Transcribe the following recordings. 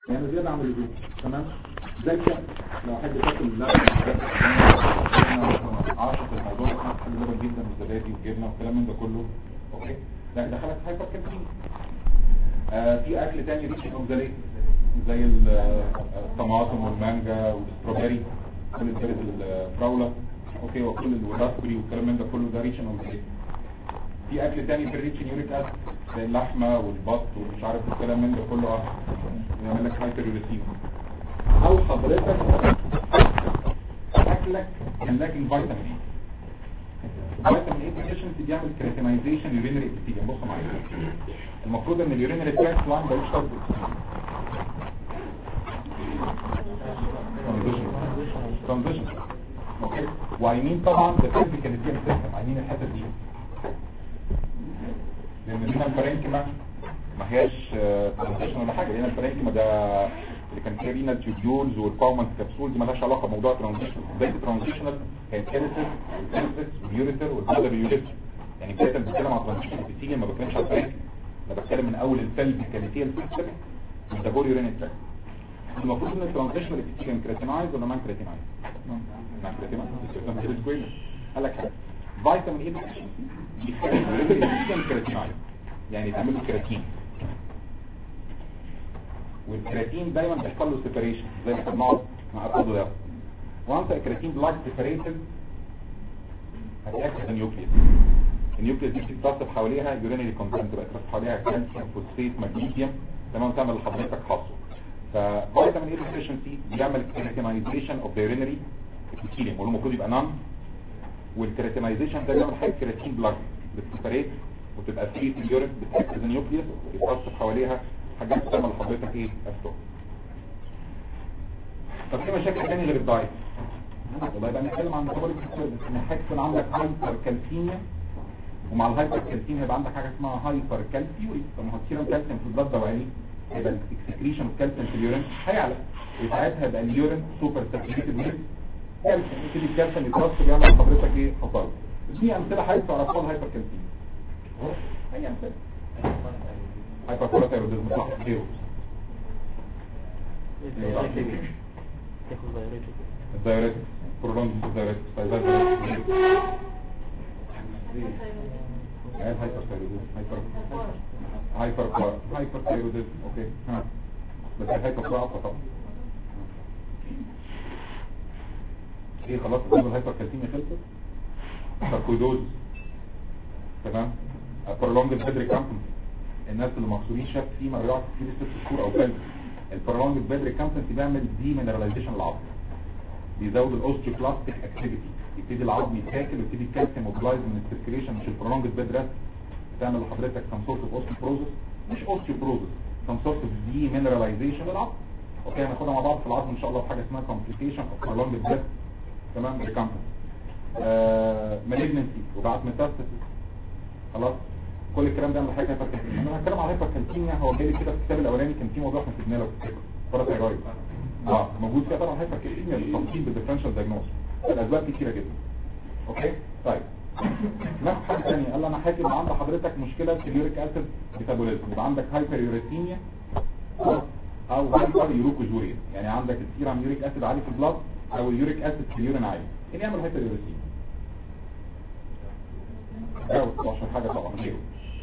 يعني زيادة عن اللزوم تمام زي كده لو حد تاكل اللبن انا عاشق الموضوع ده انا بحب اللبن جدا والزبادي والجبنه والكلام من ده كله اوكي لا دخلت هايبر كالسيميا آه في اكل تاني ريتش اوكزاليت زي ال- آه، الطماطم والمانجا والستروبري كل البلد الفراوله اوكي وكل الراسبري والكلام من ده كله ده ريتش اوكزاليت في اكل تاني في الريتش يوريك اسيد زي اللحمه والبط ومش عارف الكلام من ده كله اه يعمل لك هايبر يوريثيميا او حضرتك اكلك كان لاكن فيتامين فيتامين اي ديفيشنسي بيعمل كريتينايزيشن يورينري ابيثيليوم بصوا معايا المفروض ان اليورينري تراكت لاين ده يشتغل ترانزيشن اوكي وعينين طبعا ده فيزيكال سيستم عينين الحته دي لان هنا الفرنكما ما هياش ترانزيشن ولا حاجه هنا الفرنكما ده اللي كان فيها رينال تيوبيولز والباومنت كبسول دي مالهاش علاقه بموضوع ترانزيشن بدايه الترانزيشنال كانت كاليسيس والكاليسيس واليوريتر والبلادر يوريتر يعني بدايه بتكلم عن ترانزيشن ابيثيليوم ما بتكلمش على الفرنكما انا بتكلم من اول السيل الكاليتيال سيستم ميتابول يورين تراك المفروض ان الترانزيشنال ابيثيليوم كريتينايز ولا نان كريتينايز نان كريتينايز قال لك حاجه فيتامين اي ديفيشنسي بيخلي الابيثيليوم كريتينايز يعني تعمل له كرياتين والكرياتين دايما بيحصل له سيبريشن زي ما بنقعد مع الارض ده وانت الكرياتين بلاك سيبريتد هتاكد النيوكليس النيوكليس دي بتترسب حواليها يورينري كونتنت بقى بتترسب حواليها كالسيوم فوسفيت مغنيسيوم تمام تعمل لحضرتك حاصل ففيتامين اي ديفيشنسي بيعمل كرياتينايزيشن اوف ذا يورينري ابيثيليوم واللي المفروض يبقى نان والكرياتينايزيشن ده بيعمل حاجه كرياتين بلاك بتسيبريت وتبقى فري في اليورين بتاكد النيوكليس يترسب حواليها حاجات تعمل لحضرتك ايه استو طب في مشاكل تاني غير الدايت والله يبقى نتكلم عن ميتابوليك ديسوردرز ان حاجه يكون عندك هايبر كالسيميا ومع الهايبر كالسيميا يبقى عندك حاجه اسمها هايبر كالسيوري لما هتشيل كالسيوم في البلد دوالي يبقى الاكسكريشن اوف كالسيوم في اليورين هيعلى وساعتها يبقى اليورين سوبر ساتوريتد ويز كالسيوم يبتدي الكالسيوم يترسب يعمل لحضرتك ايه خطر دي امثله حاجه تعرفها الهايبر كالسيميا اي امثله هايبر كولاتيروديزم صح زيرو الدايركت برولونج الدايركت الدايركت هايبر ثايروديزم هايبر هايبر هايبر ثايروديزم اوكي ها بس هايبر ضعف طبعا ايه خلاص الدم الهايبر كالسيميا خلصت ساركويدوز تمام برولونج البدري كامبنسي الناس اللي مقصورين شاف فيه مرات كتير ست شهور او فلس البرولونج البدري كامبنسي بيعمل دي مينراليزيشن للعظم بيزود الاوستيوكلاستيك اكتيفيتي يبتدي العظم يتاكل ويبتدي الكالسيوم موبلايز من السيركيليشن مش البرولونج البيد ريست تعمل لحضرتك سم سورت اوف اوستيوبروزس مش اوستيوبروزس سم سورت اوف دي مينراليزيشن للعظم اوكي هناخدها مع بعض في العظم ان شاء الله في حاجه اسمها كومبليكيشن اوف برولونج البيد تمام ريكامبنسي مالجنسي وبعد ميتاستاسيس خلاص كل الكلام ده من حاجه هايبركالسيميا انا هتكلم على هايبركالسيميا هو جاي كده في الكتاب الاولاني كان في موضوع احنا سيبناه لو تفتكروا باراثايرويد اه موجود فيها طبعا هايبركالسيميا بالتفصيل بالديفرنشال دايجنوز الاسباب كتيره جدا اوكي طيب ناخد حاجه ثانيه قال انا حاكي ان عند حضرتك مشكله في اليوريك اسيد ميتابوليزم يبقى عندك هايبر يوريثيميا او هايبر يوروكوجوريا يعني عندك السيرم يوريك اسيد عالي في البلاد او اليوريك اسيد في اليورين عالي ايه اللي يعمل هايبر يوريثيميا جاوب 16 حاجه طبعا غيره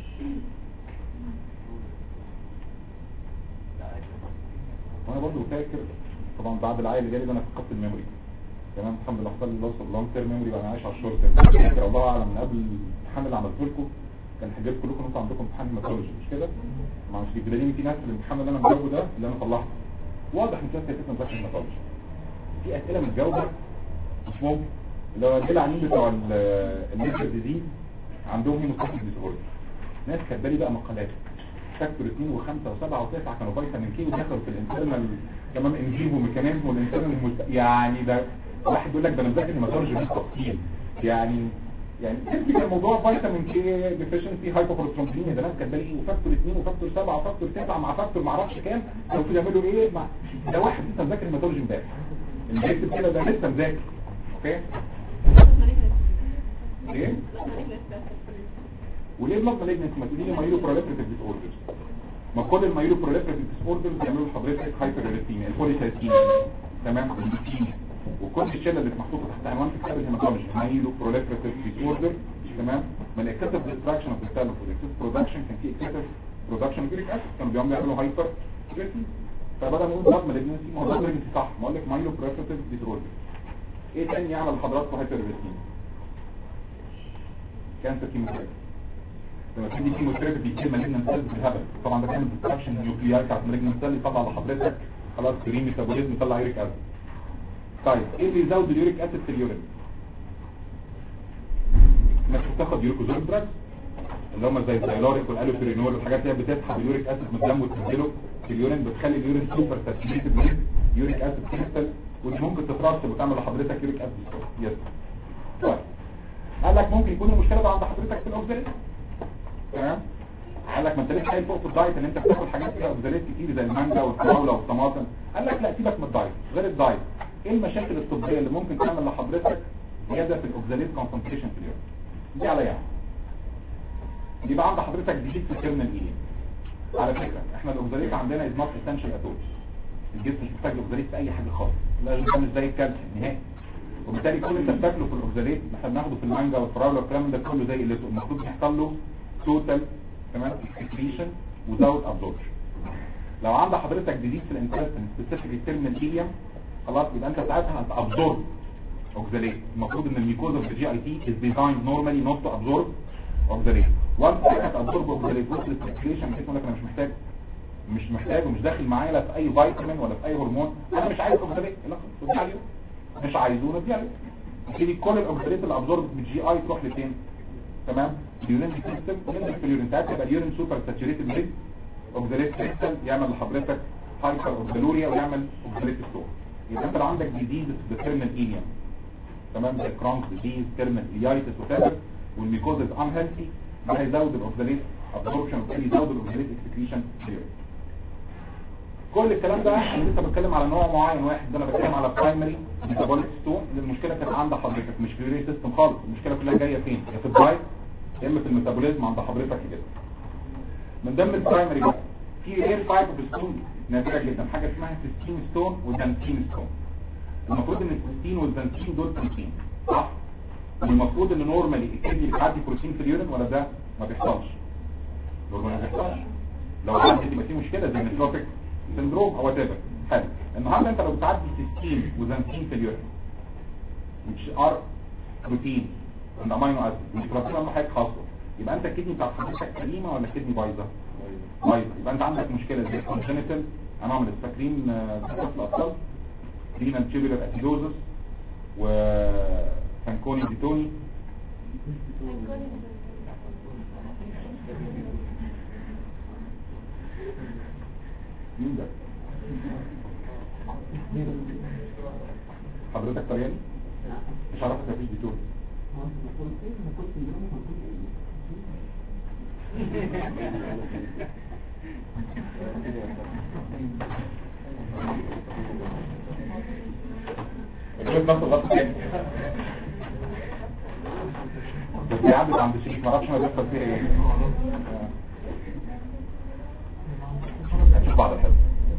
وانا برضو فاكر طبعا بعد العيل اللي جالي ده انا فقدت الميموري تمام الحمد لله حصل لي لوس لونج تيرم ميموري بقى انا عايش على الشورت تيرم فاكر الله اعلم من قبل الامتحان اللي عملته لكم كان حجاب كلكم انتوا عندكم امتحان هيماتولوجي مش كده؟ ما مش بيبقى في ناس في الامتحان اللي انا مجاوبه ده اللي انا طلعته واضح ان كانت هيئتنا مذاكره هيماتولوجي في اسئله متجاوبه مش ممكن اللي هو العيانين بتوع الليفر ديزيز عندهم هيموستاتيك ديسوردر ناس كاتبه لي بقى مقالات فاكتور 2 و5 و7 و9 كانوا فيتامين كي ودخلوا في الانترنال كمان انجيبو ميكانيزم والانترنال المست... يعني ده واحد يقول لك ده انا مذاكر هيماتولوجي بالتفصيل يعني يعني تفتكر الموضوع فيتامين كي ديفيشنسي هايبوبروترومبين ده ناس كاتبه لي وفاكتور 2 وفاكتور 7 وفاكتور 9 مع فاكتور ما اعرفش كام لو كده يعملوا ايه مع ده واحد لسه مذاكر هيماتولوجي امبارح اللي بيكتب كده ده لسه مذاكر اوكي ايه وليه بلاد مالجنس ما تقولي لي مايلو بروليفريتيف ديس اوردرز ما كل المايلو بروليفريتيف ديس اوردرز بيعملوا لحضرتك هايبروليثيميا البوليسايتيميا تمام الليثيميا وكل الشله اللي محطوطه تحت عنوان في كتاب الهيماتولوجي مايلو بروليفريتيف ديس اوردر تمام من اكسسيف ديستراكشن اوف ذا والاكسسيف برودكشن كان في اكسسيف برودكشن اوف يوريك اسيد كانوا بيعملوا يعملوا هايبر فبدل ما نقول بلاد مالجنسي ما هو بلاد مالجنسي صح ما اقول لك مايلو بروليفريتيف ديس اوردر ايه تاني يعمل لحضراتكم هايبر كانسر كيموثيرابي لما تدي كيموثيرابي بيتم مالجنان سيلز بالهبل طبعا ده بيعمل ديستراكشن نيوكليار بتاعت مالجنان سيل يطلع لحضرتك خلاص كريم ميتابوليزم يطلع يوريك اسيد طيب ايه اللي يزود اليوريك اسيد في اليورين انك تاخد يوريكوزول دراجز اللي هم زي الزيلوريك والالوفيرينول والحاجات دي بتسحب اليوريك اسيد من الدم وتنزله في اليورين بتخلي اليورين سوبر ساتوريتد من يوريك اسيد كريستال ودي ممكن تترسب وتعمل لحضرتك يوريك اسيد يس طيب قال لك ممكن يكون المشكله ده عند حضرتك في الاوكساليت تمام قال لك ما انت ليه قايل فوق في الدايت ان انت بتاكل حاجات فيها اوكساليت كتير زي المانجا والفراوله والطماطم قال لك لا سيبك من الدايت غير الدايت ايه المشاكل الطبيه اللي ممكن تعمل لحضرتك زياده في الاوكساليت كونسنتريشن في اليوم دي عليا يبقى عند حضرتك جديد في الكيرنال ايه على فكره احنا الاوكساليت عندنا از نوت اسينشال اتول الجسم مش محتاج الاوكساليت في اي حاجه خالص لا ده مش زي الكالسيوم نهائي وبالتالي كل اللي بتاكله في الاوكساليت احنا بناخده في المانجا والفراوله والكلام ده كله زي اللي المفروض يحصل له توتال تمام اكسكريشن وزاوت ابزوربشن لو عند حضرتك ديزيز في الانتستين سبيسيفيك تيرمينال ايليوم خلاص يبقى انت ساعتها هتابزورب اوكساليت المفروض ان الميكوز اوف الجي اي تي از ديزايند نورمالي نوت تو ابزورب اوكساليت وانس انت ابزورب اوكساليت وصل السكريشن بحيث لك انا مش محتاج مش محتاج ومش داخل معايا لا في اي فيتامين ولا في اي هرمون انا مش عايز اوكساليت لا خد عليه مش عايزونه دي عليه يبتدي كل الاوكساليت اللي ابزورب من الجي اي تروح لفين تمام اليورين سيستم ومن في اليورين ساعتها يبقى اليورين سوبر ساتوريتد ويز اوكساليت كريستال يعمل لحضرتك هايبر اوكسالوريا ويعمل اوكساليت ستور يبقى انت لو عندك ديزيز في التيرمينال ايليوم تمام زي كرونز ديزيز تيرمينال ايايتس وكذا والميكوز از ان هيلثي ده هيزود الاوكساليت ابزوربشن وبالتالي يزود الاوكساليت اكسكريشن كل الكلام ده انا لسه بتكلم على نوع معين واحد ده انا بتكلم على برايمري ميتابوليك ستون المشكله كانت عند حضرتك مش في الري سيستم خالص المشكله كلها جايه فين يا في الدرايف يا اما في الميتابوليزم عند حضرتك كده من ضمن البرايمري بقى في رير تايب اوف ستون نادره جدا حاجه اسمها سيستين ستون ودانتين ستون المفروض ان السيستين والدانتين دول بروتين صح والمفروض ان نورمالي الكدني بتعدي بروتين في اليورين ولا ده ما بيحصلش نورمالي ما بيحصلش لو عدت يبقى في مشكله زي نيتروفيك سندروم او whatever حلو النهارده انت لو بتعدي سيستين وزنتين في اليورين which are protein and amino acid والبروتين اهم حاجه خاصه يبقى انت الكدني بتاعت حضرتك سليمه ولا الكدني بايظه بايظه يبقى انت عندك مشكله زي congenital انوماليز فاكرين في الاطفال رينال تيوبولار اسيدوزس وفانكوني ديتوني مين ده حضرتك طرياني مش عارف مفيش ديتور جبت نفس الغلط تاني بس هي عدت عند الشريك معرفش ما بيحصل فيها ايه هنشوف بعض الحفظ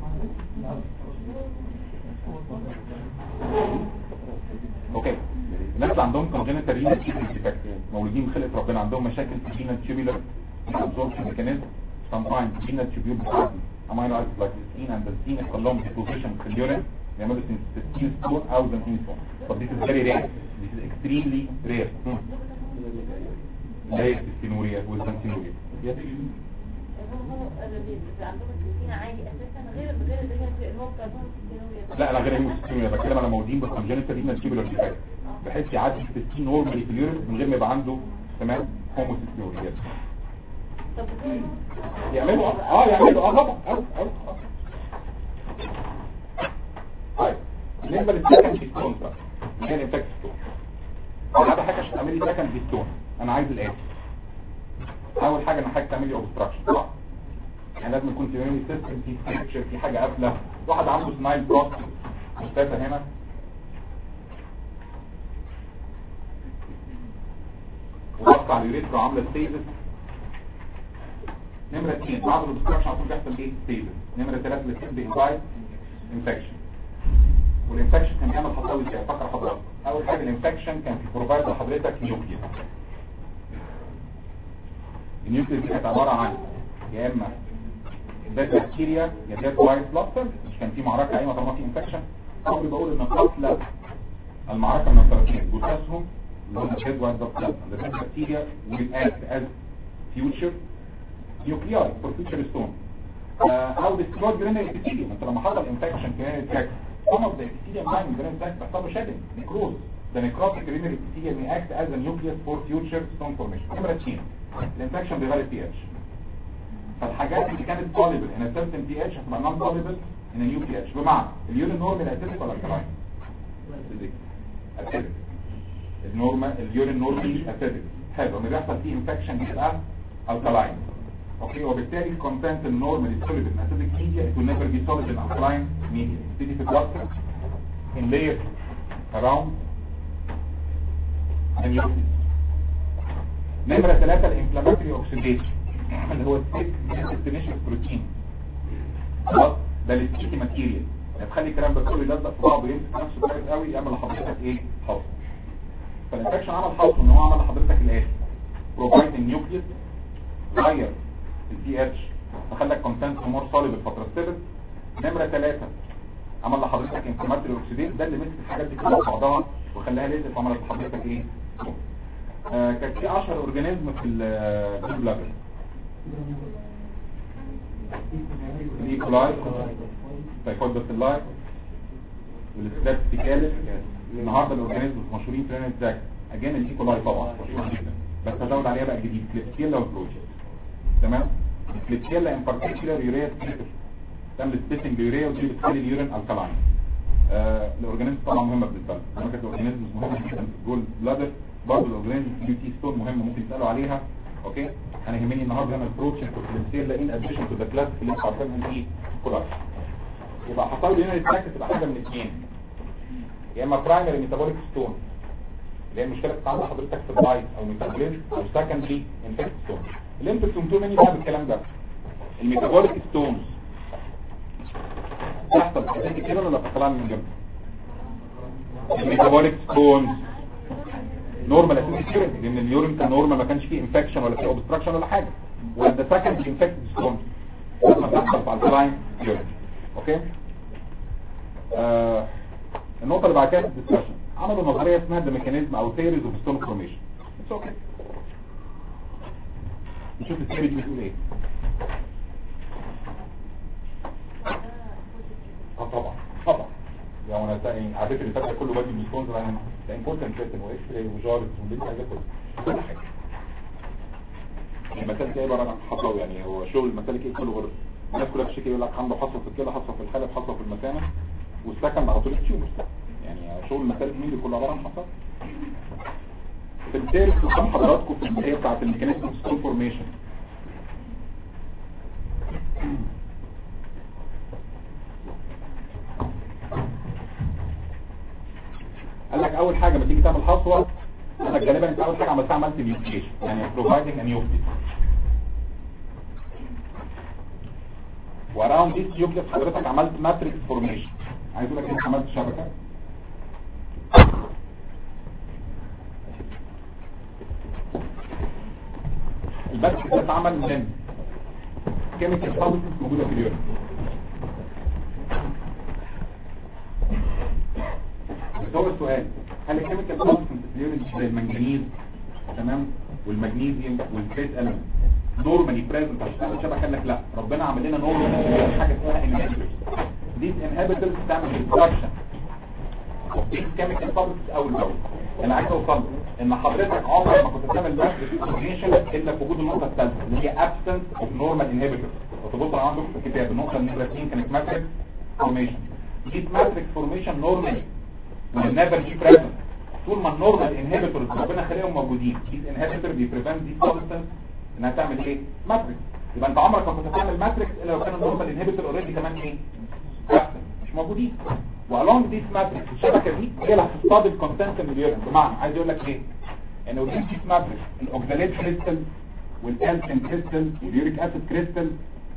اوكي الناس اللي عندهم congenital renal tubular defect مولودين بخلقة ربنا عندهم مشاكل في renal tubular absorption mechanism sometimes renal tubule بتعدي amino acids like cysteine and cysteine يحصل لهم deposition في اليورين يعملوا cysteine stone او xanthine stone but this is very rare this is extremely rare hmm. اللي هي السيستينوريا والزنسينوريا yes. لا انا غير هيموسيستينوريا بتكلم على موجودين بالكونجنتال رينال تيبولار ديفكت بحيث يعدي السيستين نورمالي في اليورين من غير ما يبقى عنده تمام هوموسيستينوريا يعملوا اه يعملوا اه طبعا اه اه طيب بالنسبه للسكند ستون بقى اللي هي الانفكت ستون هذا حاجه عشان تعملي سكند ستون انا عايز الاتي اول حاجه انا حاجه تعملي اوبستراكشن صح يعني لازم يكون في يوني سيستم في ستراكشر في حاجه قافله واحد عنده سمايل بروست مستفى هنا وضغط على اليوريثرا عامله ستيزس نمره 2 بعد الاوبستراكشن على طول بيحصل ايه ستيبل نمره 3 اللي بتبدا انفايت انفكشن والانفكشن كان بيعمل خطوات ازاي فكر حضرتك اول حاجه الانفكشن كان في بروفايد لحضرتك نيوكليس النيوكليس دي كانت عباره عن يا اما ديد بكتيريا يا ديد وايت بلاد مش كان في معركه قايمه طالما في انفكشن قبل بقول ان قتل المعركه من الطرفين جثثهم اللي هم ديد وايت بلاد the dead bacteria will act as future nuclei for future stone او destroy granule epithelium انت لما حصل انفكشن granule tract some of the epithelium line granule tract بيحصل له shedding necrosis the necrotic granule epithelium may act as a nucleus for future stone formation نمرة 2 الانفكشن بيغير البي اتش فالحاجات اللي كانت soluble in a certain pH هتبقى non soluble in a new pH بمعنى اليورين نورمال اسيدك ولا الكلاين اسيدك النورمال اليورين نورمال اسيدك حلو لما بيحصل فيه انفكشن بيبقى الكلاين اوكي وبالتالي الكونتنت النورمال سوليد ان اسيدك ميديا it will never be solid in alkaline media تيجي في البلاستر in layer around the nucleus نمرة ثلاثة الانفلاماتوري اوكسيديشن اللي هو السيك ديستنيشن بروتين خلاص ده الستيكي ماتيريال هتخلي الكلام ده كله يلزق في بعضه ويمسك نفسه كويس قوي يعمل لحضرتك ايه حصر فالانفكشن عمل حصر ان هو عمل لحضرتك الاتي بروفايد النيوكليس غير البي اتش فخلى الكونتنت مور سوليد الفتره السبت نمره ثلاثة عمل لحضرتك انفلاماتوري اوكسيديز ده اللي مسك الحاجات دي كلها في بعضها وخلاها ليزر فعملت لحضرتك ايه آه كان في 10 اورجانيزم في البلاد بلادر الايكولاي تايفويد باسيلاي والستريبتيكاليس النهارده الاورجانيزم المشهورين في لانت زاك اجان الايكولاي طبعا مشهور جدا بس هزود عليها بقى جديد كليبسيلا والبروجيت تمام الكليبسيلا ان بارتيكولار يوريا سبيتر تعمل سبيسنج ليوريا ودي بتخلي اليورين الكلاين آه الاورجانيزم طبعا مهمه بالنسبه لنا انا كانت الاورجانيزم مهمه جدا في الجول بلادر برضه الاورجانيزم كيو تي ستون مهمه ممكن تسالوا عليها اوكي انا يهمني النهارده انا البروتين كوكلينسيل لان اديشن تو ذا كلاس اللي انت عارفينها ايه كولاس يبقى حصل لي هنا التراك تبقى حاجه من اثنين يا اما برايمري ميتابوليك ستون اللي هي المشكله بتاعت عند حضرتك في الدايت او ميتابوليزم او سكندري انفكت ستون اللي انت سمتومني بقى بالكلام ده الميتابوليك ستونز تحصل في كده ولا في من جنب الميتابوليك ستونز نورمال اسيدك يورين لان اليورين كان نورمال ما كانش فيه انفكشن ولا فيه اوبستراكشن ولا حاجه وده سكند انفكتد ستون لما تحصل في الكلاين يورين اوكي آه النقطه اللي بعد كده الدسكشن عملوا نظريه اسمها ذا ميكانيزم او ثيوريز اوف ستون فورميشن اتس اوكي نشوف الثيوري دي بتقول ايه اه طبعا طبعا يعني انا يعني على فكره الفتره كله بدي بالسبونسر انا ده امبورتنت جدا واكس راي وجارت ودي حاجات كل حاجه المسالك ايه بقى حصل يعني هو شغل المسالك ايه كله غير الناس كلها بتشتكي يقول لك عنده حصل في الكلى حصل في الحلب حصل في المثانه والسكن على طول التيومر يعني شغل المسالك مين اللي كله عباره عن حصل في الثالث قدام حضراتكم في البدايه بتاعت الميكانيزم ستون فورميشن قال لك اول حاجة ما تيجي تعمل حصوة قال لك غالبا انت اول حاجة عملتها عملت نيوكليشن يعني providing a nucleus واراوند ديس nucleus حضرتك عملت ماتريكس فورميشن عايز اقول لك انت عملت شبكة البث ده اتعمل من كيميكال سبستنس موجوده في اليورين بس هو السؤال هل الكيميكال سبستنس في اليورين زي المنجنيز تمام والمغنيسيوم والفيت اليمنت نورمالي بريزنت عشان تعمل شبكه قال لك لا ربنا عمل لنا نورمال حاجه اسمها انهبيتورز ديز انهبيتورز بتعمل ريدكشن دي كيميكال سبستنس اول باول انا عايز اوصل ان حضرتك عمرك ما كنت تعمل ماتريكس فورميشن الا في وجود النقطه الثالثه اللي هي absence of normal inhibitors وتبص على عندك في الكتاب النقطه النمره 2 كانت ماتريكس فورميشن دي ماتريكس فورميشن نورمالي والنيفر دي بريزنت طول ما النورمال انهبيتورز ربنا خليهم موجودين دي انهبيتور دي بريفنت دي سبستنس انها تعمل ايه ماتريكس يبقى انت عمرك ما كنت هتعمل ماتريكس الا لو كان النورمال انهبيتور اوريدي كمان ايه absent مش موجودين والونج ديس ماتريكس الشبكه دي هي اللي هتصطاد الكونتنت من اليورين بمعنى عايز يقول لك ايه ان ودي ديس ماتريكس الاوكزاليت كريستال والكالسيوم كريستال واليوريك اسيد كريستال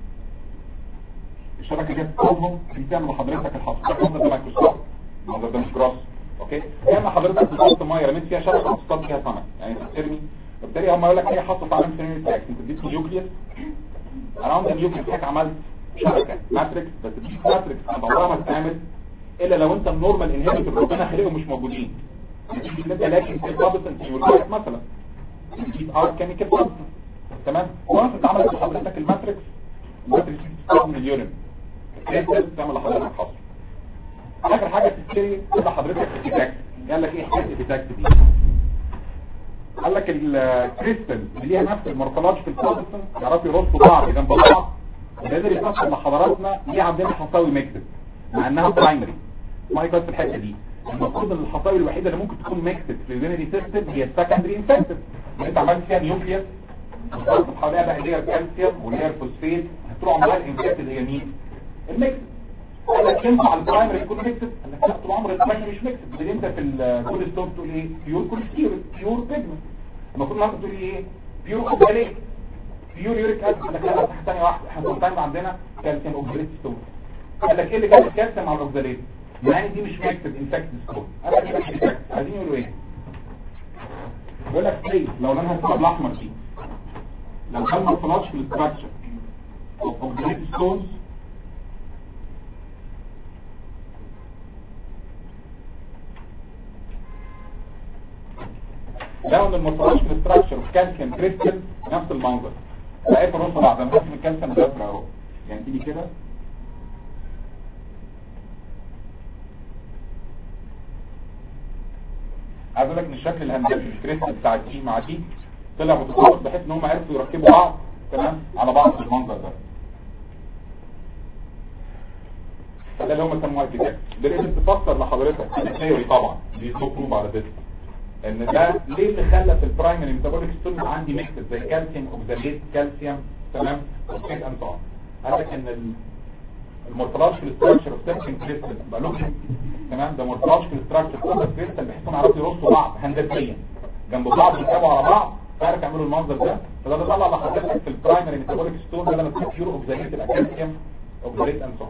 الشبكه دي بتاعتهم دي تعمل لحضرتك الحصر ده المنظر ده مايكروسكوب المنظر ده مش جراس اوكي تعمل حضرتك بتحط ميه رميت فيها شبكه وتصطاد فيها سمك يعني ترمي فبالتالي هم يقول لك هي حصه على سنين تاكس انت اديت نيوكليوس اراوند النيوكليوس حضرتك عملت شبكه ماتريكس بس دي ماتريكس عمرها ما تتعمل الا لو انت النورمال انهبيتور ربنا خلقهم مش موجودين انت لكن في سبستنس يوريك مثلا دي ار كيميكال سبستنس تمام وانت اتعملت لحضرتك الماتريكس الماتريكس بتستخدم من اليورين الكريستال تعمل لحضرتك حصر اخر حاجه تشتري تبقى حضرتك اتاكس قال لك ايه حكايه الاتاكس دي قال لك الكريستال اللي ليها نفس المورفولوجي في السبستنس يعرفوا يرصوا بعض جنب بعض وقدر يفسر لحضراتنا ليه عندنا حصاوي ميكسد مع انها برايمري ما يقصد في الحته دي المفروض ان الحصاوي الوحيده اللي ممكن تكون ميكسد في اليونيتي سيستم هي السكندري انفكتد انت عملت فيها نيوكليوس وصلت حواليها بقى اللي هي الكالسيوم واللي هي الفوسفيت هتروح عملها الانفكتد هي مين الميكسد قال لك ينفع البرايمري يكون ميكسد قال لك لا طول عمر البرايمري مش ميكسد اللي انت في الكول ستون تقول ايه بيور كوليسترول بيور بيجمنت المفروض النهارده تقول ايه بيور اوكساليت بيور يوريك اسيد قال لك لا تحت ثانيه واحده احنا كنا عندنا كالسيوم اوكساليت ستون قال لك ايه اللي جاب الكالسيوم على الاوكساليت يعني دي مش ميكسد انفكتد ستون قال لك ايه مش عايزين يقولوا ايه يقول لك سي لو لونها الصبغ الاحمر دي لو كان ما طلعش في الاستراكشر اوف اوكساليت ستونز لو ان المطلعش في الاستراكشر اوف كالسيوم كريستال نفس المنظر بقى في الرصه بعد ما من الكالسيوم ده اهو يعني تيجي كده عايز اقول لك ان الشكل الهندسي الكريستال بتاع دي مع دي طلع متطابق بحيث ان هم عرفوا يركبوا بعض تمام على بعض في المنظر ده فده اللي هم سموها اركيتكت ده لازم تفسر لحضرتك الثيوري طبعا دي سو بروف على ذس ان ده ليه اللي خلى في البرايمري ميتابوليك ستون عندي ميكس زي كالسيوم اوكساليت كالسيوم تمام فوسفيت اند سون قال لك ان المورفولوجي في الاستراكشر اوف سيركل كريستال بقى لهم تمام ده مورفولوجي في الاستراكشر اوف كريستال بحيث انهم يعرفوا يرصوا بعض هندسيا جنب بعض يركبوا على بعض فعرف يعملوا المنظر ده فده اللي طلع لحضرتك في البرايمري ميتابوليك ستون ده لما تكون بيور اوكساليت يبقى كالسيوم اوكساليت اند سون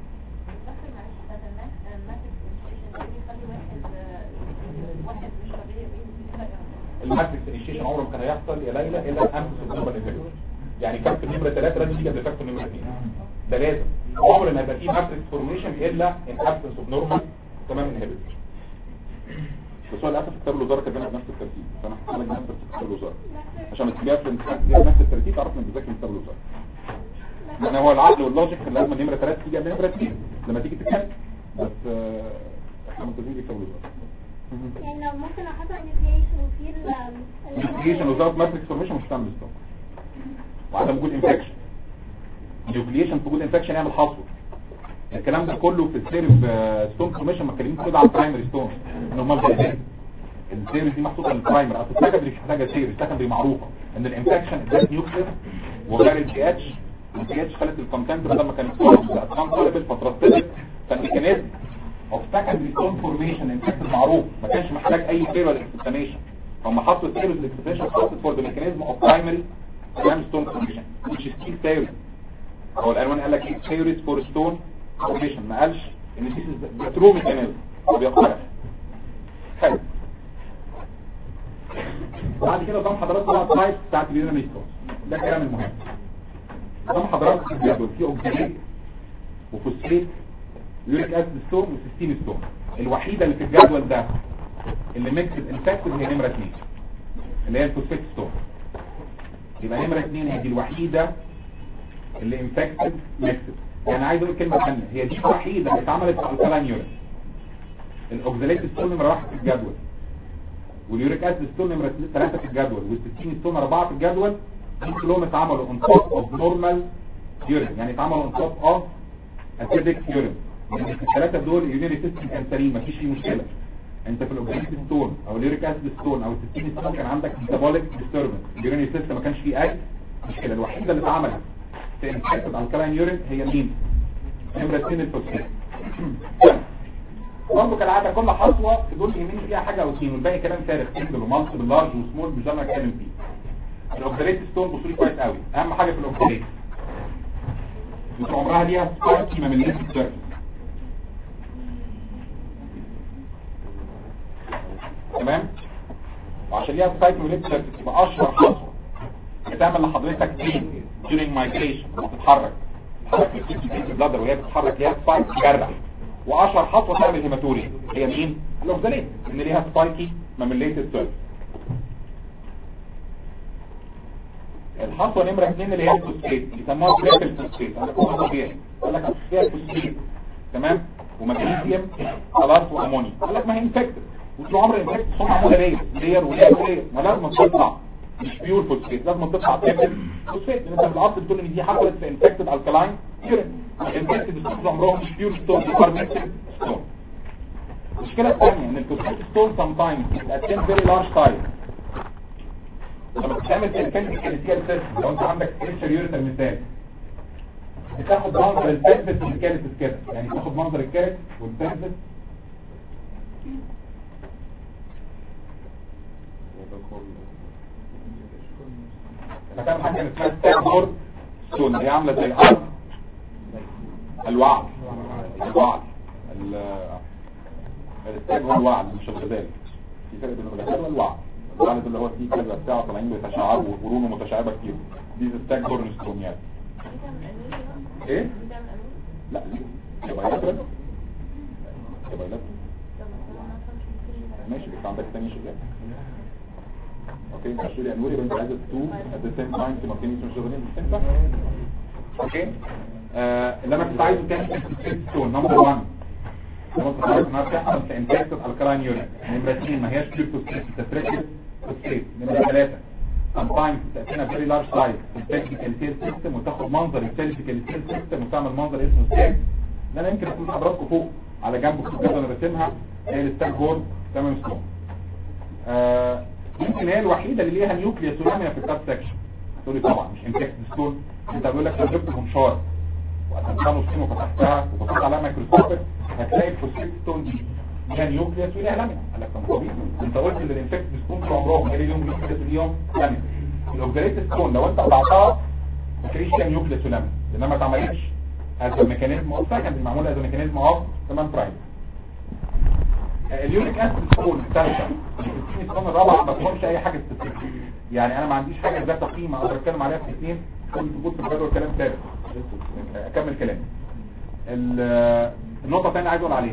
الماتريكس انيشيشن عمره ما كان هيحصل يا ليلى الا الامس الجلوبال انفكشن يعني فاكتور نمره 3 لازم يجي قبل فاكتور نمره 2 ده لازم عمر ما يبقى فيه ماتريكس فورميشن الا ان ابسنس اوف نورمال تمام انهبيت بس هو للاسف كتاب الوزاره كان بنفس الترتيب فانا هحكي لك نفس كتاب الوزاره عشان تجيبها في الامتحان تجيبها نفس الترتيب تعرف انك بتذاكر كتاب الوزاره لان هو العقل واللوجيك اللي لازم نمره 3 تيجي قبل نمره 2 لما تيجي تتكلم بس آه، احنا ملتزمين بكتاب الوزاره يعني لو ممكن احط انيفيشن وفي نيوكليشن وزاره ماتريكس فورميشن مش هتعمل ستوب وعدم وجود انفكشن نيوكليشن في وجود انفكشن يعمل حصوه الكلام ده كله في السيرف ستون فورميشن ما اتكلمين كده على البرايمري ستون ان هم السيرف دي محطوطه للبرايمري اصل السكندري مش محتاجه سيرف السكندري معروفه ان الانفكشن ادت نيوكلير وغير البي اتش البي اتش خلت الكونتنت بدل ما كانت كان طالب فترتبت فالميكانيزم اوف سكندري ستون فورميشن انفكشن معروف ما كانش محتاج اي سيرف اكسبتانيشن هم حطوا سيرف الاكسبتانيشن حطت فور ذا ميكانيزم اوف برايمري ستون فورميشن which is still theory هو العنوان قال لك ايه theories for stone formation ما قالش ان this is the true mechanism هو بيقترح حلو بعد كده نظام حضرتك بقى التايب بتاعت اليوناني ستون ده الكلام المهم نظام حضرتك الجدول فيه اوكسيليت وفوسفيت يوريك اسيد ستون وسيستين ستون الوحيده اللي في الجدول ده اللي ميكسد انفكتد هي نمره 2 اللي هي الفوسفيت ستون يبقى نمره 2 هي دي الوحيده اللي انفكتد ميكسد يعني عايز اقول كلمه ثانيه هي دي الوحيده اللي اتعملت في الكالين يورين الاوكساليت ستون نمره 1 في الجدول واليوريك اسيد ستون نمره 3 في الجدول وال60 ستون 4 في الجدول دول كلهم اتعملوا اون توب اوف نورمال يورين يعني اتعملوا اون توب اوف اسيدك يورين يعني في الثلاثه دول اليورينري سيستم كان سليم مفيش فيه مشكله انت في الاوكساليت ستون او اليوريك اسيد ستون او ال60 ستون كان عندك ميتابوليك ديستربنس اليورينري سيستم ما كانش فيه اي مشكله الوحيده اللي اتعملت في انفكتد الكالين يورين هي مين نمره 2 الفوسفات برضه كالعاده كل حصوه في دول يمين فيها حاجه او اثنين والباقي كلام فارغ سنجل ومالتي باللارج وسمول مش ده اللي هتكلم فيه الاوكساليت ستون بصوا لي كويس قوي اهم حاجه في الاوكساليت مش عمرها ليها سبايك من الليفت سيرفيس تمام وعشان ليها سبايك من الليفت سيرفيس يبقى اشهر خطوه بتعمل لحضرتك بين during migration لما تتحرك تتحرك في البلادر وهي بتتحرك ليها سبايك تجرح واشهر خطوه تعمل هيماتوري هي مين الاوكساليت ان ليها سبايكي ماميليتد سيرفيس الخطوه نمره 2 اللي هي الفوسفيت يسموها تريبل فوسفيت انا كنت طبيعي قال لك فيها فوسفيت تمام ومغنيسيوم خلاص وامونيا قال لك ما هي انفكتد وطول عمر الانفكتد صنع معموله ليه لير ولير ولير ما لازم تطلع مش بيور فوسفيت لازم تطلع تريبل فوسفيت لان انت في الاصل بتقول ان دي حصلت في انفكتد الكلاين يورين الانفكتد ستونز عمرهم مش بيور ستون دي كاربونيتد ستون المشكله الثانيه ان الفوسفيت ستون سام تايمز بتقدم فيري لارج سايز لما بتعمل تنفيذ كالسيال سيستم لو انت عندك ستريكشر يوريتر مثال بتاخد منظر البلفس والكالسس كده يعني تاخد منظر الكالس والبلفس فتعمل حاجه اسمها ستاكبورد ستون هي عامله زي ارض الوعد الوعد الستاج هو الوعد مش الغزال في فرق بين الغزال والوعد الوعد اللي هو فيه كذا بتاع طالعين بيتشعبوا وقرونه متشعبه كتير دي ستاج بورن ستون يعني ايه لا ليه يبقى يلاترال يبقى يلاترال ماشي بس عندك تاني شغال اوكي انت هتقولي انوري بس عايزه تو at the same time simultaneous مش شغالين مش تنفع اوكي آه اللي انا كنت عايزه تاني ستون نمبر 1 لما كنت عايز انها بتحصل في انفكتد الكلاين يورين نمره 2 ما هياش كليبتوسكريت تفريكت فوسفيت نمره 3 sometimes تأتينا very large size الفيزيكال سيل سيستم وتاخد منظر الفيزيكال سيل سيستم وتعمل منظر اسمه ستاج ده انا يمكن اكون حضراتكم فوق على جنب في كده انا راسمها هي الستاج هول تمام ستون آه يمكن هي الوحيده اللي ليها نيوكليوس ولامينا في الكاب سكشن تقولي طبعا مش انفكت ستون انت بيقول لك لو جبت منشار وقسمتها نصين وفتحتها وبصيت عليها ميكروسكوبيك هتلاقي الفوسفيت ستون دي ليها نيوكليوس وليها لامينا قال لك طب طبيعي انت قلت ان الانفكت ستون طول عمرهم جاي لهم نيوكليوس وليهم لامينا الاوكساليت ستون لو انت قطعتها ما تلاقيش فيها نيوكليوس ولامينا لانها ما اتعملتش هذا الميكانيزم اوف سكند معموله هذا الميكانيزم اوف تمام برايم اليوريك اسيد ستون الثالثه الستين ستون الرابعه ما فيهمش اي حاجه ستاتيك يعني انا ما عنديش حاجه ذات قيمه اقدر اتكلم عليها في اثنين كل ثبوت في الجدول كلام ثابت اكمل كلامي النقطه الثانيه عايز اقول عليها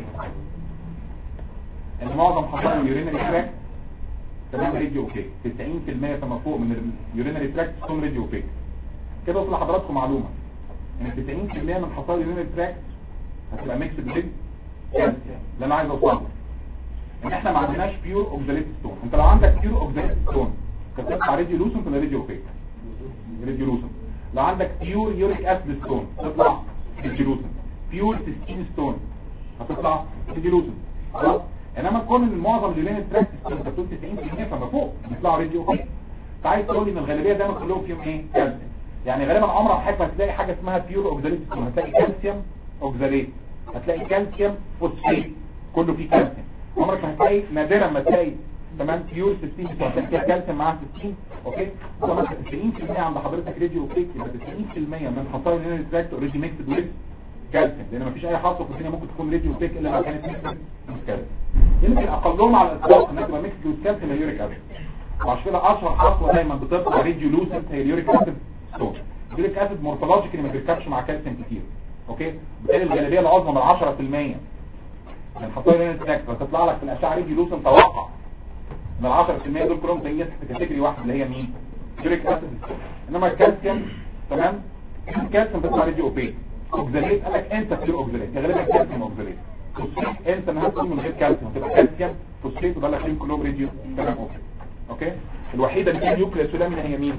ان معظم حصائل اليورينري تراك تمام راديو اوكي 90% فما فوق من اليورينري تراك ستون راديو اوكي كده وصل لحضراتكم معلومه ان 90% من حصائل اليورينري تراك هتبقى ميكس بليج اللي انا عايز اوصله ان احنا ما عندناش بيور اوكزاليت ستون انت لو عندك بيور اوكزاليت ستون هتطلع راديو لوسنت ولا راديو اوبيك راديو لوسنت لو عندك بيور يوريك اسيد ستون تطلع راديو لوسنت بيور سيستين ستون هتطلع راديو لوسنت خلاص انما كون ان معظم اليونين تراكت ستون انت بتقول 90% فما فوق بيطلعوا راديو اوبيك انت عايز تقول لي ان الغالبيه دايما كلهم فيهم ايه كالسيوم يعني غالبا عمرك حضرتك هتلاقي حاجه اسمها بيور اوكزاليت ستون هتلاقي كالسيوم اوكزاليت هتلاقي كالسيوم فوسفيت كله فيه كالسيوم عمرك ما هتلاقي نادرا ما تلاقي تمام بيور 60 هتلاقي فيها كالسيوم معاها 60 اوكي طبعا 90% عند حضرتك راديو اوبيك يبقى 90% من خصائص اليونين تراكت اوريدي ميكسد ويز كالسيوم لان مفيش اي خاصه في الدنيا ممكن تكون راديو اوبيك الا لو كانت ميكسد ويز كالسيوم يمكن اقلهم على الاطلاق انها تبقى ميكسد ويز كالسيوم اليوريك اسيد وعشان كده اشهر خطوه دايما بتطلع راديو لوسنت هي اليوريك اسيد ستون اليوريك اسيد مورفولوجيكلي ما بيركبش مع كالسيوم كتير اوكي بالتالي الغالبيه العظمى من 10% من خطايا الرين تراكت هتطلع لك في الاشعه ريجي لوسن توقع ان ال 10% دول كلهم زي تحت كاتيجوري واحد اللي هي مين يوريك اسيد انما الكالسيوم تمام الكالسيوم بيطلع ريجي اوبيك اوكزاليت قال لك انت بتقول اوكزاليت هي غالبا كالسيوم اوكزاليت فوسفيت انت انها تكون من غير كالسيوم تبقى كالسيوم فوسفيت وده لك كلهم ريجيو تمام اوكي اوكي الوحيده اللي فيها نيوكليوس ولامينا هي مين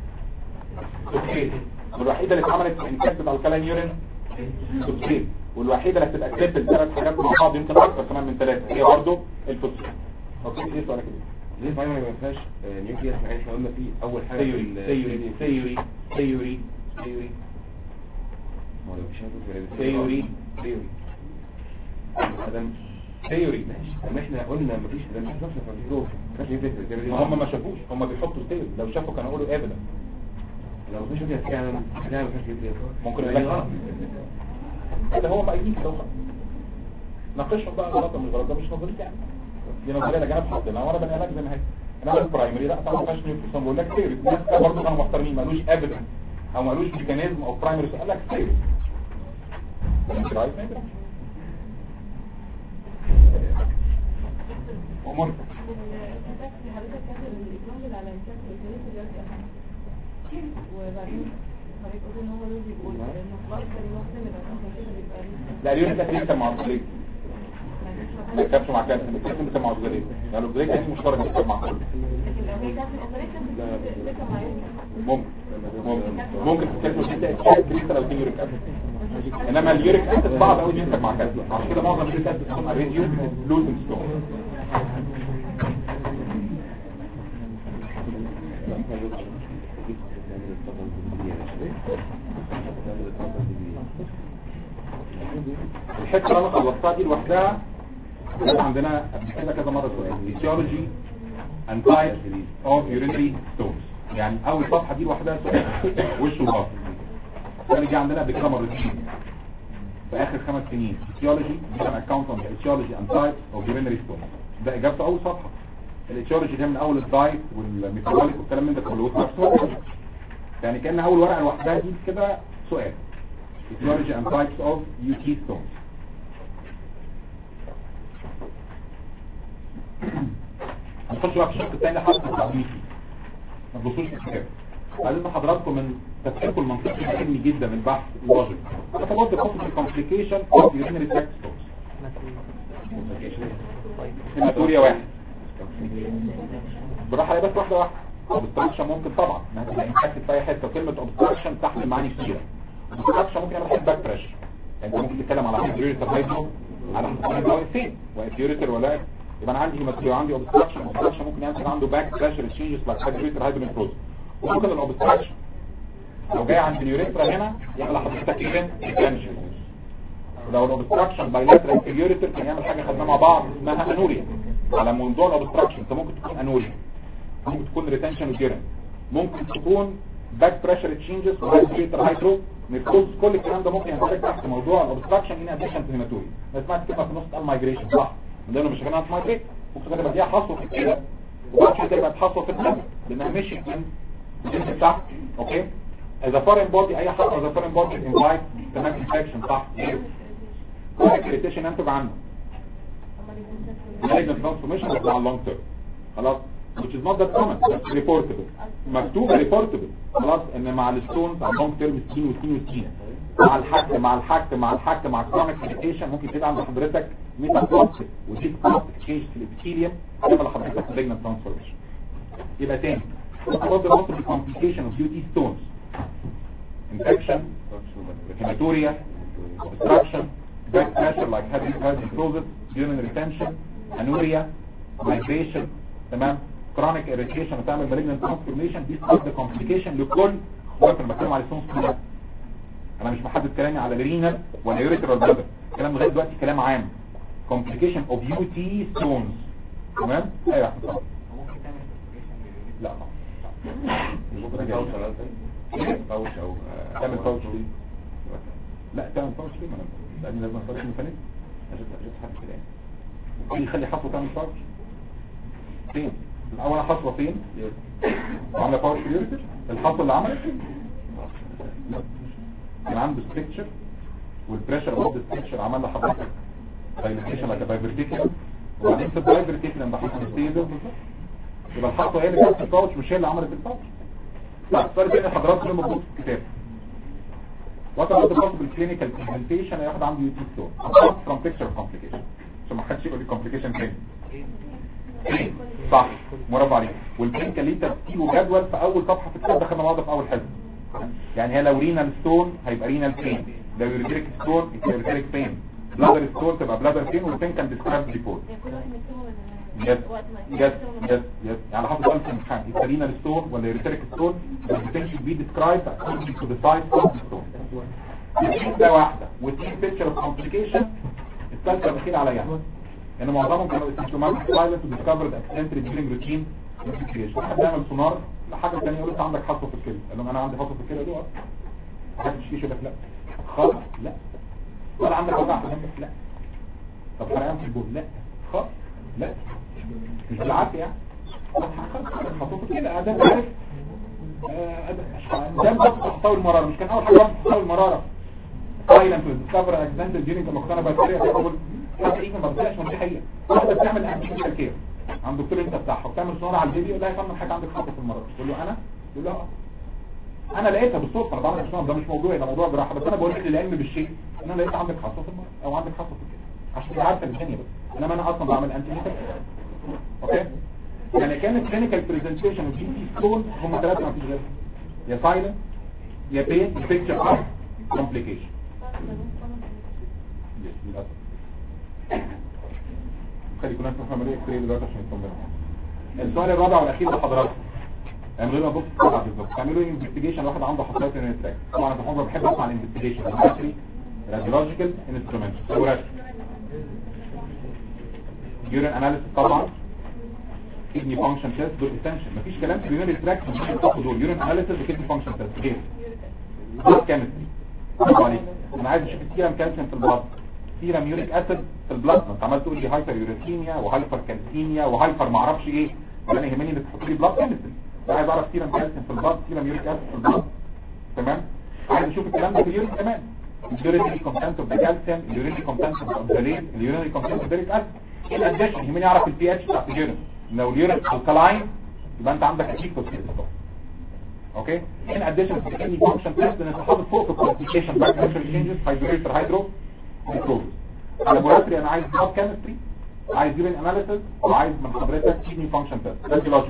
فوسفيت الوحيده اللي اتعملت في انكتب الكالين يورين فوسفيت والوحيده اللي هتبقى كليب الثلاث حاجات مع بعض يمكن اكتر كمان من ثلاثه هي برضه الفوسفيت اوكي ايه سؤالك ليه دايما ما فيهاش نيوكليس مع احنا قلنا فيه اول حاجه ثيوري ثيوري ثيوري ثيوري ثيوري ما هو مفيش حاجه في ثيوري ثيوري ادم ثيوري ماشي طب احنا قلنا مفيش ده مش نفس الفرنسيرو مفيش نفس ما هم ما شافوش هم بيحطوا ثيوري لو شافوا كانوا يقولوا ايفيدنس لو مفيش فيديو فعلا فعلا مفيش فيديو ممكن يبقى غلط اللي هو مقاييس لو ناقشهم بقى غلط ولا مش غلط ده مش نظريه يعني دي نظريه لجنه حاطينها وانا بني ادم زي ما هي انما البرايمري لا طبعا ما فيهاش نيوتريشن بقول لك ثيوري الناس كده برضه كانوا محترمين ما قالوش ايفيدنس او ما قالوش ميكانيزم او برايمري قال لك ثيوري وممكن حضرتك كاتب الاكزامبل على الشكل الثالث دلوقتي اهم وبعدين حضرتك قلت ان هو لازم يقول انه خلاص الوقت اللي بعد كده بيبقى لا اليوريك اسيد كان مع الزليك ما كانش مع كانسر الكانسر كان مع الزليك قالوا الزليك يعني مشترك جدا مع كله لكن لو هي كانت الاوبريشن بتبقى معايا ممكن ممكن ممكن تكتشف انت اكيد لسه لو تيجي يوريك اسيد انما اليوريك اسيد صعب قوي يمسك مع كانسر عشان كده معظم اليوريك اسيد بتكون راديو لوزنج ستون الحته اللي انا خلصتها دي لوحدها كان عندنا قبل كده كذا مره سؤال etiology and types of urinary stones يعني اول صفحه دي لوحدها سؤال وش وبطن السؤال اللي جه عندنا قبل كده مرتين في اخر خمس سنين etiology دي كان اكونت on the etiology and types of urinary stones ده اجابته اول صفحه الاتيولوجي ده من اول الدايت والميتابوليك والكلام من ده كله نفسه يعني كان اول ورقه لوحدها دي كده سؤال etiology and types of UT stones هنخش بقى في الشق الثاني لحد التعليمي ما تبصوش في الكتاب عايزين حضراتكم من تفكيركم المنطقي العلمي جدا من بحث اللوجيك تفضل تخصص الكومبليكيشن اوف يورينري تراكت ستونز هيماتوريا واحد براحه هي بس واحده واحده اوبستراكشن ممكن طبعا ما هتبقى امباكت في اي حته كلمه اوبستراكشن تحمل معاني كتيره اوبستراكشن ممكن يعمل باك بريشر انت ممكن تتكلم على هيدريتر هايدرو على حسب واقف فين واقف يوريتر ولا واقف يبقى انا عندي هيماتوريا عندي اوبستراكشن اوبستراكشن ممكن يعمل عنده باك بريشر تشينجز لايك هيدريتر هايدرو وممكن الاوبستراكشن لو جاي عند اليوريترا هنا يعمل لحضرتك ايفنت تنشن لو الاوبستراكشن بايلاترال اليوريتر كان يعمل حاجه خدناها مع بعض اسمها انوريا على موضوع الاوبستراكشن انت ممكن تكون انوريا ممكن تكون ريتنشن وجيرن ممكن تكون باك بريشر تشينجز وهايدريتر هايدرو نيكوز كل الكلام ده ممكن يندرج تحت موضوع الاوبستراكشن ان اديشن تو هيماتوري انا سمعت كلمه في نص المايجريشن صح من ضمن مش كلمه مايجريت ممكن تبقى دي حصوه في كده وبعد كده تبقى تحصل في الدم لانها مشيت من الجنس تحت اوكي اذا فورين بودي اي حاجه اذا فورين بودي انفايت تمام انفكشن صح كريتيشن انتج عنه malignant transformation بس على long term خلاص which is not that common that's reportable مكتوبة reportable خلاص ان مع الستونز على long term سكين وسكين وسكين مع الحك مع الحك مع الحك مع chronic irritation ممكن تبقى عند حضرتك ميتابلاستيك ودي بلاستيك تشينج في الابثيليوم تعمل لحضرتك malignant transformation يبقى تاني برضه مصر complication of UT stones infection hematuria obstruction back pressure like heavy hydrosis urinary retention anuria migration تمام chronic irritation وتعمل malignant transformation دي start the complication لكل وقت انا بتكلم على السونس كلها انا مش محدد كلامي على الرينال ولا يوريتر ولا بلادر كلام لغايه دلوقتي كلام عام complication of UT stones تمام ايوه يا أحمد. لا ممكن باوش ولا باوش او تعمل باوش ليه لا تعمل باوش ليه ما انا لازم لازم اصرف ميكانيزم جبت حد كده ايه اللي يخلي حصوه تعمل باوش فين الاول حصوه فين وعامله باوش في اليوريتر الحصوه اللي عملت لا كان عنده ستريكتشر والبريشر اوف الستريكتشر عمل لحضرتك دايليتيشن لايك بايفرتيكل وبعدين في البايفرتيكل لما حصل ستيبل يبقى الحصوه هي اللي كانت في الباوش مش هي اللي عملت الباوش طيب السؤال الثاني حضرتك اللي موجود في الكتاب What about the possible clinical presentation هياخد عنده يو تي ستون apart from picture of complication عشان ما حدش يقول لي complication تاني pain. صح مربع عليك والبين كان ليه ترتيب وجدول في اول صفحه في الكتاب دخلنا بعض في اول حزب يعني هي لو رينال ستون هيبقى رينال بين لو يوريتريك ستون يبقى يوريتريك بين بلادر ستون تبقى بلادر بين والبين كان ديسكرايب بيفور يعني كل واحد مكتوب يس يس يس يس يعني حافظ سؤال في الامتحان يبقى رينال ستون ولا يوريتريك ستون البين should be described according to the size of the stone الاثنين ده واحدة واثنين picture of complication الثالثة دخيل على يعني ان معظمهم كانوا symptomatic silent to discovered accidentally during routine investigation واحد بيعمل سونار لحاجه ثانيه يقول له انت عندك حصوه في الكلى قال لهم انا عندي حصوه في الكلى يقول له اه حد تشكيش يقول لك لا خالص لا ولا عندك وجع في جنبك لا طب حرقان في البول لا خالص لا مش بالعافيه يعني حصوه في الكلى ده عارف آه، ده بس تحتوي المرارة مش كان اول حاجة واحد تحتوي المرارة silent to discover accidental during المقتنى بكتيريا تقول حتى ايه ما بتلاقيش من دي حقيقة واحدة بتعمل انتيكال كير عند الدكتور انت بتاعها وبتعمل صورة على الفيديو يقول لها يا فندم حاجة عندك خطة في المرارة تقول له انا تقول له اه انا لقيتها بالصدفة انا بعمل صورة ده مش موضوعي ده موضوع جراحة بس انا بقول لك العلم بالشيء ان انا لقيت عندك خطة في المرارة او عندك خطة في الكلى عشان تبقى عارفة الدنيا بس انما انا اصلا بعمل انتيكال اوكي يعني كانت كلينيكال برزنتيشن والجي تي ستون هم ثلاثة ما فيش غيرهم يا سايلنت يا بين يا بيكتشر اوف كومبليكيشن للاسف خلي كنا نفهم عمليه اكس دلوقتي عشان نطمن السؤال الرابع والاخير لحضراتكم اعملوا لنا بص طبعا بالظبط تعملوا لي انفستيجيشن واحد عنده حصيات الانتراك طبعا انا بحب بحب اسمع الانفستيجيشن راديولوجيكال انسترومنت يورين اناليسيس طبعا كدني فانكشن تيست دول اسينشال مفيش كلام في اليورين تراك مش تاخد دول يورين اناليسيس وكدني فانكشن تيست غير بلاد كيمستري برافو عليك انا عايز اشوف السيرم كالسيوم في البلاد سيرم يوريك اسيد في البلاد ما انت عمال تقول لي هايبر يوريثيميا وهايبر كالسيميا وهايبر ما اعرفش ايه انا يهمني انك تحط لي بلاد كيمستري عايز اعرف سيرم كالسيوم في البلاد سيرم يوريك اسيد في البلاد تمام عايز اشوف الكلام ده في اليورين كمان اليورينري كونتنت اوف ذا كالسيوم اليورينري كونتنت اوف ذا ليد اليورينري كونتنت اوف ذا اسيد ايه الاديشن يهمني اعرف البي اتش بتاعت اليورين لو اليورين الكلاين يبقى انت عندك اكيد توكسيك اوكي ان اديشن تو اني فانكشن تيست ان حاطط فوق في الكومبليكيشن باك بريشر تشينجز هايدريتر هيدرو ميكروب لابوراتوري انا عايز بلاد كيمستري عايز يورين اناليسيس وعايز من حضرتك كيدني فانكشن تيست ده لوجيك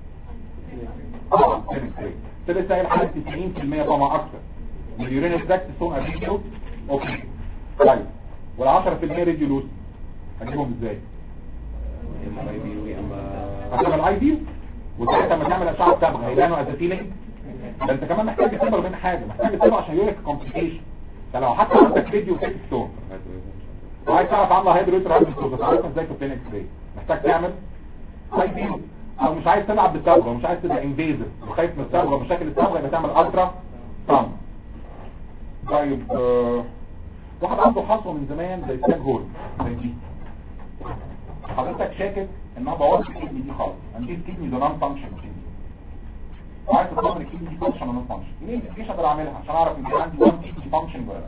طبعا كيمستري طلع سائل حاله 90% طبعا اكثر من اليورين اكزاكت سون اديشن اوكي طيب وال 10% ريديولوس هجيبهم ازاي؟ هتعمل اي بي وساعتها لما تعمل اشعه صبغه هيبانوا اساسيلين ده انت كمان محتاج تصبغ من حاجه محتاج تصبغ عشان يوريك كومبليكيشن ده لو حتى عندك فيديو فيك ستون وعايز تعرف عامله هيدرويتر هيدرويتر تعرفها ازاي في البلين اكس راي محتاج تعمل اي بي او مش عايز تلعب بالصبغه ومش عايز تبقى انفيزيف وخايف من الصبغه ومشاكل الصبغه يبقى تعمل الترا ساوند طيب آه، واحد عنده حصوه من زمان زي ستاج هول زي دي حضرتك شاكك انها بوظت الكدني دي خالص عندي الكدني ده نون فانكشن كدني وعايز تطمن الكدني دي فانكشن ولا نون فانكشن ايه الانفستيجيشن اقدر اعملها عشان اعرف ان عندي وان كدني فانكشن ولا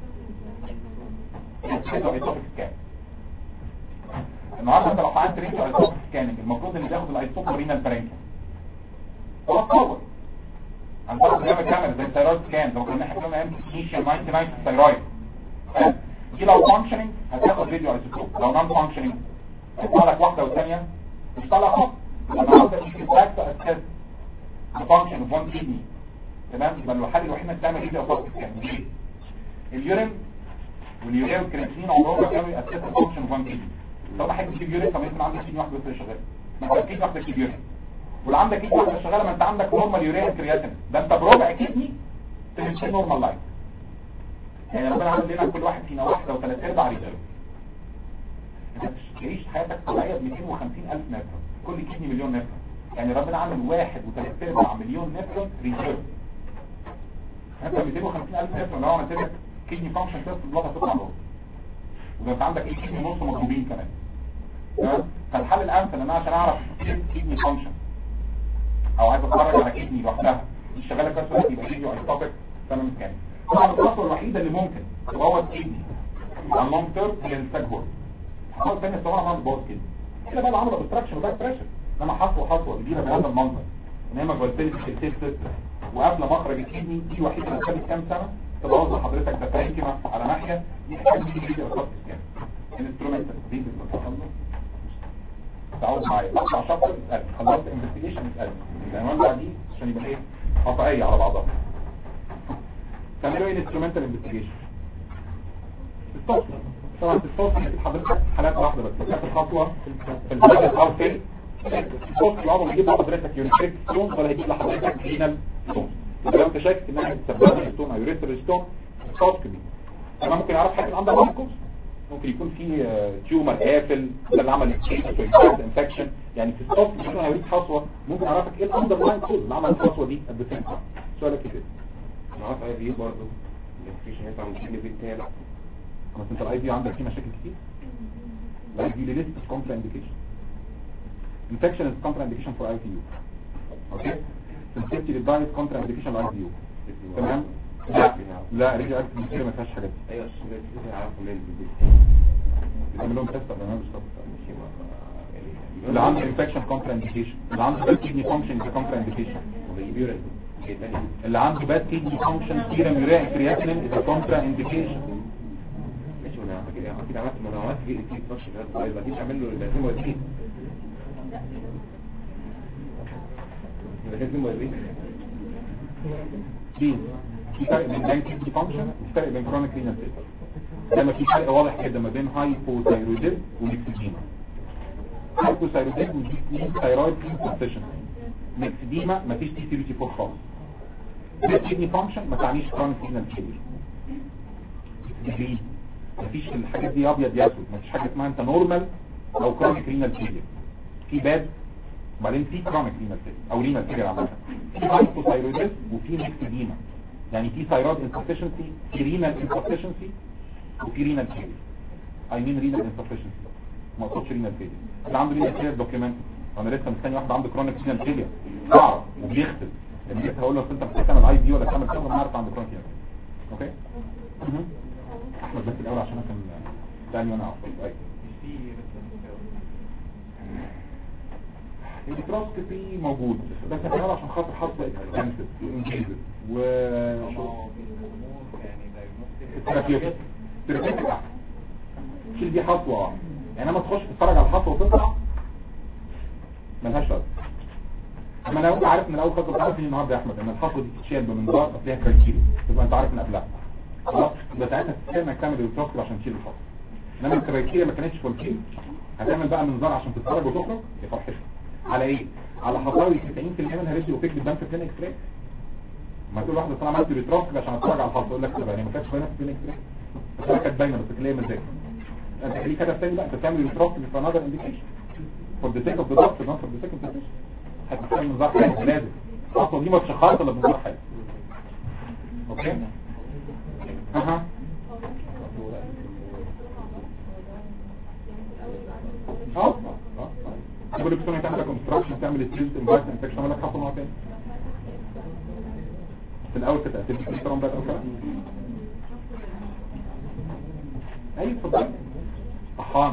لا كده ايتوبيك سكان النهارده انت لو فعلت رينج ايتوبيك سكاننج المفروض اللي بياخد الايتوب رينال برينكا هو تصور هنطلع بنعمل كاميرا زي الثيرويد سكان زي ما كنا احنا بنعمل انيشال 99 في الثيرويد دي لو فانكشننج هتاخد فيديو ايتوب لو نون فانكشننج يطلع لك واحدة والثانية مش طلع خط انا عاوز اشوف باك اساس الفانكشن اوف وان كيدني تمام يبقى الحل الوحيد انك تعمل ايه اوف يعني اليورين واليوريا والكرياتين عمرهم ما كانوا ياسسوا الفانكشن اوف وان كيدني طب حاجه تجيب يورين طب انت عندك كيدني واحده بس اللي شغاله ما انت اكيد واحده تجيب يورين ولو عندك كيدني واحده شغاله ما انت عندك نورمال يوريا كرياتين ده انت بربع كيدني تمشي نورمال لايف يعني ربنا عامل لنا كل واحد فينا واحده وثلاث ارباع رجاله انت تعيش حياتك طبيعيه ب 250 الف نفر كل كدني مليون نفر يعني ربنا عامل واحد وثلاث ارباع مليون نفر ريزيرف انت 250 الف نفر لو عملت لك كدني فانكشن تيست البلاد هتطلع نور وده انت عندك ايه كدني نص مطلوبين كمان تمام فالحل الامثل ان انا عشان اعرف كدني فانكشن او عايز اتفرج على كدني لوحدها مش شغاله كويس ولا يبقى فيديو ايستوبيك تمام كام طبعا الخطوه الوحيده اللي ممكن تبوظ كدني على اللونج تيرم هي الستاج هورن الحصوه الثانيه الصراحه ما بتبوظ كده كده بقى عملوا ابستراكشن وباك بريشر انما حصوه حصوه كبيره بهذا المنظر ان هي مجوزتلي في السيل سيستم وقبل مخرج الكدني دي وحيده اللي كانت كام سنه تبوظ لحضرتك ده فرنكيما على ناحيه دي حاجه دي دي اساس كام الانسترومنت دي بتخلص تعود معايا اطلع شابتر اسالني خلصت انفستيجيشن اسالني العنوان ده دي عشان يبقى ايه قطعيه على بعضها تعملوا ايه انسترومنتال انفستيجيشن التوصل طبعا التوصل حضرتك حالات واحده بس كانت الخطوه في البلد او في التوصل العمر يجيب لحضرتك يوريتريك ستون ولا هيجيب لحضرتك رينال ستون لو انت شايف انها بتسبب ستون او يوريتريك ستون التوصل كبير انا ممكن اعرف حاجه عندها ماركوس ممكن يكون في تيومر قافل ده اللي عمل انفكشن يعني في الصف مش هيوريك حصوه ممكن اعرفك ايه الاندر لاين كود اللي عمل الحصوه دي قد فين سؤالك كده معاك اي فيو برضه مفيش هيطلع من كل بيت تاني بس انت الاي بي عندك فيه مشاكل كتير الاي بي ليست كونترا انديكيشن infection is contraindication for ICU اوكي sensitivity للدايت contraindication للICU تمام لا لا رجع اكتب كتير ما فيهاش حاجات ايوه عشان كده كده هيعرفوا منين بالبيت بنعمل لهم تيست قبل ما يلبسوا اللي عنده infection contraindication اللي عنده bad kidney function is a contraindication وبيبيورن شيء تاني اللي عنده bad kidney function serum urea creatinine is a contraindication ماشي وانا اكيد اكيد عملت ما انا عملت في في فراش ده طيب اكيد اعمل له لازم وديه لازم وديه دي في فرق بين bad kidney function وفي فرق بين chronic renal failure لما في فرق واضح كده ما بين hypothyroidism وميكسيديما hypothyroidism دي thyroid insufficiency ميكسيديما مفيش تي 34 خالص bad kidney function ما تعنيش chronic renal failure degree مفيش الحاجات دي ابيض يا اسود مفيش حاجه اسمها انت نورمال او كرونيك رينال فيلير في باد وبعدين في كرونيك رينال فيلير او رينال فيلير عامه في هايبوثايرويدز وفي ميكسيديما يعني في ثايرويد انسفشنسي في رينال انسفشنسي وفي رينال فيلير اي مين رينال انسفشنسي ما اقصدش رينال فيلير اللي عنده رينال فيلير دوكيمنت انا لسه مستني واحد عنده كرونيك رينال فيلير صعب وبيختل يعني لسه هقول له أصل انت محتاج تعمل اي دي ولا تعمل كذا ما عارف عنده كرونيك رينال اوكي مهم. احمد بس الاول عشان انا كان تاني وانا افضل ايوه التراسكوبي موجود بس هنعمل عشان خاطر حصل اكستنسيف وانجيزد و ثيرابيوتيك ثيرابيوتيك احسن شيل دي خطوه واحدة. يعني لما تخش تتفرج على الخطوه وتطلع ملهاش لازمه اما لو انت عارف من الاول خطوه بتعرف النهارده يا احمد ان الخطوه دي تتشال بمنظار اصلها كرايتيريا تبقى انت عارف من قبلها خلاص يبقى ساعتها تستنى انك تعمل التراسكوبي عشان تشيل الخطوه انما الكرايتيريا ما كانتش فولكيل هتعمل بقى منظار عشان تتفرج وتخرج يا فرحتك على ايه على حصاوي 90% منها ريديو وفيك بالدم في الكلينيك اكس ما تقول واحده طالما عملت ريتراسكوبي عشان اتفرج على الخطوه يقول لك طب يعني ما كانتش باينه في الكلينيك اكس بس هي كانت باينه بس كان ليا مزاج انت خليك هدف تاني بقى انت تعمل ريتراسكوبي في انذر انديكيشن فور ذا سيك اوف ذا دكتور نوت فور ذا سيك اوف ذا بيشنت هتعمل منظار حاجه لازم الخطوه دي ما تشخصش الا بمنظار حاجه اوكي اها اه اه تقول لك سنه تعمل كونستراكشن تعمل ستيلز انفايت انفكشن تعمل لك خطوه تاني في الاول كده هتبقى في ترام بقى او كده ايوه اتفضل طحان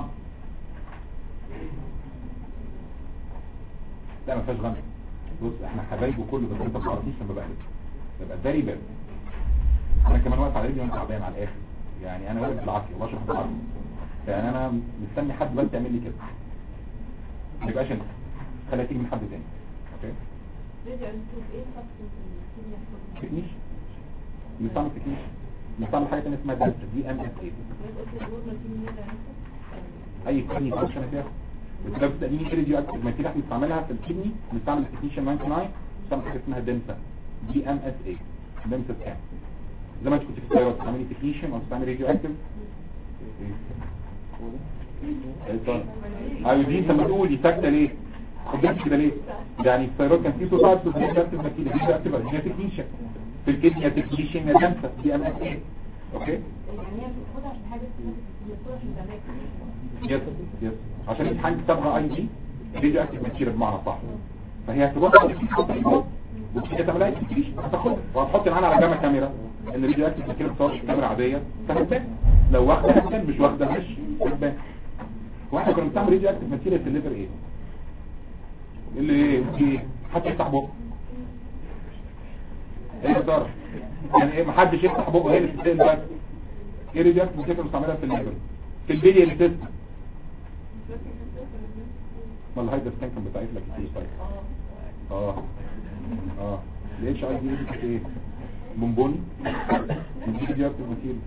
لا ما فيهاش غنى بص احنا حبايبه كله بس انت ما تعرفيش لما بقلب يبقى فيري باد انا كمان واقف على رجلي وانا تعبان على الاخر يعني انا واقف بالعافيه وبشرح بالعافيه يعني انا مستني حد بس يعمل لي كده ما يبقاش انت خليها تيجي من حد تاني اوكي رجع نشوف ايه خطوة الكيمياء تكنيش بنستعمل تكنيش بنستعمل حاجه ثانيه اسمها دلتا دي ام اس اي قلت الجورنال الكيمياء ده اي كدني فانكشن فيها بس ده بتديني كده دي اكتر ما تيجي احنا بنستعملها في الكدني بنستعمل التكنيشن 99 بنستعمل حاجه اسمها دمسا دي ام اس اي دمسا سكان زي ما انت كنت في الطياره بتستعملي تكنيشن او بتستعملي راديو اكتف ايودين انت ما تقولي ساكته ليه خد بالك كده ليه يعني السيارات كان في صوت بس دي اكتف مكيده دي اكتف دي تكنيشن في الكدني تكنيشن يا دمسا دي ام اس اي اوكي يعني هي بتاخدها عشان حاجة بتاخدها عشان تعملها يس يس عشان الامتحان كتابها اي دي راديو اكتف ماتيريال بمعنى صح فهي هتبقى وكده تعملها تكريش هتاخدها وهتحط معانا على جامعة كاميرا ان الراديو اكتف ماتيريال بتصور كاميرا عادية فهتبان لو واخده هتبان مش واخده مش هتبان واحنا كنا بنستعمل راديو اكتف ماتيريال في الليفر ايه اللي ايه ايه حد يفتح بقه ايه يا ترى يعني ايه محدش يفتح بقه هي اللي بتتسال بس ايه راديو اكتف ماتيريال بنستعملها في الليفر في البيليال سيستم ما الهايدر كان كان بتعيد لك كتير طيب اه اه الاتش اي دي دي كانت ايه بونبوني من دي دي اكتر كتير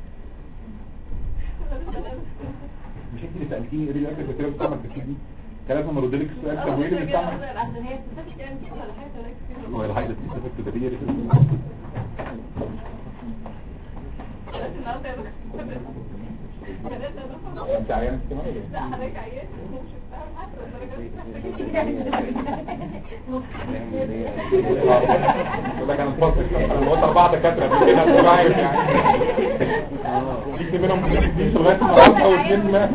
مش انت اللي سالتيني ايه اللي اكتر كتير بتعمل في الكيدني كان لازم ارد لك السؤال طب وايه اللي بتعمل عشان هي بتستفيد يعني كده ولا حاجة ولا كده هو الهايدر دي استفدت ده بيه النهارده يا دكتور انت عيان كمان لا حضرتك عيان ومش فاهم حتى يبقى كان الفصل انا قلت اربعه دكاتره من كده مش عارف يعني في منهم دي لغايه النهارده واثنين ما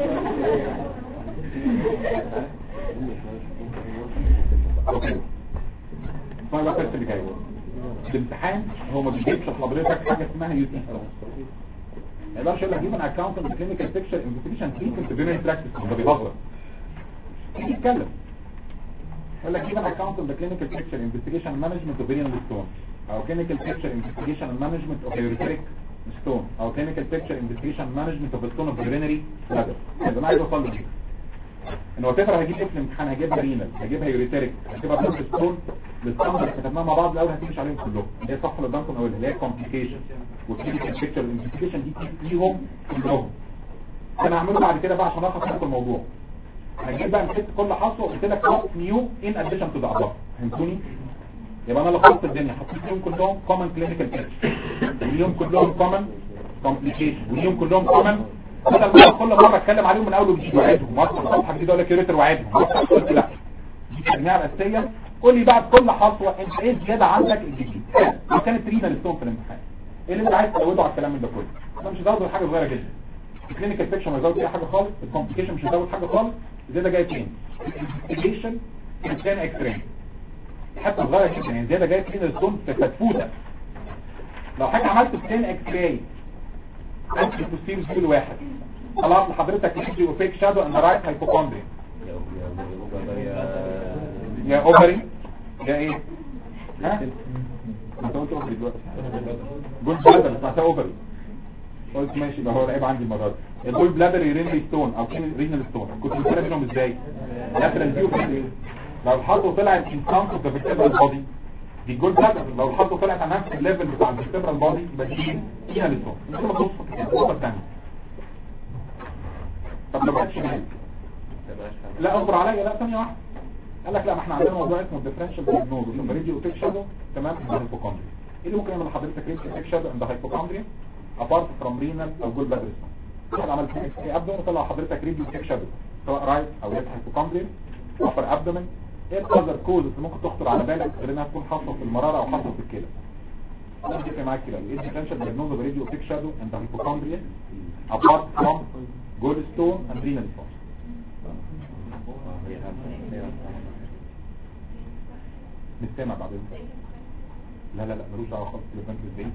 اوكي طيب بقى التست اللي جاي الامتحان هو ما بيجيبش لحضرتك حاجه اسمها يو تي ما يقدرش يقول لك جيب ان اكونت كلينيكال بيكتشر انفستيجيشن تريتمنت بيرن براكتس ده بيهزر يجي يتكلم يقول لك جيب ان اكونت ذا كلينيكال بيكتشر انفستيجيشن مانجمنت اوف فيريان ستون او كلينيكال بيكتشر انفستيجيشن مانجمنت اوف يوريتريك ستون او كلينيكال بيكتشر انفستيجيشن مانجمنت اوف ستون اوف يورينري بلادر ده انا عايز اوصل له ان هو تفر هجيب اسم الامتحان هجيبها رينال هجيبها يوريتريك هجيبها بلاد ستون بالستاندرد اللي كتبناها مع بعض الاول هتمشي عليهم كلهم اللي هي الصفحه اللي قدامكم اولها اللي هي كومبليكيشن والكلينيكال بيكتشر انفستيجيشن دي فيهم كلهم انا هعمله بعد كده بقى عشان الخص لكم الموضوع هجيب بقى مسكت كل حصه وقلت لك وات نيو ان اديشن تو ذا اباف فهمتوني يبقى انا لخصت الدنيا حطيت لهم كلهم كومن كلينيكال بيكتشر وليهم كلهم كومن كومبليكيشن وليهم كلهم كومن بدل ما كل مره اتكلم عليهم من اول وجديد وعدهم وافتح صفحه جديده اقول لك كيوريتر وعدهم قلت لا دي التجميع الاساسيه قول لي بقى بكل حصوه انت ايه زياده عندك الجديد لو كانت رينا للسوم في الامتحان ايه اللي انت عايز تزوده على الكلام ده كله انا مش هزود حاجه صغيره جدا الكلينيكال بيكشن مش هزود فيها حاجه خالص الكومبليكيشن مش هزود حاجه خالص زياده جايه فين الانفستيجيشن كان اكس راي حتى صغيره جدا يعني زياده جايه فين السوم في فتفوته لو حاجه عملت بلين اكس راي انت بتصير زول واحد طلعت لحضرتك يجي وفيك شادو ان رايت هايبوكوندريا يا اوفري يا ايه ها انت قلت اوفري دلوقتي جول بلادر بتاعت اوفري قلت ماشي يبقى هو العيب عندي المره دي الجول بلادر يرينري ستون او كين رينال ستون كنت بتفرق بينهم ازاي لاترال فيو لو الحصوه طلعت ان فرونت اوف ذا فيرتبرال بودي دي الجول بلادر لو الحصوه طلعت على نفس الليفل بتاع الفيرتبرال بودي يبقى دي رينال ستون مش ما تبص النقطه الثانيه طب ما بقتش مهم لا اصبر عليا لا ثانيه واحده قال لك لا ما احنا عندنا موضوع اسمه ديفرنشال دايجنوز لما ريدي اوتيك شادو تمام في الهيبوكوندريا ايه اللي ممكن يعمل لحضرتك ريدي اوتيك شادو عند الهيبوكوندريا ابارت فروم رينال او جول بلادر واحد عمل فيه اكس ابدو طلع حضرتك ريدي اوتيك شادو سواء رايت او ليفت هيبوكوندريا ابر ابدومن ايه الاذر كوز اللي ممكن تخطر على بالك غير انها تكون حاصله في المراره او حاصله في الكلى انا بتفق معاك كده ايه الديفرنشال دايجنوز اوف ريدي اوتيك شادو عند الهيبوكوندريا apart from gallstone and renal stones نستمع بعدين لا لا لا ملوش دعوه خالص بالبنك ازاي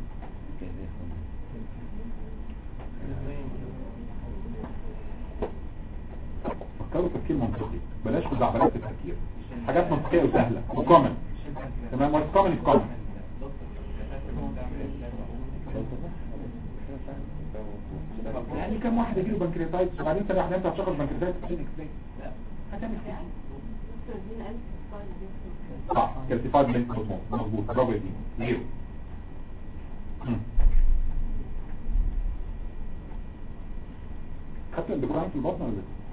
فكروا تفكير منطقي بلاش خزعبلات التفكير حاجات منطقيه وسهله وكومن تمام واتس كومن از كومن يعني كم واحد يجيله بنكرياتايتس وبعدين سنه واحده انت هتشخص بنكرياتايتس كلينيك ازاي هتعمل كده صح كالتفاد من مضمون مظبوط برافو يا دين زيرو مم. خدت الاندوكراين في البطن ولا لسه؟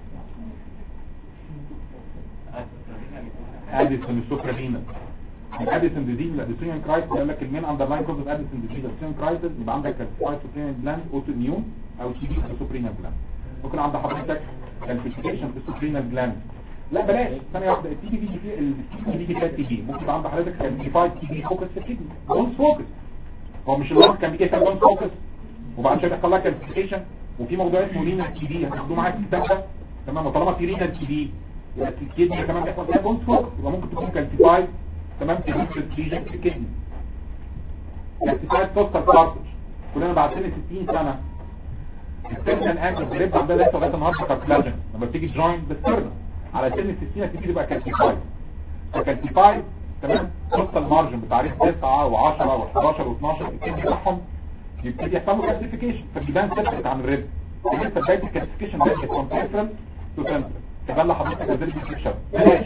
اديسون السوبرامينا الاديسون ديزيز الاديسون كرايتس يقول لك المين اندرلاين كوز اوف اديسون ديزيز الاديسون كرايتس يبقى عندك كالسيفايد سوبرينال جلاند اوتو اميون او سي بي سوبرينال جلاند ممكن عند حضرتك كالفيكيشن في السوبرينال جلاند لا بلاش ثانيه واحده التي بي دي في التي بي دي تي بي ممكن يبقى عند حضرتك كالسيفايد تي بي فوكس في الكدني دونت فوكس هو مش اللي كان بيجي يسال دونت فوكس وبعد كده يحصل لها كالفيكيشن وفي موضوع اسمه رينال تي بي هتاخدوه معاك في الكتاب ده تمام وطالما في رينال تي بي يبقى الكدني كمان بيحصل فيها دونت فوكس يبقى ممكن تكون كالسيفايد تمام في ليجن في الكدني كالسيفايد توستال كارتج كلنا بعد سن 60 سنه التيرنال انجل بريب عندها لسه لغايه النهارده كارتلاجن لما بتيجي جوين بالتيرنال على سن 60 هتبتدي تبقى كالسيفايد فكالسيفايد تمام توصل مارجن بتعريف 9 و10 و11 و12 الكدني بتاعهم يبتدي يحصل له كالسيفيكيشن فبيبان سيبريت عن الريب لسه بدايه الكالسيفيكيشن ده فروم بيرفرال تو سنترال تبان لحضرتك نزلت الفيكشن بلاش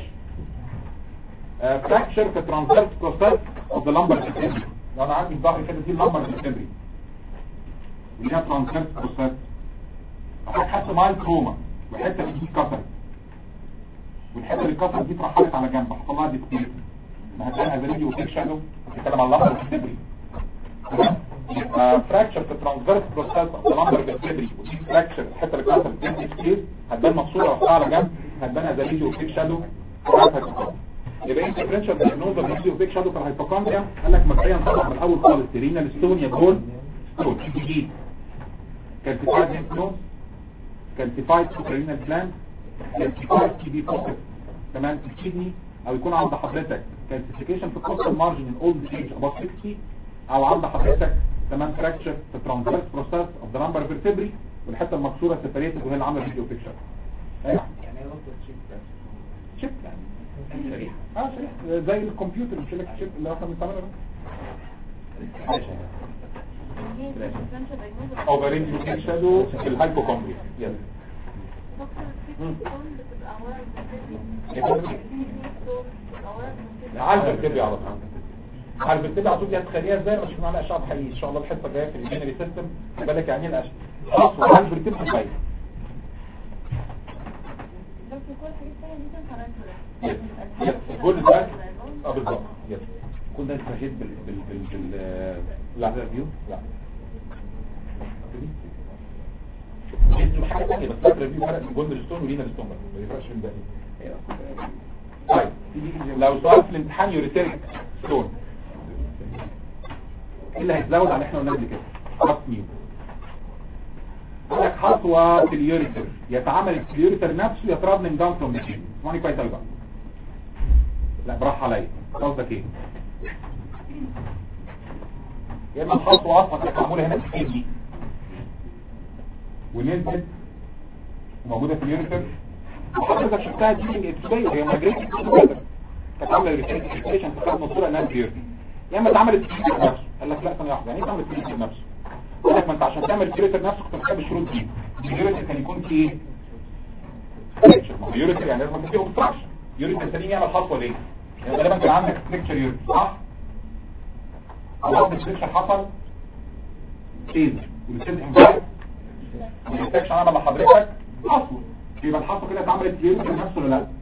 فراكشر في ترانسفيرس بروسيس اوف ذا لامبر سيستمري لو انا عندي الظهر كده دي اللامبر سيستمري وليها ترانسفيرس بروسيس وحاجه حاسه مايل تروما والحته دي اتكسرت والحته اللي اتكسرت دي اترحلت على جنب حصل لها ديسبيس ما هتلاقيها زي فيديو وفيك شادو بتتكلم على اللامبر سيستمري تمام هيبقى فراكشر في ترانسفيرس بروسيس اوف ذا لامبر فيرتبري ودي فراكشر الحته اللي كانت في الكيس سبيس هتبان مقصوره وقطعه على جنب هتبان از ليجي وفيك شادو يبقى انت فرنشال دايجنوز اوف ليجي وفيك شادو في الهايبوكوندريا قال لك مبدئيا طبعا من الاول خالص رينال ستون يا جول ستون جديد كالسيفايد ليمف نود كالسيفايد سوبرينال بلان كالسيفايد تي بي فوكس تمام الكدني او يكون عند حضرتك كالسيفيكيشن في الكوستال مارجن ان اولد ايج اباف 60 او عند حضرتك تمام فراكشر في ترانسفيرس بروسيس اوف ذا لامبر فيرتبري والحته المكسوره سيبريتد وهي اللي عامله فيديو بيكتشر ايوه يعني ايه نقطة شيك شيب يعني شريحه اه شريحه زي الكمبيوتر مش لك شيب اللي احنا بنستعمله ده ماشي او برين شادو في الهايبوكوندريا يس دكتور في ستون بتبقى ورا الفيرتبري يبقى بتبقى ورا الفيرتبري على الفيرتبري على طول على الفيرتبري على طول دي هتخليها ازاي مش معانا اشعه حقيقي ان شاء الله الحصه الجايه في الجينري سيستم خلي بالك يعني ايه الاشعه خلاص على الفيرتبري كويس دكتور كل حاجة تانية دي تنفرنسولا يس يس كل ده اه بالظبط يس كنت انت مشيت بال بال بال بال لا ريفيو لا دي حاجه ثانيه بس لا ريفيو فرق بين جولد ستون ولينا ستون بس ما يفرقش بين ده طيب لو سؤال في الامتحان يوريتيريك ستون ايه اللي هيتزود على اللي احنا قلناه قبل كده خلاص ميو لك خطوه في اليوريتر يتعامل في اليوريتر نفسه يا ترافلنج داون فروم ذا اسمعني كويس قوي بقى لا براح عليا قصدك ايه يا اما الخطوه اصلا كانت معموله هنا في الكيدني ونزلت وموجوده في اليوريتر وحضرتك شفتها دي اكسباير هي ماجريتد كانت عامله ريفريشن تخيل الصوره انها في اليوريتر يا اما اتعملت في اليوريتر نفسه قال لك لا ثانيه واحده يعني ايه اتعملت في اليوريتر نفسه قال لك ما انت عشان تعمل اليوريتر نفسه كنت محتاج الشروط دي اليوريتر كان يكون فيه ايه اليوريتر يعني لازم يكون فيه اوبستراكشن اليوريتر سليم يعمل خطوه ليه يعني غالبا كان عندك ستريكشر يوريتر صح خلاص الستريكشر حصل فيز والستيز امبارح والستريكشر عمل لحضرتك حصل يبقى الحصه كده اتعملت في اليوريتر نفسه ولا لا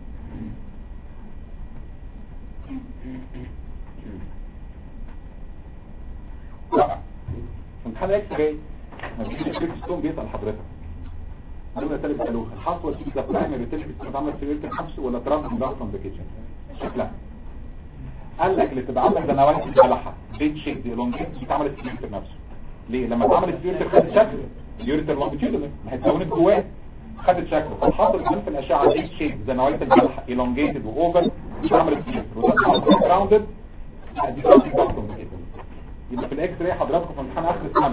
لا امتحان اكس راي ما بيجيش الكريك ستون بيسال حضرتك قالوا لي تالت قالوا الحصوه دي ده برايمري تيلك اتعملت في اليوريتر نفسه ولا ترانس داون كيتشن شكلها قال لك اللي تبقى عامله زي نوايا البلحه بيت شيك دي لونجيت دي اتعملت في اليوريتر نفسه ليه لما اتعملت في اليوريتر خدت شكل اليوريتر لونجيتيودنال ما هي اتكونت جواه خدت شكله فالحاصل كمان في الاشعه بيت شيك زي نوايا البلحه elongated واوفر دي اتعملت في اليوريتر وده راوندد دي ترانس داون يبقى في الاكس راي حضراتكم في امتحان اخر السنه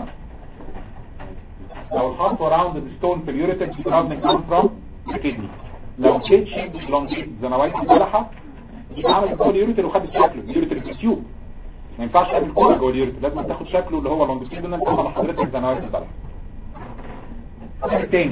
لو الخطوه راوند ستون في اليوريتر دي راوندنج كام فروم الكدني لو بيت شيك لونجيت زي نوايا البلحه دي عملت جوه اليوريتر وخدت شكله اليوريتر تيوب ما ينفعش تعمل كوره جوه اليوريتر لازم تاخد شكله اللي هو لونجيتيودنال كما لحضرتك زي نوايا البلحه الثاني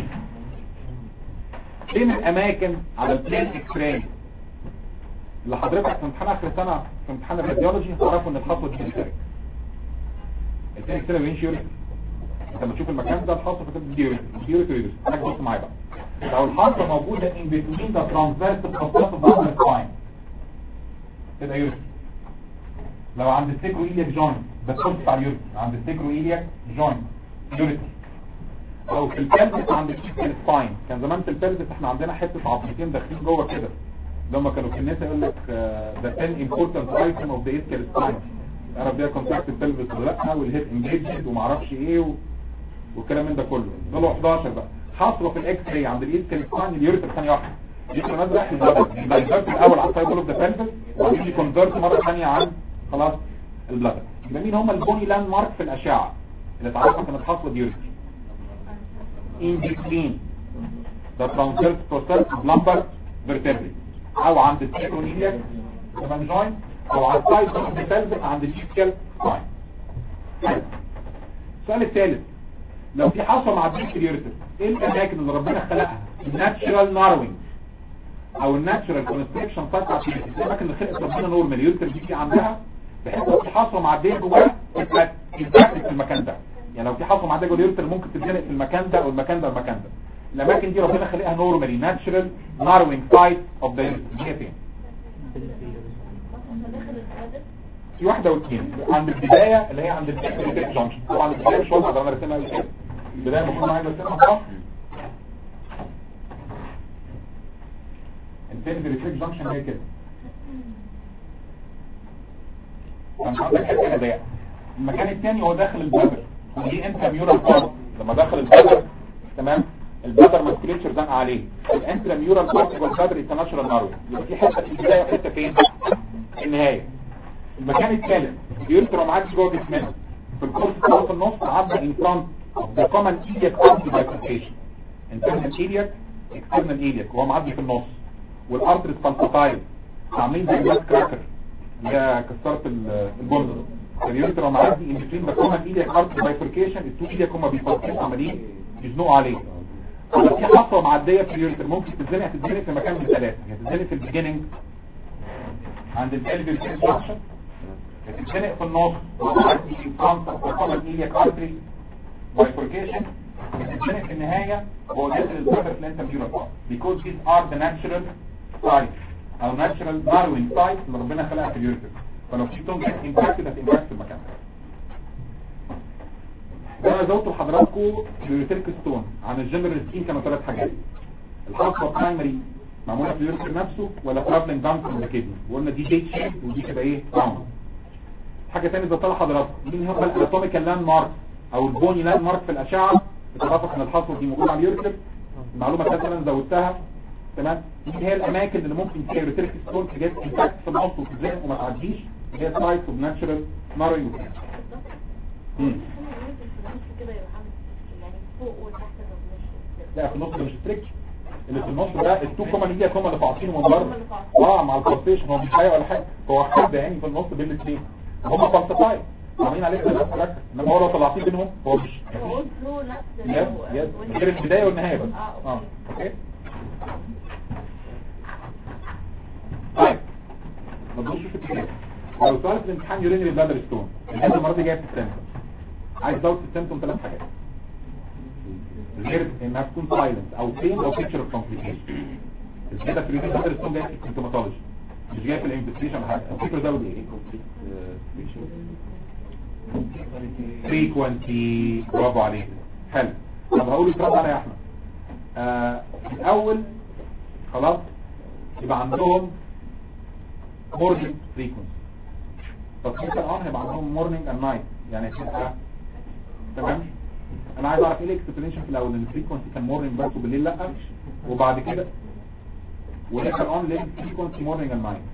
فين الاماكن على البلين اكس راي اللي حضرتك في امتحان اخر سنه في امتحان الراديولوجي هتعرفوا ان الخطوه دي بتشارك الثاني كده بيمشي يوريتر انت لما تشوف المكان ده الحصه فتبدا يوريتر يوريتر يوريتر انا بص معايا بقى لو الحصه موجوده ان بتوين ذا ترانسفيرس خطوات بعد السباين تبقى يوريتر لو عند السيكرو ايلياك جوينت بتخش على اليوريتر عند السيكرو ايلياك جوينت يوريتر او في البلفس عند الكيكال سباين كان زمان في البلفس احنا عندنا حته عظمتين داخلين جوه كده لما كانوا في الناس يقول لك ذا 10 important item of the ischial spine تعرف بيها كونتاكت البلفس ولا لا والهيد انجيجد وما اعرفش ايه و... والكلام من ده كله دول 11 بقى حصلوا في الاكس راي عند الاسكال سباين اليوريتر ثانيه واحده اليوريتر نازل رايح للبلد يبقى البلد الاول على السايبول اوف ذا بلفس وبعدين يكونفرت مره ثانيه عن خلاص البلد يبقى مين هم البوني لاند مارك في الاشعه اللي اتعرفوا كانت حاصله ديوريتر in between the transverse process of lumbar vertebrae او عند السيكرونيليك تمام جوين او على السايد اوف ذا عند الاسكال سباين السؤال الثالث لو في حصوه مع الديك اليوريتر ايه الاماكن اللي ربنا خلقها الناتشرال ناروينج او الناتشرال كونستريكشن سايت الاماكن اللي خلقت ربنا نورمال اليوريتر دي في عندها بحيث لو في حصوه مع الديك جواها تبقى في المكان ده يعني لو في حصوه مع الديك اليوريتر ممكن تتزنق في المكان ده او المكان ده والمكان ده الاماكن دي ربنا خلقها نورمالي ناتشرال ناروينج سايت اوف ذا يوريتر دي فين في واحده واثنين عند البدايه اللي هي عند الفيرتيك جانكشن طبعا البدايه مش واضحه ده انا رسمها قبل كده البدايه المفروض انا عايز ارسمها صح الفيرتيك جانكشن هي كده كان عندك حته ضيقه المكان الثاني هو داخل البلدر ودي انت ميورال بارت لما دخل البلدر تمام البلدر ماسكوليتشر زنق عليه الانترا ميورال بارت والبلدر انترناشونال نارو يبقى في حته في البدايه وحته فين في النهايه المكان الثالث بيلترا معاك جوه جسمنا في الكورس بتاعه في النص عدى ان فرونت اوف ذا كومن ايلياك ارتري بايفوركيشن انترنال ايلياك اكسترنال ايلياك وهو معدي في النص والارتريز بالفاتايل عاملين زي الناس كراكر اللي هي كسرت ال- البندق اليوريتر معدي ان بتوين ذا كومن ايلياك ارتري بايفوركيشن التو ايلياك هما بيفرقوا عمالين يزنقوا عليه لو في حصوه معديه في اليوريتر ممكن تتزنق تتزنق في مكان من ثلاثه هي تتزنق في البيجيننج عند البلفيك جانكشن تتزنق في النص وتعدي في فرونت اوف ذا كومن ايلياك ارتري بايفوركيشن تتزنق في النهايه وهو داخل البلدر فلانتم يوريتر because these are the natural sites او natural narrowing sites اللي ربنا خلقها في اليوريتر فلو في تون جت امباكتد هتمباكت المكان ده انا زودت لحضراتكم اليوريتريك ستون عن الجنرال سكين كانوا ثلاث حاجات الحصوه برايمري معموله في اليوريتر نفسه ولا ترافلنج داون في الكدني وقلنا دي جي شيب ودي كده ايه راوند حاجه ثانيه زودتها لحضراتكم مين هو الاناتوميكال لاند مارك او البوني لاند مارك في الاشعه اتفق ان الحصوه دي موجوده على اليوريتر المعلومه الثالثه اللي انا زودتها تمام دي هي الاماكن اللي ممكن فيها يوريتريك ستون تجد امباكت في النص وتتزنق وما تعديش اللي هي سايتس اوف ناتشرال نارينج امم كده يبقى عامل يعني فوق وتحت الرجل لا في النص ده مش ستريك اللي في النص ده التو كومن هي كومن اللي فاعطينه من بره اه مع البارتيشن هو مش حاجه ولا حاجه هو حد يعني في النص بين الاثنين هم فالسفاي عاملين عليه كده بس انما هو لو طلعتيه بينهم هو مش هو فلو نفس يس يس غير البدايه والنهايه بس اه اه اوكي اوكي طيب ما تبصش في الكتاب لو سؤال في الامتحان يورينري بلادر ستون الهدف المره دي جايه في السيمتوم عايز ازود في السيمتوم ثلاث حاجات غير انها تكون سايلنت او فين او بيكتشر اوف كومبليكيشن الزياده في اليورينري بلادر ستون جايه في السيمتوماتولوجي مش جايه في الانفستيشن ولا حاجه الفكره ده ايه فريكوانسي برافو عليك حلو طب هقول الكلام ده على يا احمد آه الاول خلاص يبقى عندهم مورنينج فريكونسي طب انت اه هيبقى عندهم مورنينج اند نايت يعني تبقى تمام انا عايز اعرف ايه الاكسبلانيشن في الاول ان الفريكونسي كان مورنينج بس وبالليل لا وبعد كده وليتر اون ليه فريكونسي مورنينج اند نايت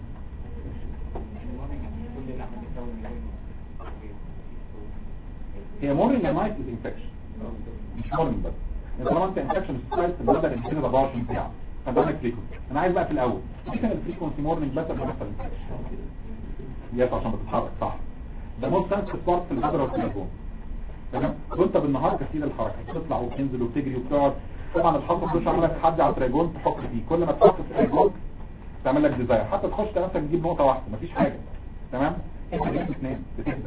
هي مورنينج اند نايت از انفكشن مش مورنينج بس يعني طالما انت انفكشن ستايل بدا يمكن 24 ساعه فانت عندك فريكونسي انا عايز بقى في الاول دي كان الفريكونسي مورنينج بس قبل ما يحصل انفكشن يس عشان بتتحرك صح ده موست سنس بارت في الهدر والتليفون تمام وانت بالنهار كثير الحركه تطلع وتنزل وتجري وبتقعد طبعا الحظ مش عامل لك تحدي على التراجون تحط فيه كل ما تحط في التراجون تعمل لك ديزاير حتى تخش نفسك تجيب نقطه واحده مفيش حاجه تمام انت جاي بتنام بتهدى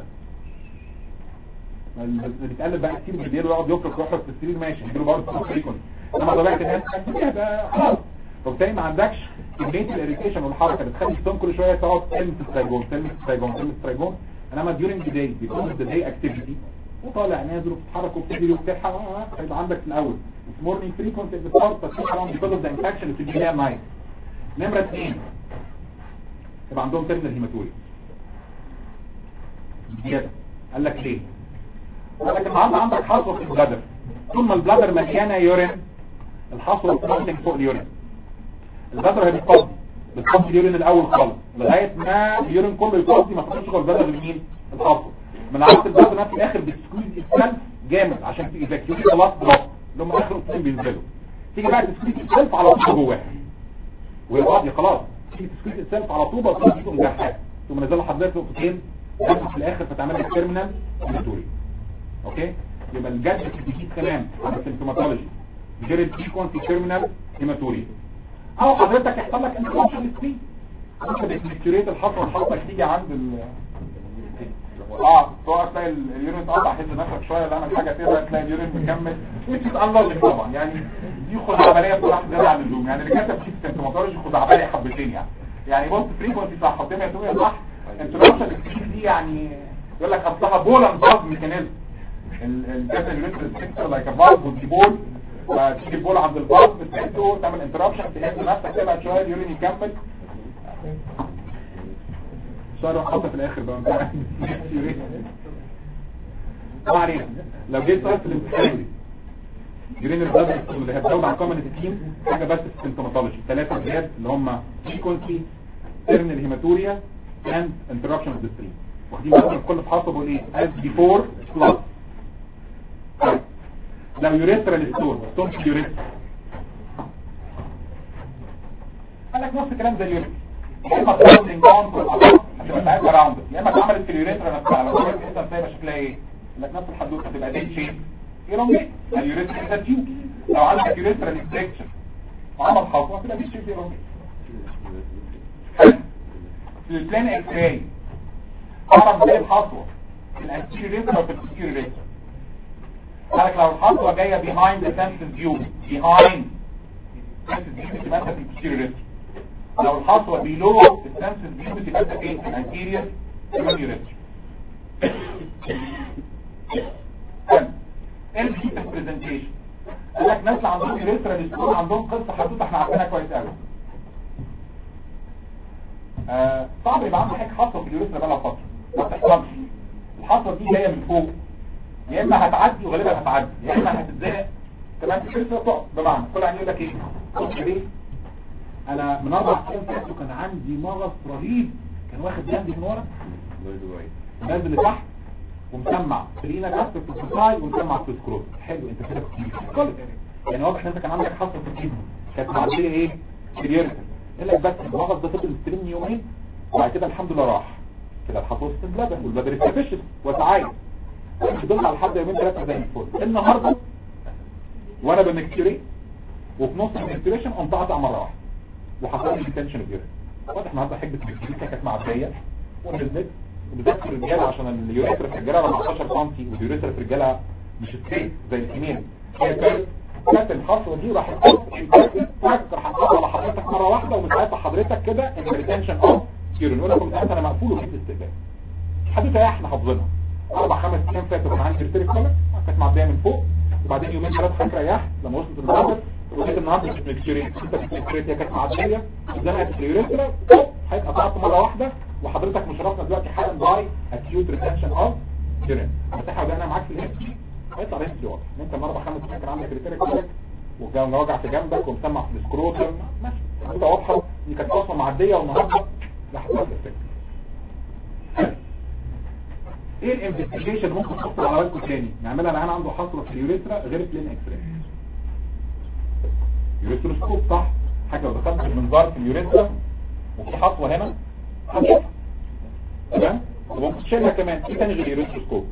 اللي بيتقلب بقى كتير بالليل ويقعد يفرق روحه في السرير ماشي يديله برضه فريكونسي انما طبيعه الناس كده خلاص فبالتالي ما عندكش كميه الاريتيشن والحركه بتخلي الصوم كل شويه تقعد تلمس التراجون تلمس التراجون تلمس التراجون انما during the day because of the day activity وطالع نازل وبتتحرك وبتجري وبتلحق هيبقى عندك في الاول مورنينج فريكونسي بتستارت تشوف around because of the infection اللي بتجي لها نايت نمره اثنين يبقى عندهم تيرمينال هيماتوري زياده قال لك ليه؟ قال لك النهارده عندك حصوه في البلادر طول ما البلادر مليانه يورين الحصوه بتطلع فوق اليورين البلادر هي بتفضي بتفضي اليورين الاول خالص لغايه ما اليورين كله يفضي ما تخش جوه البلادر اليمين الحصوه من عرض البلادر في الاخر بتسكويز السلف جامد عشان تيفاكيوت خلاص دروب اللي هم اخر اثنين بينزلوا تيجي بقى تسكويز السلف على طول جواها وهي فاضيه خلاص تيجي تسكويز السلف على طوبه وتيجي تقوم جرحها تقوم منزله لحضرتك نقطتين تاخد في الاخر فتعمل لك تيرمينال هيماتوري اوكي يبقى الجد بتجيب كمان على السيمتوماتولوجي غير الفريكونسي تيرمينال هيماتوري او حضرتك يحصل لك انفلاميشن سكرين انت بتميكتوريت الحصوه الحصوه تيجي عند ال اه تقعد تلاقي ال- اليورين اتقطع حس نفسك شويه ولا عمل حاجه كده تلاقي اليورين مكمل which is unlogic طبعا يعني دي خزعبليه بصراحه زياده عن اللزوم يعني اللي كتب في السيمتوماتولوجي خزعبليه حبتين يعني يعني بص فريكونسي صح حطينا يا صح انترابشن دي يعني يقول لك اصلها بولن باز ميكانيزم الجسم الريترال سيكتور لايك فالف والديبول فتيجي البول عند الفالف بتهده تعمل انترابشن تهز نفسك تبعد شويه اليورين يكمل سؤال حاطه في الاخر بقى انت ما علينا لو جيت سؤال في الامتحان جرين البلاد اللي هتزود عن كومن التيم حاجه بس في السيمتوماتولوجي ثلاثه زياد اللي هم فريكونسي تيرمينال هيماتوريا اند انتربشن اوف ذا ستريم واخدين بالكم كل فحصه بقول ايه از بيفور بلس لو يوريثرال ستون ستون في يوريثرا قال لك نفس الكلام زي اليوريثرا يا اما تراوندنج داون في الأطراف هتبقى ساعتها راوند يا اما اتعملت في اليوريثرا نفسها لو عملت انت هيبقى شكلها ايه؟ قال لك نفس الحدوته هتبقى دي شيب يروميت اليوريثرا ده تيوب لو عندك يوريثرا انفكشن وعمل خطوه هتبقى دي شيب يروميت في البلان اكس راي اعرف زي الحصوه في الانتيريور ريترا وفي الانتيريور ريترا قالك لو الحصوه جايه behind the sensitive view behind sensitive view تبقى انت في الانتيريور ريترا لو الحصوه below the sensitive view تبقى انت فين في الانتيريور ريترا الجي برزنتيشن قال لك ناس عندهم ريترا بيكون عندهم قصه حدوته احنا عارفينها كويس قوي آه صعب يبقى عندك حاجه حصوه في اليوريثرا بقى لها فتره ما بتحصلش الحصوه دي جايه من فوق يا اما هتعدي وغالبا هتعدي يا اما هتتزنق تمام اليوريثرا تقع بمعنى كل عين يقول لك ايه بص ليه انا من اربع ايام فاتوا كان عندي مرض رهيب كان واخد جنبي من ورا نازل لتحت ومسمع ترينا جاست في الساي ومسمع في السكروت حلو انت كده كنت يعني واضح ان انت كان عندك حصوه في الجسم كانت معديه ايه سيريرتي قال لك بس المرض ده فضل مستلمني يومين وبعد كده الحمد لله راح كده الحصوه استبلادة والبدر استفشت وسعايد فضلت على حد يومين ثلاثه زي الفل النهارده وانا بنكتري وفي نص الانكتريشن قمت قاطع مره واحده وحصل لي تنشن كبير واضح النهارده حجه الانكتريشن كانت معديه ونزلت وبالذات في الرجاله عشان اليوريثرا في الرجاله 14 سم واليوريثرا في الرجاله مش ستريت زي الفيميل هي كانت كانت الحصوه دي راح تحط راح تحط على حضرتك مره واحده ومن ساعتها حضرتك كده انت ريتنشن اوف كيرون يقول لك من ساعتها انا مقفول وجيت استقبال حدوته ايه احنا حافظينها اربع خمس ايام فاتوا كان عندي ريتيريك كولر كانت معديه من فوق وبعدين يومين ثلاثه فاكره ريحت لما وصلت النهارده وجيت النهارده كنت مكتيرين انت كنت مكتيرين كانت معديه زنقت في اليوريثرا هيتقطعت مره واحده وحضرتك مش رافضه دلوقتي حالا باي اكيوت ريتنشن اوف كيرون فتحها وده معاك في الهيستوري هيطلع الهيستوري واضح ان انت مره خمس ايام كان عندك ريتيريك كولر وكان وجع في جنبك ومسمع في السكروتر ماشي حدوته واضحه دي كانت قصه معديه والنهارده ده حصل السكه ايه الانفستيجيشن ممكن تحصل على بالكم تاني نعملها العين عنده حصوه في اليوريثرا غير البلين اكس راي يوريثروسكوب صح حاجه لو دخلت المنظار في اليوريثرا وفي حصوه هنا هتشوفها تمام وممكن تشيلها كمان ايه تاني غير اليوريثروسكوب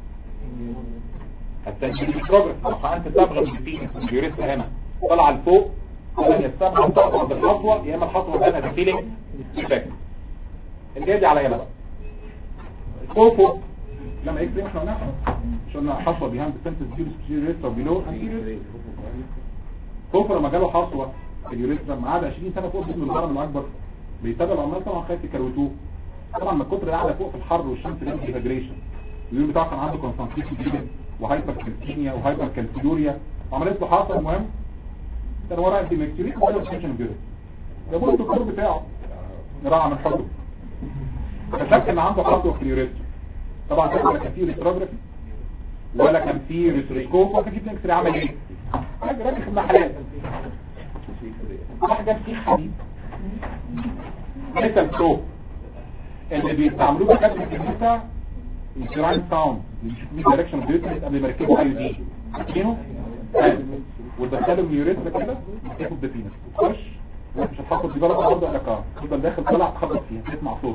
التنشيل بروجرس لو انت صبغه من في اليوريثرا هنا طالعه لفوق طبعا الصبغه بتقطع بالحصوه يا اما الحصوه ده انا فيلينج افكت الجاي دي على يلا بقى فوق فوق لما اكس احنا قلنا مش قلنا حصوه بيهاند سنتس ديوريس يوريثرا بيلو فوق لما جاله حصوه في اليوريثرا ما قعد 20 سنه فوق جسم الهرم الاكبر بيتابع العمال طبعا خايف يكروتوه طبعا من كتر القعده فوق في الحر والشمس لازم ديهايدريشن اليوم بتاعه كان عنده كونسنتريشن جدا وهايبر كالسيميا وهايبر كالسيوريا وعملت له حاصل المهم كان وراه انتي ميكتوريك ولا سيشن جدا جابوا له الدكتور بتاعه راعى من حضره فشك ان عنده حصوه في اليوريثرا طبعا ولا كان فيه ريتروجرافي ولا كان فيه ريتروسكوب ولا كان فيه بلانكس عمل ايه راجل راجل خدمه حلال راح جاب فيه حديد ميتال بروب اللي بيستعملوه في كاتب الكمبيوتر الجراين ساوند اللي بيشوف مين دايركشن اوف قبل ما يركبوا اي دي عارفينه وتدخله اليوريثرا كده تاخد دفينس تخش مش هتحط دي بره برضه قال لك اه تفضل داخل طلع تخبط فيها تسمع صوت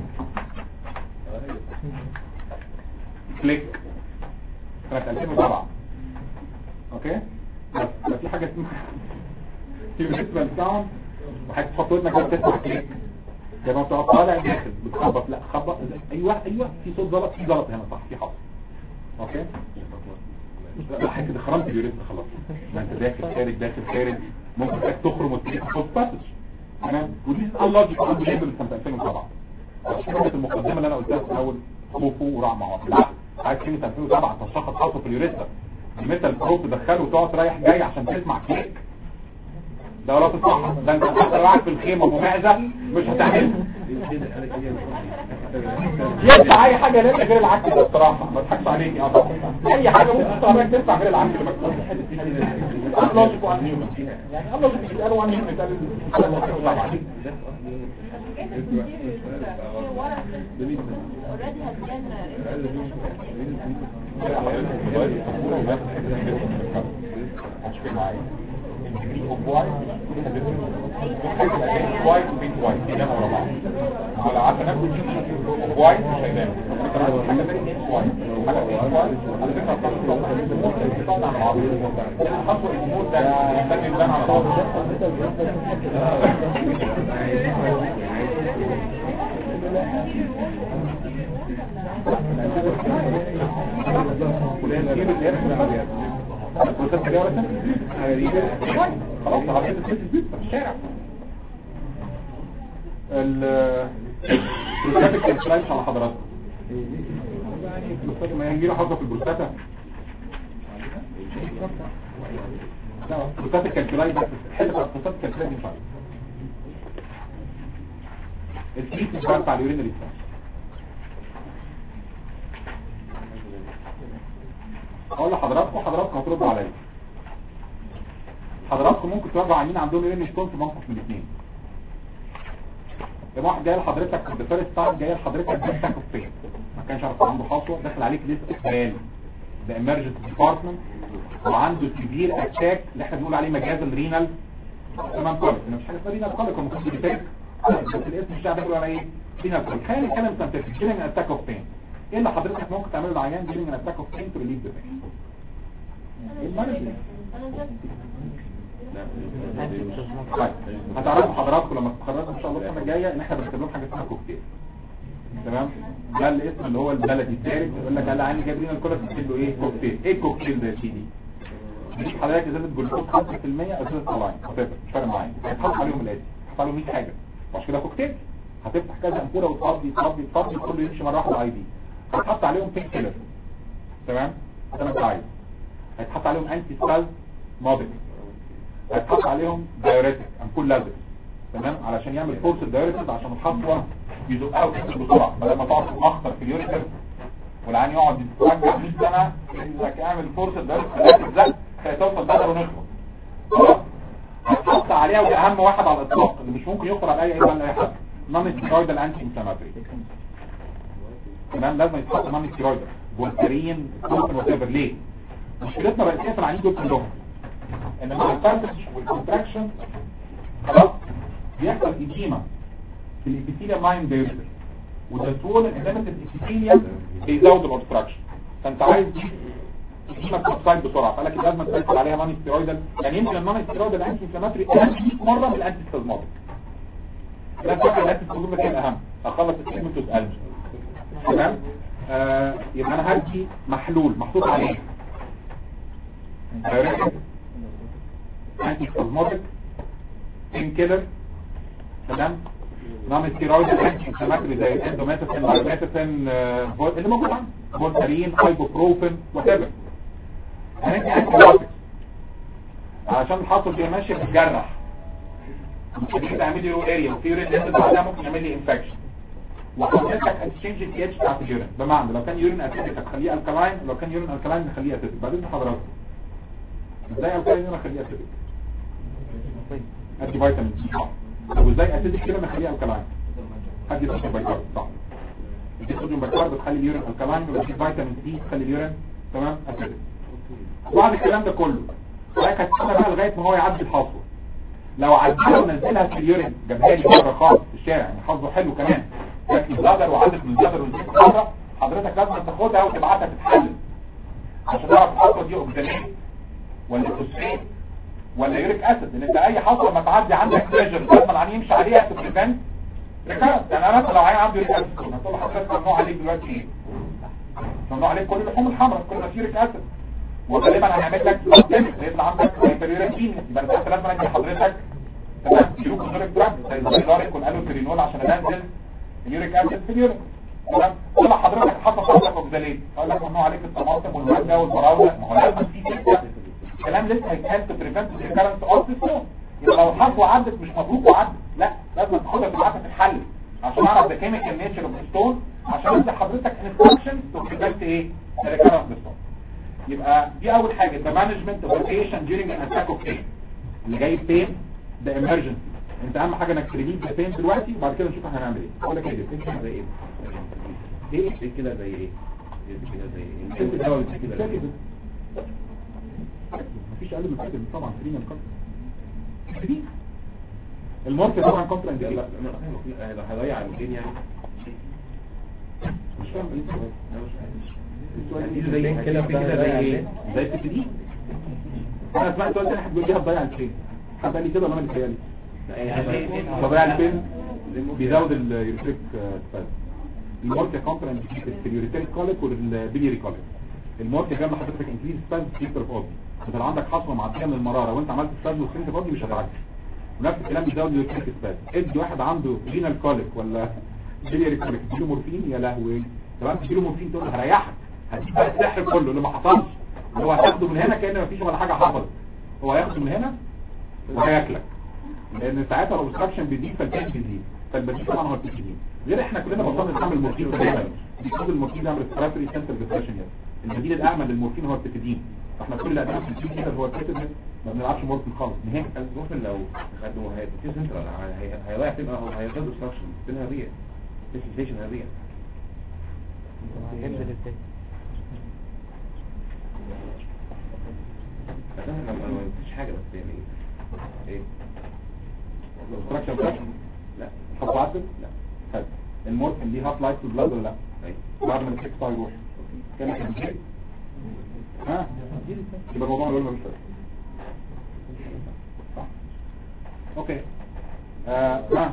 كليك سنة 2007 اوكي بس بس في حاجة اسمها في بالنسبة للساوند وحاجة تحط ودنك كده تسمع كليك لما بتقعد طالع داخل بتخبط لا خبط ايوه ايوه في صوت غلط في غلط هنا صح في حصل اوكي لا حاجة كده خرمت اليوريثرا خلاص ما انت داخل خارج داخل خارج ممكن تخرج وتجيب فوت باسج تمام ودي اللوجيك عنده ليبل سنة 2007 فكره المقدمه اللي انا قلتها في الاول خوفه وراح مع بعض بالعكس عايز كلمه 2007 تشخص حصل في اليوريثرا الميتال بروب تدخله وتقعد رايح جاي عشان تسمع كليك ده ولا تصح ده انت هتطلعك في الخيمه ومعزه مش هتعمل يطلع اي حاجه لازم غير العكس ده الصراحه ما تضحكش عليكي اه طبعا اي حاجه ممكن تعملها تسمع غير العكس اللي مكتوب انلوجيك وان نيومن يعني انلوجيك بيتقال وان نيومن بيتقال طبعا اوريدي هتبان هتشوفي معايا degree of white white وبين white كده ورا بعض على عارفه ناخد of white مش هيبان حاجه تانية is white حاجه is white على فكره الخط على بعض الخط والجمهور ده ده بيبان على بعض خلاص عربية الست البيت في الشارع البروستاتيك كالكولايتس على حضراتكم البروستاتيك ما يجي له حاجه في البروستاتا لا البروستاتيك كالكولايت بس حته بتاعت البروستاتيك كالكولايت دي مش عارف التريتمنت بقى بتاع اليورينري اقول لحضراتكم حضراتكم هتردوا عليا حضراتكم ممكن تواجهوا عينين عندهم يورين ستون في موقف من الاثنين لما واحد جاي لحضرتك في الفيرست تايم جاي لحضرتك بيتك اوف بين ما كانش عارف عنده حصوه داخل عليك لسه خيال ده امرجنسي ديبارتمنت وعنده سيفير اتاك اللي احنا بنقول عليه مجاز الرينال تمام كويس انا مش حاجه اسمها رينال كوليك المفروض بيتك بس الاسم بتاع ده بيقول على ايه رينال كوليك خلينا نتكلم سنتفيك جيلينج اتاك اوف بين ايه اللي حضرتك ممكن تعمله للعيان جيلينج اتاك اوف بين تو ريليف ذا بين ايه المانجمنت طيب هتعرفوا حضراتكم لما تتخرجوا ان شاء الله السنه الجايه ان احنا بنكتب لهم حاجه اسمها كوكتيل تمام ده الاسم اللي هو البلدي الثالث يقول لك قال عندي جايبين الكولا تكتب له ايه كوكتيل ايه الكوكتيل ده يا سيدي دي حضرتك ازازه جلوكوز 5% ازازه طلاين مش فارق معايا هيتحط عليهم الاتي هيتحط عليهم 100 حاجه عشان كده كوكتيل هتفتح كذا امبوله وتفضي تفضي تفضي كله يمشي مره واحده اي دي هيتحط عليهم بين كيلر تمام ده انت عايز هيتحط عليهم انتي سباز موديل هيتحط عليهم دايوريتك امبول لازر تمام علشان يعمل فورس الدايوريتك عشان الحصوه يزقها وتنزل بسرعه بدل ما تقعد تتاخر في اليوريتر والعين يقعد يترجع 100 سنه انك اعمل فورس الدايوريتك خليها تتزق توصل بدل ونخلص خلاص هتحط عليها ودي اهم واحد على الاطلاق اللي مش ممكن يخطر على اي اي اي حد نون ستيرويدال انتي انفلاماتوري تمام لازم يتحط نون ستيرويدال فولترين كومبن وات ايفر ليه مشكلتنا الرئيسيه في العنين دول كلهم ان مع الفانتج والكونتراكشن خلاص بيحصل ايديما في الابيثيليا ماين دايركت وده طول الانهبت الابيثيليا بيزود الاوبستراكشن فانت عايز ايديما تبسايد بسرعه فقال لك لازم تسيطر عليها ماني ستيرويدال يعني يمكن الماني ستيرويدال انتي انفلاماتوري اهم 100 مره من الانتي ستازماتيك ده فكره الانتي ستازماتيك كان اهم اخلص التريتمنت وتقلب تمام آه يبقى انا هدي محلول محطوط عليه دايركت انتي سبازماتيك بين كيلر تمام نون ستيرويد انتي انفلاماتوري زي الاندوميتاسين والميتاسين اللي موجود عندي فولتارين ايبوبروفين وات ايفر هندي انتي علشان الحصل دي ماشيه بتجرح ممكن تعمل لي اريا وفي ريد بعدها ممكن يعمل لي انفكشن وحضرتك هتشينج البي اتش بتاعت اليورين بمعنى لو كان يورين اسيدك هتخليه الكلاين لو كان يورين الكلاين نخليه اسيدك بعدين حضرتك ازاي الكلاين نخليه اسيدك ادي فيتامين سي صح طب ازاي اسيدك كده نخليه الكلاين ادي صوديوم بايكارب صح ادي صوديوم بايكارب بتخلي اليورين الكلاين وادي فيتامين سي تخلي اليورين تمام اسيدك وبعد الكلام ده كله حضرتك هتستنى بقى لغايه ما هو يعدي الحصوه لو عديها ونزلها في اليورين جابها لي بره خالص في الشارع يعني حظه حلو كمان جات من الزجر وعدت من الزجر ونزلت بره حضرتك لازم تاخدها وتبعتها تتحلل عشان تعرف الحصوه دي اوكسالين ولا فوسفين ولا يوريك اسيد لان انت اي حصوه ما تعدي عندك بريشر لازم العين يمشي عليها تو بريفنت ريكارنت يعني انا مثلا لو عين عنده يوريك اسيد هتقول لحضرتك ممنوع عليك دلوقتي ايه؟ ممنوع عليك كل اللحوم الحمراء كل ما في يوريك اسيد وغالبا هنعمل لك هيطلع عندك هايبريوريكيميا يبقى انت حتى لازم ادي حضرتك تمام جلوكوزوريك دراج زي الزيلاريك والالوفيرينول عشان انزل اليوريك اسيد في اليورين تمام طلع حضرتك حصل عندك اوكزاليت اقول لك ممنوع عليك الطماطم والمانجا والفراوله ما هو لازم في سكه الكلام لسه هيتقال تو بريفنت ريكارنس اوف ستون يبقى لو الحصوه عدت مش مبروك وعدت لا لازم تاخدها تبعتها تتحلل عشان اعرف ذا كيميكال نيتشر اوف ستون عشان ادي حضرتك انستراكشن تو بريفنت ايه ريكارنس ستون يبقى دي اول حاجه ذا مانجمنت اوف بيشنت ديورنج ان اتاك اوف بين اللي جاي بين ده ايمرجنسي انت اهم حاجه انك تريليف ذا بين دلوقتي وبعد كده نشوف احنا هنعمل ايه اقول لك ايه ايه كده زي ايه ايه ايه كده زي ايه ايه كده زي ايه انت الدواء اللي كده زي ايه مفيش اقل من كده طبعا فرينا الكونتر الماركت طبعا كونتر لا لا انديكيشن لا هيبقى هيضيع الدنيا يعني مش فاهم ايه السؤال انا مش عارف السؤال دي ايه زي كده كده زي ايه زي الست دي انا سمعت سؤال تاني هتقول لي هتضيع الفين حد قال لي كده ولا انا اللي بيتهيألي تضيع الفين بيزود اليوريتريك سباز الموركا كونتر انديكيتد في اليوريتريك كوليك والبيليري كوليك الموركا جاب لحضرتك انكريز سباز فيكتور اوف انت لو عندك حصوه معديه من المراره وانت عملت سباز وسنت فاضي مش هتعدي ونفس الكلام بيزود اليوريتريك سباز ادي واحد عنده رينال كوليك ولا بيليري كوليك تديله مورفين يا لهوي لو انت تديله مورفين تقول له هريحك هديك بقى السحر كله اللي ما حصلش هو هياخده من هنا كأن مفيش ولا حاجه حصلت هو هياخده من هنا وهياكلك لان ساعتها الاوبستراكشن بيزيد فالكان بيزيد فالبديل طبعا هو البيزيد غير احنا كلنا بطلنا نعمل مورفين تماما بيكون المورفين يعمل ريسبيراتوري سنتر ديبريشن يعني البديل الاعمى للمورفين هو البيتيدين احنا كل اللي قدامنا في الفيلم كده هو البيتيدين ما بنلعبش مورفين خالص نهائي الممكن لو خدوا هيبقى سنترال هيضيع فين اه هيزود اوبستراكشن فين هريه ديسنسيشن هريه بس انا ما ما فيش حاجه بس يعني ايه الاوبستراكشن فلاش لا حط عدل لا حلو المورفين دي هاف لايف في البلاد ولا لا ايوه بعد ما الكيك بتاعه يروح كان كان ها يبقى الموضوع يقول ملوش لازمه صح اوكي آه ها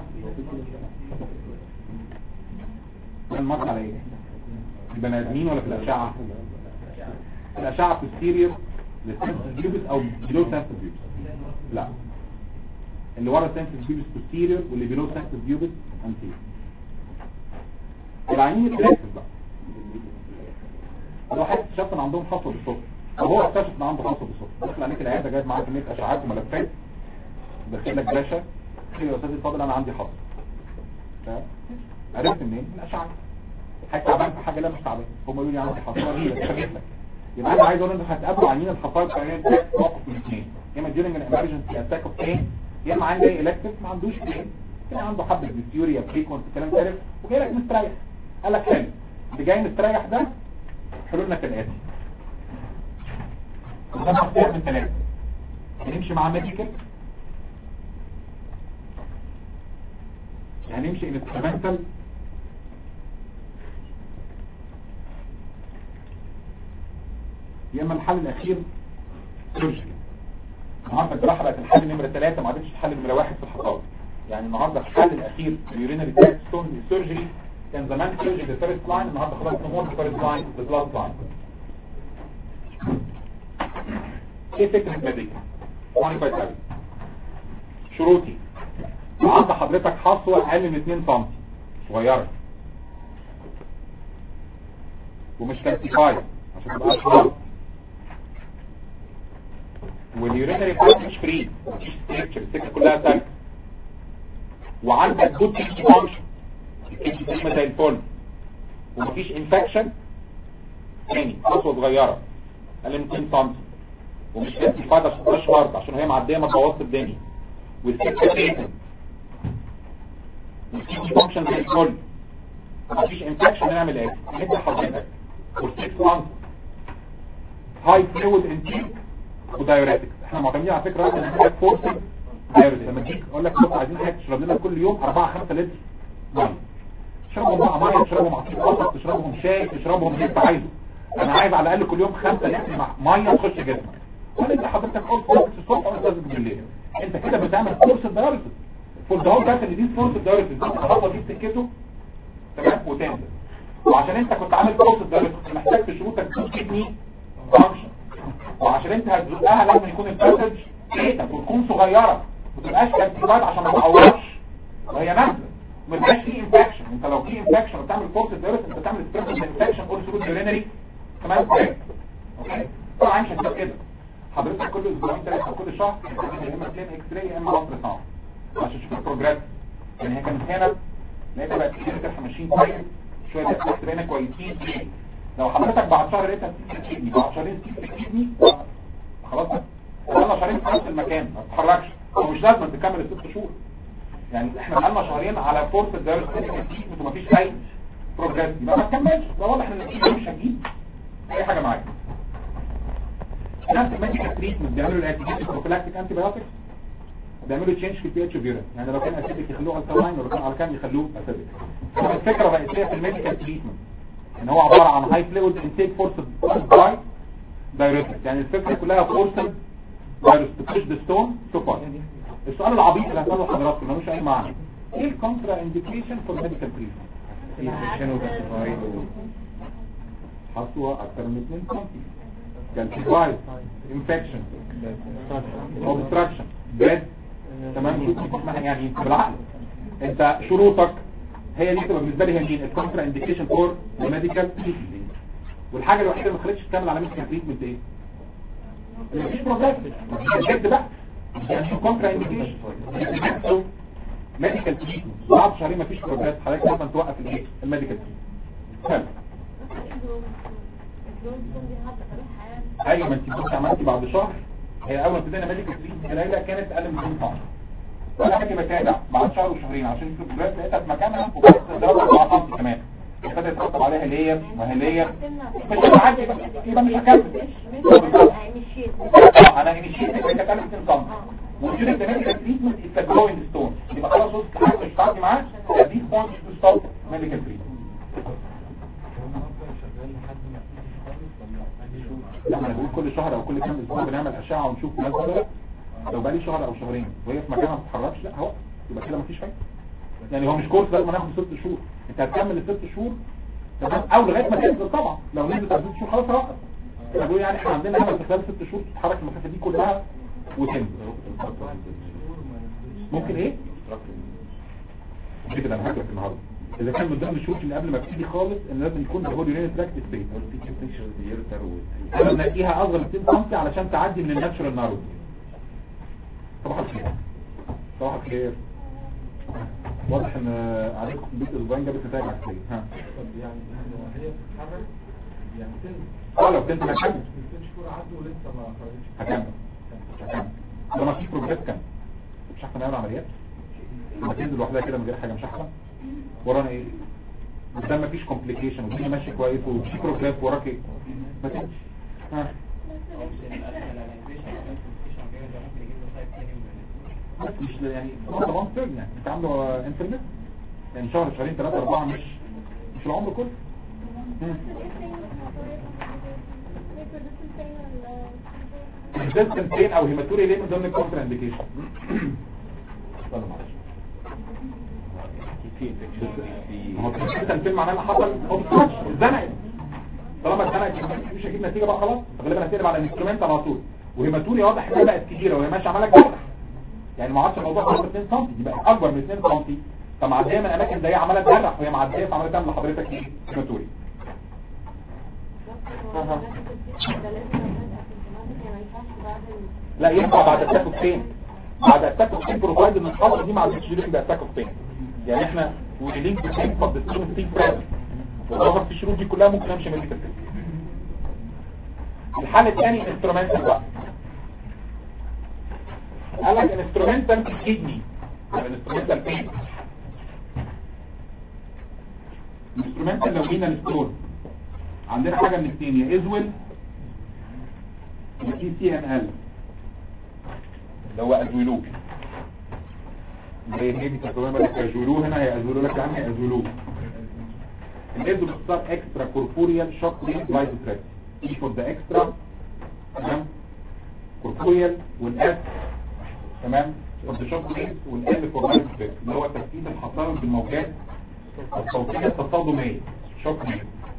المقطع على ايه البني ادمين ولا في الاشعه الاشعه في السيرير للسنسس بيوبس او بلو سنسس بيوبس لا اللي ورا سنسس بيوبس posterior واللي بلو سنسس بيوبس anterior العينين الريكتس بقى لو حد اكتشف ان عندهم حصوه بالصدفه او هو اكتشف ان عنده حصوه بالصدفه دخل عليك العياده جايب معاه كميه اشعاعات وملفات داخل لك باشا خير يا استاذ الفاضل انا عندي حصوه تمام؟ عرفت منين؟ من الاشعاعات حاجه تعبان في حاجه لا مش تعبان هم يقولوا لي عندي حصوه غيره خبيت لك يبقى انا عايز اقول ان هتقابلوا عينين الحصوات في موقف من اثنين يا اما during an emergency attack of pain يا اما عندي elective ما عندوش pain كان عنده حبه ديستيوريا فريكونت كلام فارغ وجاي لك مستريح قال لك حلو اللي جاي مستريح ده حلولنا كالاتي قدام اختيار من ثلاثه هنمشي مع ميديكال هنمشي انسترومنتال يا اما الحل الاخير سيرجري النهارده الجراحه بقت الحل نمره ثلاثة ما عادتش الحل نمره واحد في الحصاد يعني النهارده الحل الاخير في اليورينري تراكت ستون سيرجري كان زمان سيرجري بالفيرست لاين النهارده خلاص نمور بالفيرست لاين بالبلاس لاين ايه فكره ميديكال؟ واني كويس قوي شروطي لو عند حضرتك حصوه اقل من 2 سم صغيره ومش كالسيفايد عشان تبقى اشهر واليورينري بارت مش فري مفيش ستريكشر السكه كلها سالكه وعندك جود تيشي فانكشن الكيشي سليمه زي الفل ومفيش انفكشن تاني خطوه صغيره اقل من 2 سم ومش كالسيفايد عشان تبقى شهر عشان هي معديه ما تبوظش الدنيا والسكه بيتن والكيشي فانكشن زي الفل مفيش انفكشن نعمل ايه؟ ندي حضرتك فور 6 مانث هاي فلويد انتيك ودايوريتك احنا معتمدين على فكره ان احنا فورس دايوريتك لما تيجي اقول لك بص عايزين حاجه تشرب لنا كل يوم 4 5 لتر ميه تشربهم بقى ميه تشربهم عصير قصب تشربهم شاي تشربهم اللي انت عايزه انا عايز على الاقل كل يوم 5 لتر مع- ميه تخش جسمك ولا انت حضرتك قلت فورس الصبح ولا لازم بالليل انت كده بتعمل فورس دايوريتك فور ده هو ده اللي دي فورس دايوريتك الخطوه دي سكته تمام وتنزل وعشان انت كنت عامل فورس دايوريتك كنت محتاج في شروطك تكون كدني فانكشن وعشان انت هتزقها لازم يكون الباسج ايتك وتكون صغيرة ما تبقاش كالسيفايد عشان ما تعورش وهي نازله ما يبقاش فيه انفكشن انت لو في انفكشن وبتعمل فورس فيروس انت بتعمل ستريس انفكشن اول ثرو يورينري تمام اوكي طبعا مش هتبقى كده حضرتك كل اسبوعين ثلاثه كل شهر يا اما بلين اكس راي يا اما الترا ساوند عشان تشوف البروجريس يعني هي كانت هنا لقيتها بقت كده احنا ماشيين كويس شويه تحت بقينا كويسين لو حضرتك بعد شهر لقيتها تكتبني بعد شهرين تكتبني خلاص بقالنا شهرين في نفس المكان ما تتحركش ومش لازم تكمل الست شهور يعني احنا بقالنا شهرين على فورس الدرس ومفيش اي بروجريس يبقى ما تكملش ده واضح ان النتيجه مش هتجيب اي حاجه معاك نفس الميديكال تريتمنت بيعملوا الانتيبيوتيك بروفيلاكتيك انتي بايوتكس بيعملوا تشينج في البي اتش اوف يعني لو كان اسيدك يخلوه الكالاين ولو كان الكان يخلوه اسيدك الفكره الرئيسيه في الميديكال تريتمنت ان هو عباره عن هاي فلويد انتيك فورس باي دايركت يعني الفكره كلها فورس فيروس تبوش ذا ستون تو باي السؤال العبيط اللي هساله لحضراتكم ملوش اي معنى ايه الكونترا انديكيشن فور ميديكال تريتمنت انفكشن وكالسيفايد حصوة اكتر من 2 سم كالسيفايد انفكشن اوبستراكشن بريد تمام شوف اسمها يعني بالعقل انت شروطك هي دي تبقى بالنسبه لي هي مين الكونترا انديكيشن فور الميديكال تريتمنت والحاجه الوحيده اللي ما خلتش تكمل على ميديكال تريتمنت ايه مفيش بروجرس بجد بقى يعني كونترا انديكيشن ميديكال تريتمنت بعد شهرين مفيش بروجرس حضرتك لازم توقف الايه الميديكال تريتمنت حلو ايوه ما انت كنت عملتي بعد شهر هي اول ما ابتدينا ميديكال تريتمنت ليلى كانت اقل من 2 سم وانا حاجه بتابع بعد شهر وشهرين عشان اشوف البروجرس لقيتها في مكانها وبس ضربت 4 سم كمان ابتدى يترتب عليها لير وهي لير مش هتعدي بقى يبقى مش هكمل آه، انا انيشيت كانت اقل من 2 سم وجود الميديكال تريتمنت از جروينج ستون يبقى خلاص وصلت لحاجه مش هتعدي معاه دي بوينت تو ستوب ميديكال تريتمنت لا انا بقول كل شهر او كل كام اسبوع بنعمل اشعه ونشوف ناس ولا لا لو بقى لي شهر او شهرين وهي في مكانها ما بتتحركش لا هو يبقى كده مفيش حاجه يعني هو مش كورس لازم ناخد ست شهور انت هتكمل الست شهور تمام او لغايه ما تنزل طبعا لو نزلت على ست شهور خلاص هوقف انا بقول يعني احنا عندنا امل في خلال ست شهور تتحرك المسافه دي كلها وتنزل ممكن ايه؟ كده انا هاكلك النهارده اذا كان من ضمن الشروط اللي قبل ما ابتدي خالص ان لازم يكون الهول يورين تراكت ستيت انا بنقيها اصغر من 2 سم علشان تعدي من الناتشورال نارو صباح الخير صباح الخير واضح ان عليكم في البيت اسبوعين جابت نتائج عكسيه ها يعني هي بتتحرك يعني تنزل اه لو كنت هكمل ست شهور عدوا ولسه ما خرجتش هكمل هكمل لما في بروجريس كان مش احسن نعمل عمليات لما تنزل لوحدها كده من غير حاجه مش احسن ورانا ايه قدام مفيش كومبليكيشن والدنيا ماشيه كويس وفي بروجريس وراك ايه ما تنسى ها بس مش يعني هو طبعا سيرن يعني انت عامله انترنت يعني شهر شهرين ثلاثة أربعة مش مش العمر كله مم. resistant pain او هيماتوري ليه من ضمن الكونتر انديكيشن استنى معلش هو resistant pain معناه ان حصل obstruction اتزنقت طالما اتزنقت مش هجيب نتيجه بقى خلاص غالبا هتقلب على الانسترومنت على طول وهيماتوري واضح انها بقت كبيره وهي ماشيه عماله جرح يعني ما عادش الموضوع اكبر من 2 سم دي بقت اكبر من 2 سم فمعديه من اماكن ضيقه عماله تجرح وهي معديه فعماله تعمل لحضرتك ايه هيماتوري لا ينفع بعد اتاك اوف بين بعد اتاك اوف بين بروفايد ان الخطوه دي ما عادتش دي ده اتاك اوف بين يعني احنا ولينك بين فضل ستون ستيك براد والظهر في الشروط دي كلها ممكن امشي ميديكال الحل الثاني انسترومنتال بقى قال لك انسترومنتال كيدني الانسترومنتال بين الانسترومنتال لو جينا الستون عندنا حاجه من الاثنين يا ازول يا سي ان ال اللي هو ازولو زي هي دي تقريبا لك ازولو هنا هي ازولو لك يعني هي ازولو الازول اختصار اكسترا كوربوريال شوك ريت لايزوتريك اي فور ذا اكسترا تمام كوربوريال والاس تمام فور ذا شوك ريت والال فور لايزوتريك اللي هو تركيز الحصانه بالموجات الصوتيه التصادميه شوك ريت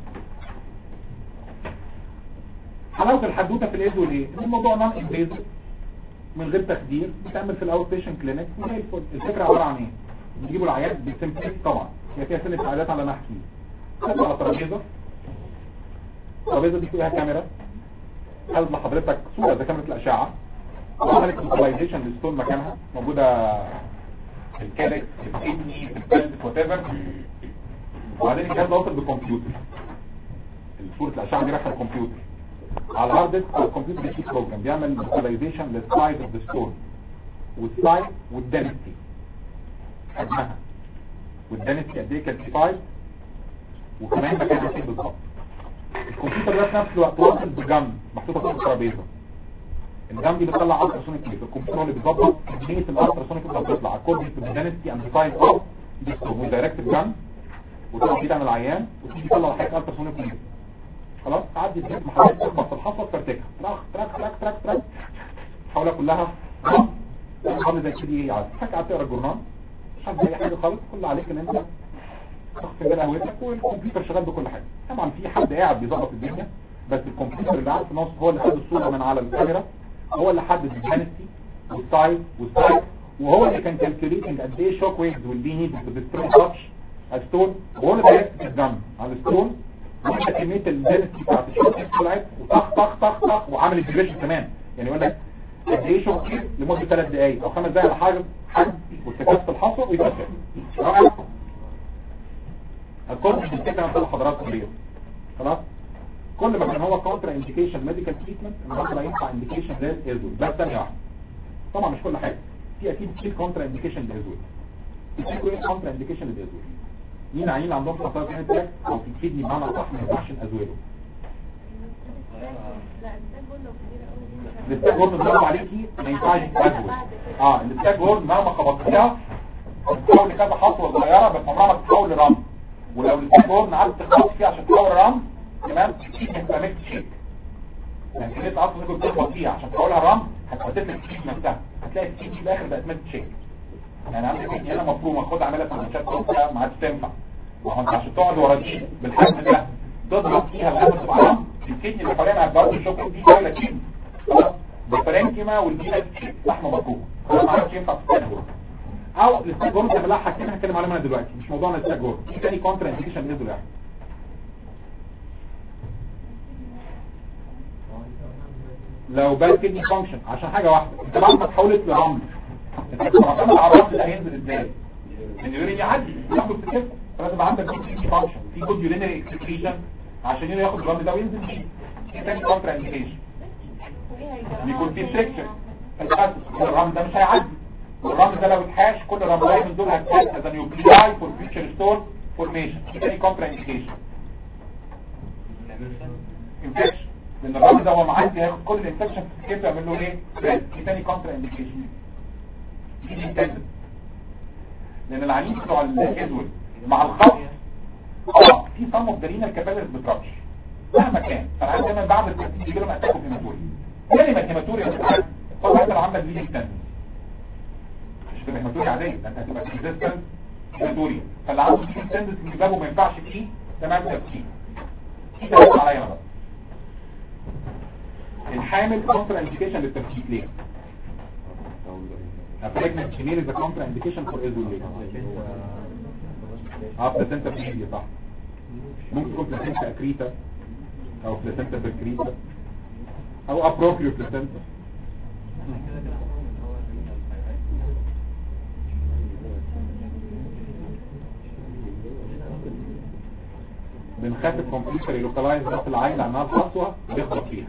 حلاوه الحدوته في الازول ايه ان الموضوع نون انفيزيف من غير تخدير بتعمل في الاوت بيشنت كلينيك وزي الفل الفكره عباره عن ايه بيجيبوا العيان بسمبلكس طبعا هي فيها سنه عادات على نحكي حط على ترابيزه الترابيزه دي فيها كاميرا خدت لحضرتك صوره زي كاميرا الاشعه وعملت لوكاليزيشن للستون مكانها موجوده في الكالكس في الكدني في البلد وات ايفر وبعدين الجهاز ده وصل بكمبيوتر صوره الاشعه دي رايحه الكمبيوتر على الهارد ديسك على الكمبيوتر في بروجرام بيعمل لوكاليزيشن للسايز اوف ذا ستون والسايز والدنسيتي حجمها والدنسيتي قد ايه كالسيفايد وكمان مكانها فين بالظبط الكمبيوتر ده في نفس الوقت واصل بجنب محطوطه فوق الترابيزه الجنب دي بتطلع التراسونيك ويف الكمبيوتر هو اللي بيظبط كميه الالتراسونيك اللي بتطلع اكوردنج تو الدنسيتي اند سايز اوف ذا ستون ودايركت جنب وتقعد كده عن العيان وتيجي تطلع حاجه التراسونيك ويف خلاص تعدي الجسم حضرتك تخبط في الحصوه تفرتكها تراك تراك تراك تراك تراك حولها كلها رمل رمل زي كده ايه عادي حاجه قاعد تقرا الجورنال مش عارف اي حاجه خالص كل عليك ان انت تاخد فنجان قهوتك والكمبيوتر شغال بكل حاجه طبعا في حد قاعد بيظبط الدنيا بس الكمبيوتر اللي قاعد في النص هو اللي خد الصوره من على الكاميرا هو اللي حدد الدنسيتي والسايز والسايز وهو اللي كان كالكوليتنج قد ايه شوك ويفز والبي نيد بالسترون تاتش الستون وهو اللي بيركز الدم على الستون وانت كميه الدنسيتي بتاعت الشوك ويفز طلعت وطخ طخ طخ طخ وعامل الديفيشن كمان يعني يقول لك قد ايه شوك ويف لمده ثلاث دقائق او خمس دقائق على حاجه حجم وارتكاز في الحصوه ويتفكر رائع الكورس بالفكره هنطلع حضراتكم ليه خلاص كل ما كان هو كونترا انديكيشن ميديكال تريتمنت النهارده ينفع انديكيشن للازول بس ثانيه واحده طبعا مش كل حاجه في اكيد كتير كونترا انديكيشن للازول تفتكروا ايه كونترا انديكيشن للازول مين عيين عندهم حصوات هنا او في الكدني بمعنى صح ما ينفعش ازوله لا الستاج بول لو كبيرة قوي دي مش الاستاج هورن برافو عليكي ما ينفعش تتأجل اه الاستاج هورن مهما خبطتيها بتتحول لكذا خطوه صغيره بس عمرها ما تتحول لرمل ولو الاستاج هورن قعدت تخبط فيه عشان تحول رمل تمام تكتيك هتبقى ميكس شيك يعني كده اصلا ممكن تخبط فيها عشان تحولها رمل هتحط لك الكيك نفسها هتلاقي الكيك في الاخر بقت ميكس شيك يعني عندك كيك هنا مفرومه خد اعملها سندوتشات كفته ما عادش تنفع ما هو انت عشان تقعد ورا دي بالحجم ده تضغط فيها لغايه تبقى رمل الكدني اللي حواليها برضه الشوك دي دايره كده خلاص بالفرنكيما والبيئة لحمة مطلوبة ما عرفش ينفع في الستاجور او الستاجور تعملها حاجتين هتكلم عليهم انا دلوقتي مش موضوعنا الستاجور في تاني كونترا انديكيشن نزل يعني لو باد كدني فانكشن عشان حاجة واحدة انت بعد ما تحولت لرمل انت بتعتمد على الرمل ده هينزل ازاي اليورين يعدي ياخد في كده فلازم عندك جود كدني فانكشن في جود يورينري اكسكريشن عشان ياخد الرمل ده وينزل فيه في تاني كونترا انديكيشن بيكون في سكشن الاسس الرمل ده مش هيعدي والرمل ده لو اتحاش كل الرملات من دول هتحاش از نيوكلياي فور فيوتشر ستون فورميشن في تاني كونترا انديكيشن انفكشن لان الرمل ده هو معدي هياخد كل الانفكشن في الكيف يعمل له ايه في تاني كونترا انديكيشن دي انتندد لان العيانين بتوع الكيزول مع الخط اه في صم اوف درينا الكابيلرز بترابش مهما كان فالعيان دايما بعد الترتيب بيجي لهم اتاكو هيماتوري كلمة هيماتوريا بتاعت طبعا انت لو عندك ليجي تاني مش تبقى هيماتوريا عادية ده انت هتبقى ريزيستنس هيماتوريا فاللي عنده ليجي تندس اللي جابه ما ينفعش فيه تمام تفكير في تفكير عليا انا بقى الحامل كونترا انديكيشن للتفكير ليه؟ pregnant female is a contraindication for isolation اه بلاسنتا بريفيا صح ممكن تكون بلاسنتا اكريتا او بلاسنتا بركريتا او ابروبريو بلاسنتا بنخاف الكمبيوتر يلوكلايز ضغط العين لانها الخطوه بيخبط فيها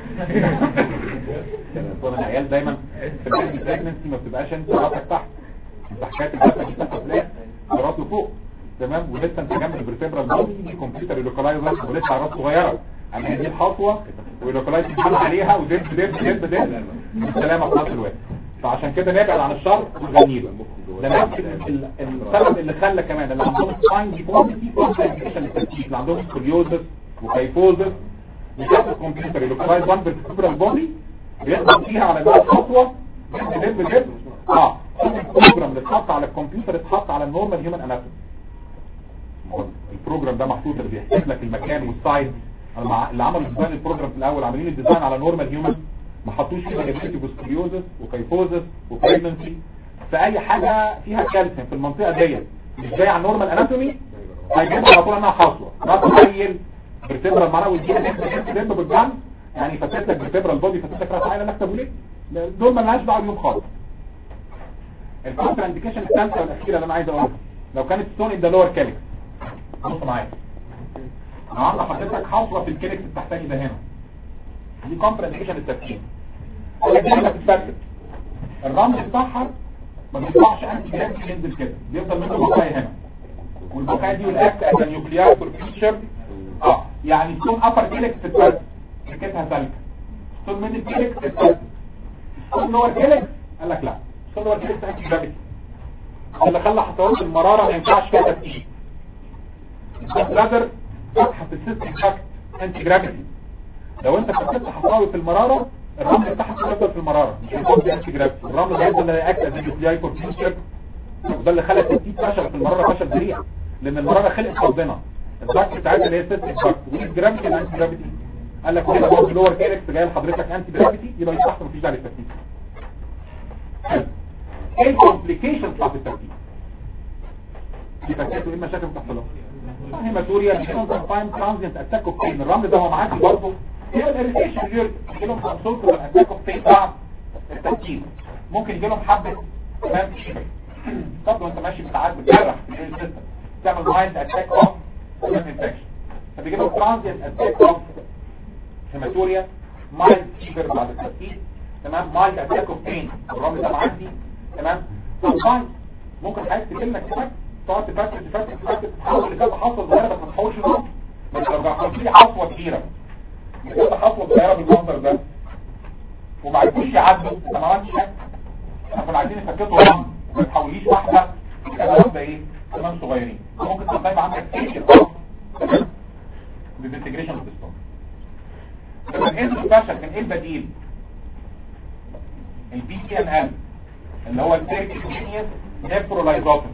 طبعا العيال دايما في البريجنسي ما بتبقاش انت راسك تحت انت حكايه الجبهه دي تحت تلاقي راسه فوق تمام ولسه انت جنب الفرتبرال بودي الكمبيوتر يلوكلايز ولسه على راس صغيره اما دي الخطوه ويلوكلايز يتحل عليها ودب دب دب دب السلامه في نفس الوقت فعشان كده نبعد عن الشر ونغني له ده نفس ال- السبب اللي خلى كمان اللي عندهم سباين ديفورميتي كونتراكشن للتركيز اللي عندهم سكوليوزس وكيفوزس بيشوف الكمبيوتر يلوكلايز وان بالفرتبرال بودي بيقدر فيها على بقى الخطوه دب دب دب اه البروجرام اللي اتحط على الكمبيوتر اتحط على النورمال هيومن اناتومي البروجرام ده محطوط اللي بيحسب لك المكان والسايز المع- اللي عملوا ديزاين البروجرام في الاول عاملين الديزاين على نورمال هيومن ما حطوش فيه فاريبيليتي وسكليوزس وكيفوزس وبريجنسي في اي حاجه فيها كالسيوم في المنطقه ديت مش جاي على النورمال اناتومي هيجيب على طول انها حصوه ما تخيل برتبرال معناه ودي دب بالجنب يعني فتت لك برتبرال بودي فتت لك راس عين لك طب ليه دول ما لهاش دعوه بيهم خالص الكونترا انديكيشن الثالثه والاخيره اللي انا عايز اقولها لو كانت ستون ان ذا لور كاليكس بص معايا النهارده حطيتك حصوه في الكاليكس التحتاني ده هنا دي كونترا انديكيشن التفكير الدنيا بتتفكك الرمل بتاعها ما بيطلعش انتي جرافيك ينزل كده بيفضل منه بقايا هنا والبقايا دي والاكت از نيوكليار فيتشر اه يعني ستون ابر كاليكس بتتفكك سكتها سالكه ستون ميدل كاليكس بتتفكك ستون لور كاليكس قال لك لا ستون لور كاليكس انتي جرافيك اللي خلى حصوات المرارة ما ينفعش فيها تفكير البلادر فتحة السيستم فاكت انتي جرافيتي لو انت فكرت حصاوي في المرارة الرمل بتاعها هيفضل في المرارة مش هيكون في انتي جرافيتي الرمل ده اللي هيأكت از النيوكلياي فور فيوتشر وده اللي خلى التثبيت فشل في المرارة فشل ذريع لان المرارة خلقت ربنا الضغط بتاعتها اللي هي سيستم فاكت والجرافيتي الانتي جرافيتي قال لك كده برضه لور كيركس جاي لحضرتك انتي جرافيتي يبقى يستحسن مفيش داعي للتثبيت ايه الكومبليكيشن بتاعت التركيب دي فكرته ايه المشاكل بتحصل لها هيماتوريا تايم ترانزيت اتاك اوف بين الرمل ده هو معاك برضه هي الاريتيشن يجي لهم كونسولت الاتاك اوف بين بعد التركيب ممكن يجي لهم حبه كمان شبه طب وانت ماشي بتعاد بتجرح في السيستم تعمل مايند اتاك اوف انفكشن فبيجي لهم ترانزيت اتاك اوف هيماتوريا مايند فيبر بعد التركيب تمام مايند اتاك اوف بين الرمل ده معدي تمام طبعا ممكن حضرتك تكلمك كمان تقعد تفكر تفكر تفكر تحاول لكذا حصوه صغيره بس ما تحاولش نقط بس لو حصلت لي حصوه كبيره كذا حصوه صغيره بالمنظر ده وما عرفوش يعدوا انت ما عملتش حاجه احنا كنا عايزين نفككوا رمل ما تحوليش واحده كذا واحده ايه كمان صغيرين ممكن تبقى عندك كتير بالانتجريشن بالستون لما ايه الفشل كان ايه البديل البي سي ان ال اللي هو البيركتينيوس نيفرولايزوتر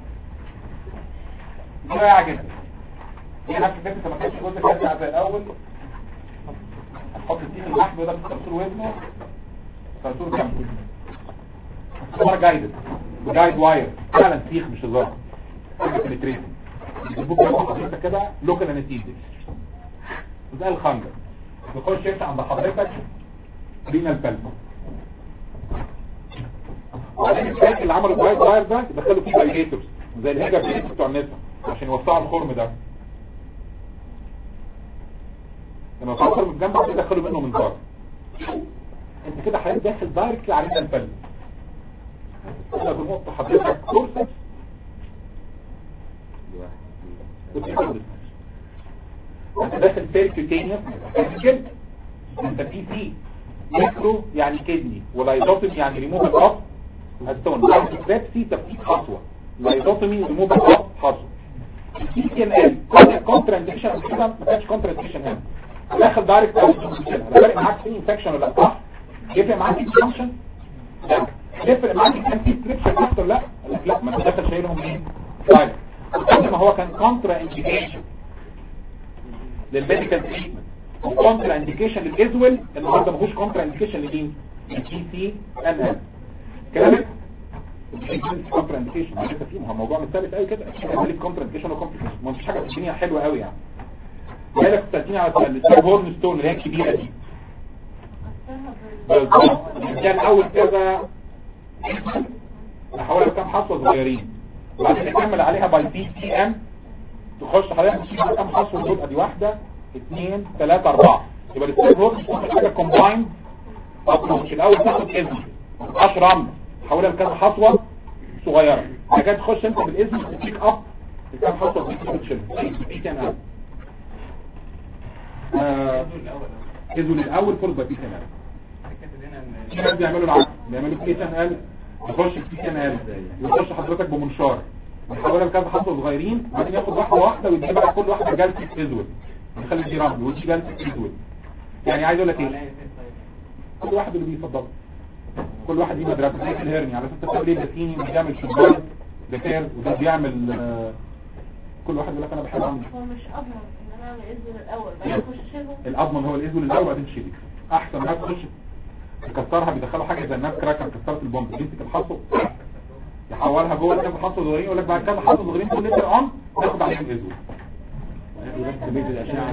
دي رائعة جدا دي نفس فكرة ما كانش جزء كده زي الأول هتحط التيم اللحم ده في الترسول وزنه ترسول كام صور جايدد بجايد واير فعلا سيخ مش هزار حاجة بنتريزم يجيبوك كده حضرتك كده لوكال انستيزيس زي الخنجر يخش يفتح عند حضرتك رينال بلفو وبعدين الفاك اللي عملوا الوايت واير ده يدخلوا فيه دايليتورز زي الهيجر بيت بتوع النسا عشان يوسعوا الخرم ده لما يوسعوا الخرم الجنب عشان يدخلوا منه من بره انت كده حضرتك داخل دايركت على الفل كده بنحط حضرتك كورسكس انت داخل بيركوتينيوس كده انت في سي ميكرو يعني كدني ولايزوتومي يعني ريموف اوف الستون بيبسي تفتيت خطوه لايزوتومي ريموف اوف خطوه السي سي ان ال كونترا انديكيشن كده ما كانش كونترا انديكيشن هنا داخل دايركت فرق معاك في انفكشن ولا صح يفرق معاك في فانكشن لا يفرق معاك كان في سكريبشن اكتر لا قال لك لا ما انت داخل شايلهم ايه طيب ما هو كان كونترا انديكيشن للميديكال تريتمنت وكونترا انديكيشن للازول النهارده ما هوش كونترا انديكيشن لمين الجي سي ان ال كلامك كونترا انديكيشن ما انت فيه موضوع مثالي قوي كده اكيد كونترا انديكيشن وكومبليكيشن ما فيش حاجه في الدنيا حلوه قوي يعني بالك تاتيني على الستار هورن ستون اللي هي الكبيره دي بالظبط كان اول كذا احاول كام حصوه صغيرين وبعدين نكمل عليها باي بي سي ام تخش حضرتك تشيل كام حصوه دول ادي واحده اثنين ثلاثة اربعة يبقى الستيب هورس حاجة كومبايند ابروتش الاول تاخد اذن متبقاش رمل تحولها لكذا خطوة صغيرة بعد تخش انت بالاذن تبيك اب لكام خطوة دي تشيل دي كان اب اذن الاول فول باي بي كان اب في ناس بيعملوا العكس بيعملوا بي كان ال يخش في كان ال ويخش حضرتك بمنشار يحولها لكذا خطوة صغيرين بعدين ياخد واحدة واحدة ويدي بقى كل واحدة جلسة ازول نخلي دي رمل ودي جلسة ازول يعني عايز اقول لك ايه كل واحد اللي بيفضل كل واحد ليه مدرسة زي الهرني على اساس التقليد بسيني بيعمل شبان دكتور وده بيعمل آه، كل واحد يقول لك انا بحب اعمل هو مش اضمن ان انا اعمل اذن الاول بعدين اخش اشيلهم الاضمن هو الاذن الاول وبعدين تشيلك احسن ما تخش تكسرها بيدخلوا حاجه زي الناس كراكر كسرت البومب يمسك الحصو يحولها جوه كذا خطوه صغيرين يقول لك بعد كذا خطوه صغيرين كل لتر اون ناخد عليهم ازول وناخد بس كمية الأشعة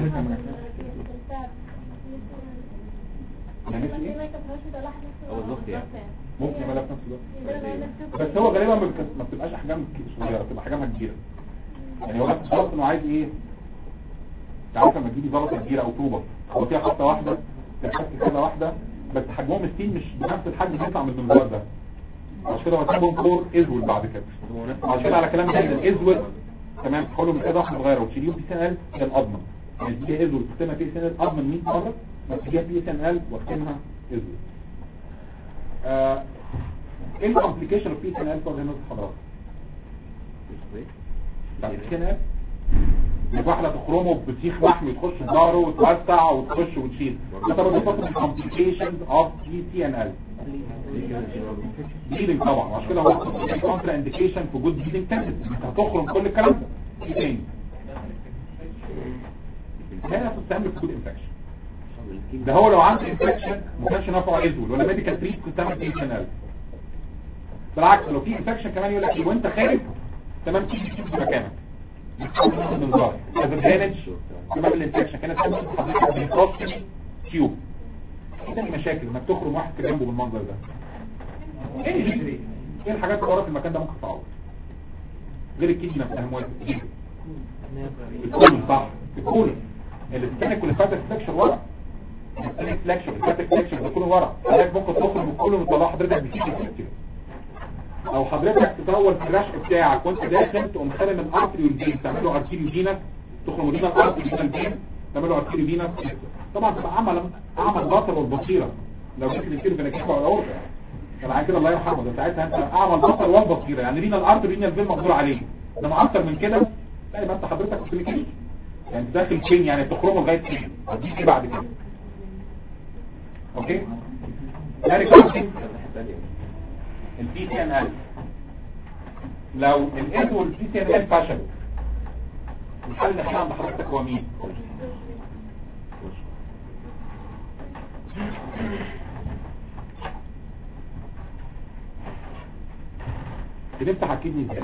يعني نفس ايه أو الضغط يعني. ممكن يعملها في نفس الوقت بس هو غالبا ما بتك- ما بتبقاش احجام صغيره بتبقى احجامها كبيره يعني هو بس خلاص انه عايز ايه انت عارف لما تجيبي زلطه كبيره او طوبه هو فيها خطه واحده تتحك كده واحده بس حجمهم السين مش بنفس الحجم اللي بيطلع من المنظار ده عشان كده هو سابهم فور ازول بعد كده هو نفس عشان كده على كلام ده الازول تمام تحولوا من كده واحده صغيره وتشيليهم في سن ال هي الاضمن يعني تجيبي ازول تكتمها في سن ال اضمن 100 مره ما تجيبيها في سن ال واكتمها ازول آه، ايه الكومبليكيشن في سن ال تقعد هنا في حضرتك بعد كده إنك واحدة تخرمه بسيخ لحم تخش في ظهره وتوسع وتخش وتشيل ده برضه فترة complications of GTNL bleeding طبعا عشان كده هو كونترا انديكيشن في جود bleeding tendency انت هتخرم كل الكلام ده ايه تاني هنا تستعمل في جود انفكشن ده هو لو عنده انفكشن ما كانش نافع يزول ولا ميديكال تريت كنت تعمل جي ان ال بالعكس لو في انفكشن كمان يقول لك إيه، وانت خارج تمام تيجي تشوف في مكانك من ظهر از ادفانتج تمام الانفكشن كانت تعمل حضرتك بالكروس تيوب ايه تاني مشاكل انك تخرم واحد كده جنبه بالمنظر ده ايه دي؟ ايه الحاجات اللي ورا في المكان ده ممكن تعوض غير الكيدي نفسها موافق الكولون صح الكولون السكانك والفاتك فليكشر ورا السكانك فليكشر الفاتك فليكشر ده كله ورا حضرتك ممكن تخرج من الكولون وتطلع حضرتك بسيط كده او حضرتك تطور في الرشق بتاعك وانت داخل تقوم خارم الارتري والفين تعمله ارتري فينس تخرج من الارتري فينا الفين تعمله ارتري فينس طبعا تبقى عمل عمل بصر والبصيره لو جيت للكيلو فينكيفا ولا اورتا كان عن كده الله يرحمه ده ساعتها انت اعمل بصر والبصيره يعني رينا الارتري رينا الفين مقدور عليه انما اكتر من كده لا يبقى انت حضرتك في الكيلو يعني داخل فين يعني تخرجه لغايه فين هتجيب ايه بعد كده اوكي ذلك البي سي ان ال لو الاس والبي سي ان ال فشلوا الحل اللي احنا عند حضرتك هو مين بنفتح الكدني ازاي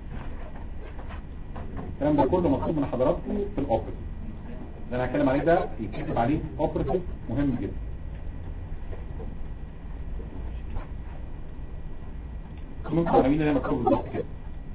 الكلام ده كله مطلوب من حضراتكم في الاوبريتيف اللي انا هتكلم عليه ده يتكتب عليه اوبريتيف مهم جدا ممكن تعلمين اللي مكتوب بالظبط كده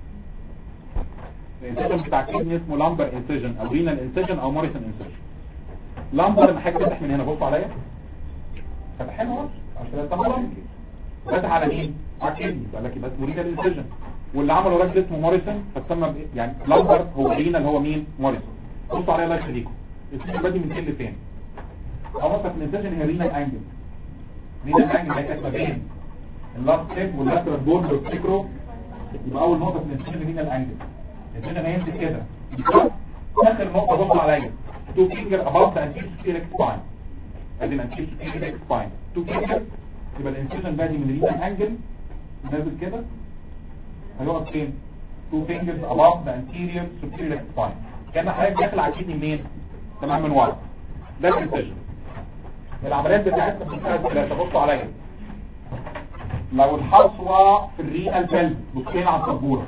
الانسجن بتاع الكدني اسمه لامبر انسجن او رينال انسجن او موريسون انسجن لامبر انا حاجه تفتح من هنا بص عليا فتح هنا اهو عشان كده طبعا فتح على مين على الكدني قال لك يبقى اسمه رينال انسجن واللي عمله راجل اسمه موريسون فتسمى بإيه؟ يعني لامبر هو رينال هو مين موريسون بصوا عليا الله يخليكم الاسم بادي من كل فين اوصف الانسجن هي رينال انجل رينال انجل هي ما بين اللاست ستيب واللاترال بون والسيكرو يبقى اول نقطه في الانسجن هنا الانجل الانسجن هيمسك كده اخر نقطه بص عليا تو فينجر اباوت ذا انتير سبيريك سباين ادي الانتير سبيريك سباين تو فينجر يبقى الانسجن بادي من رينال انجل نازل كده هيقف فين تو فينجرز اباوت ذا انتيريور سبيريك سباين كان حضرتك داخل على الكدني منين تمام من ورا ده الانسجن العمليات بتاعتنا بتشتغل ثلاثه بصوا عليا لو الحصوة في الرينال بلد بصين على السبورة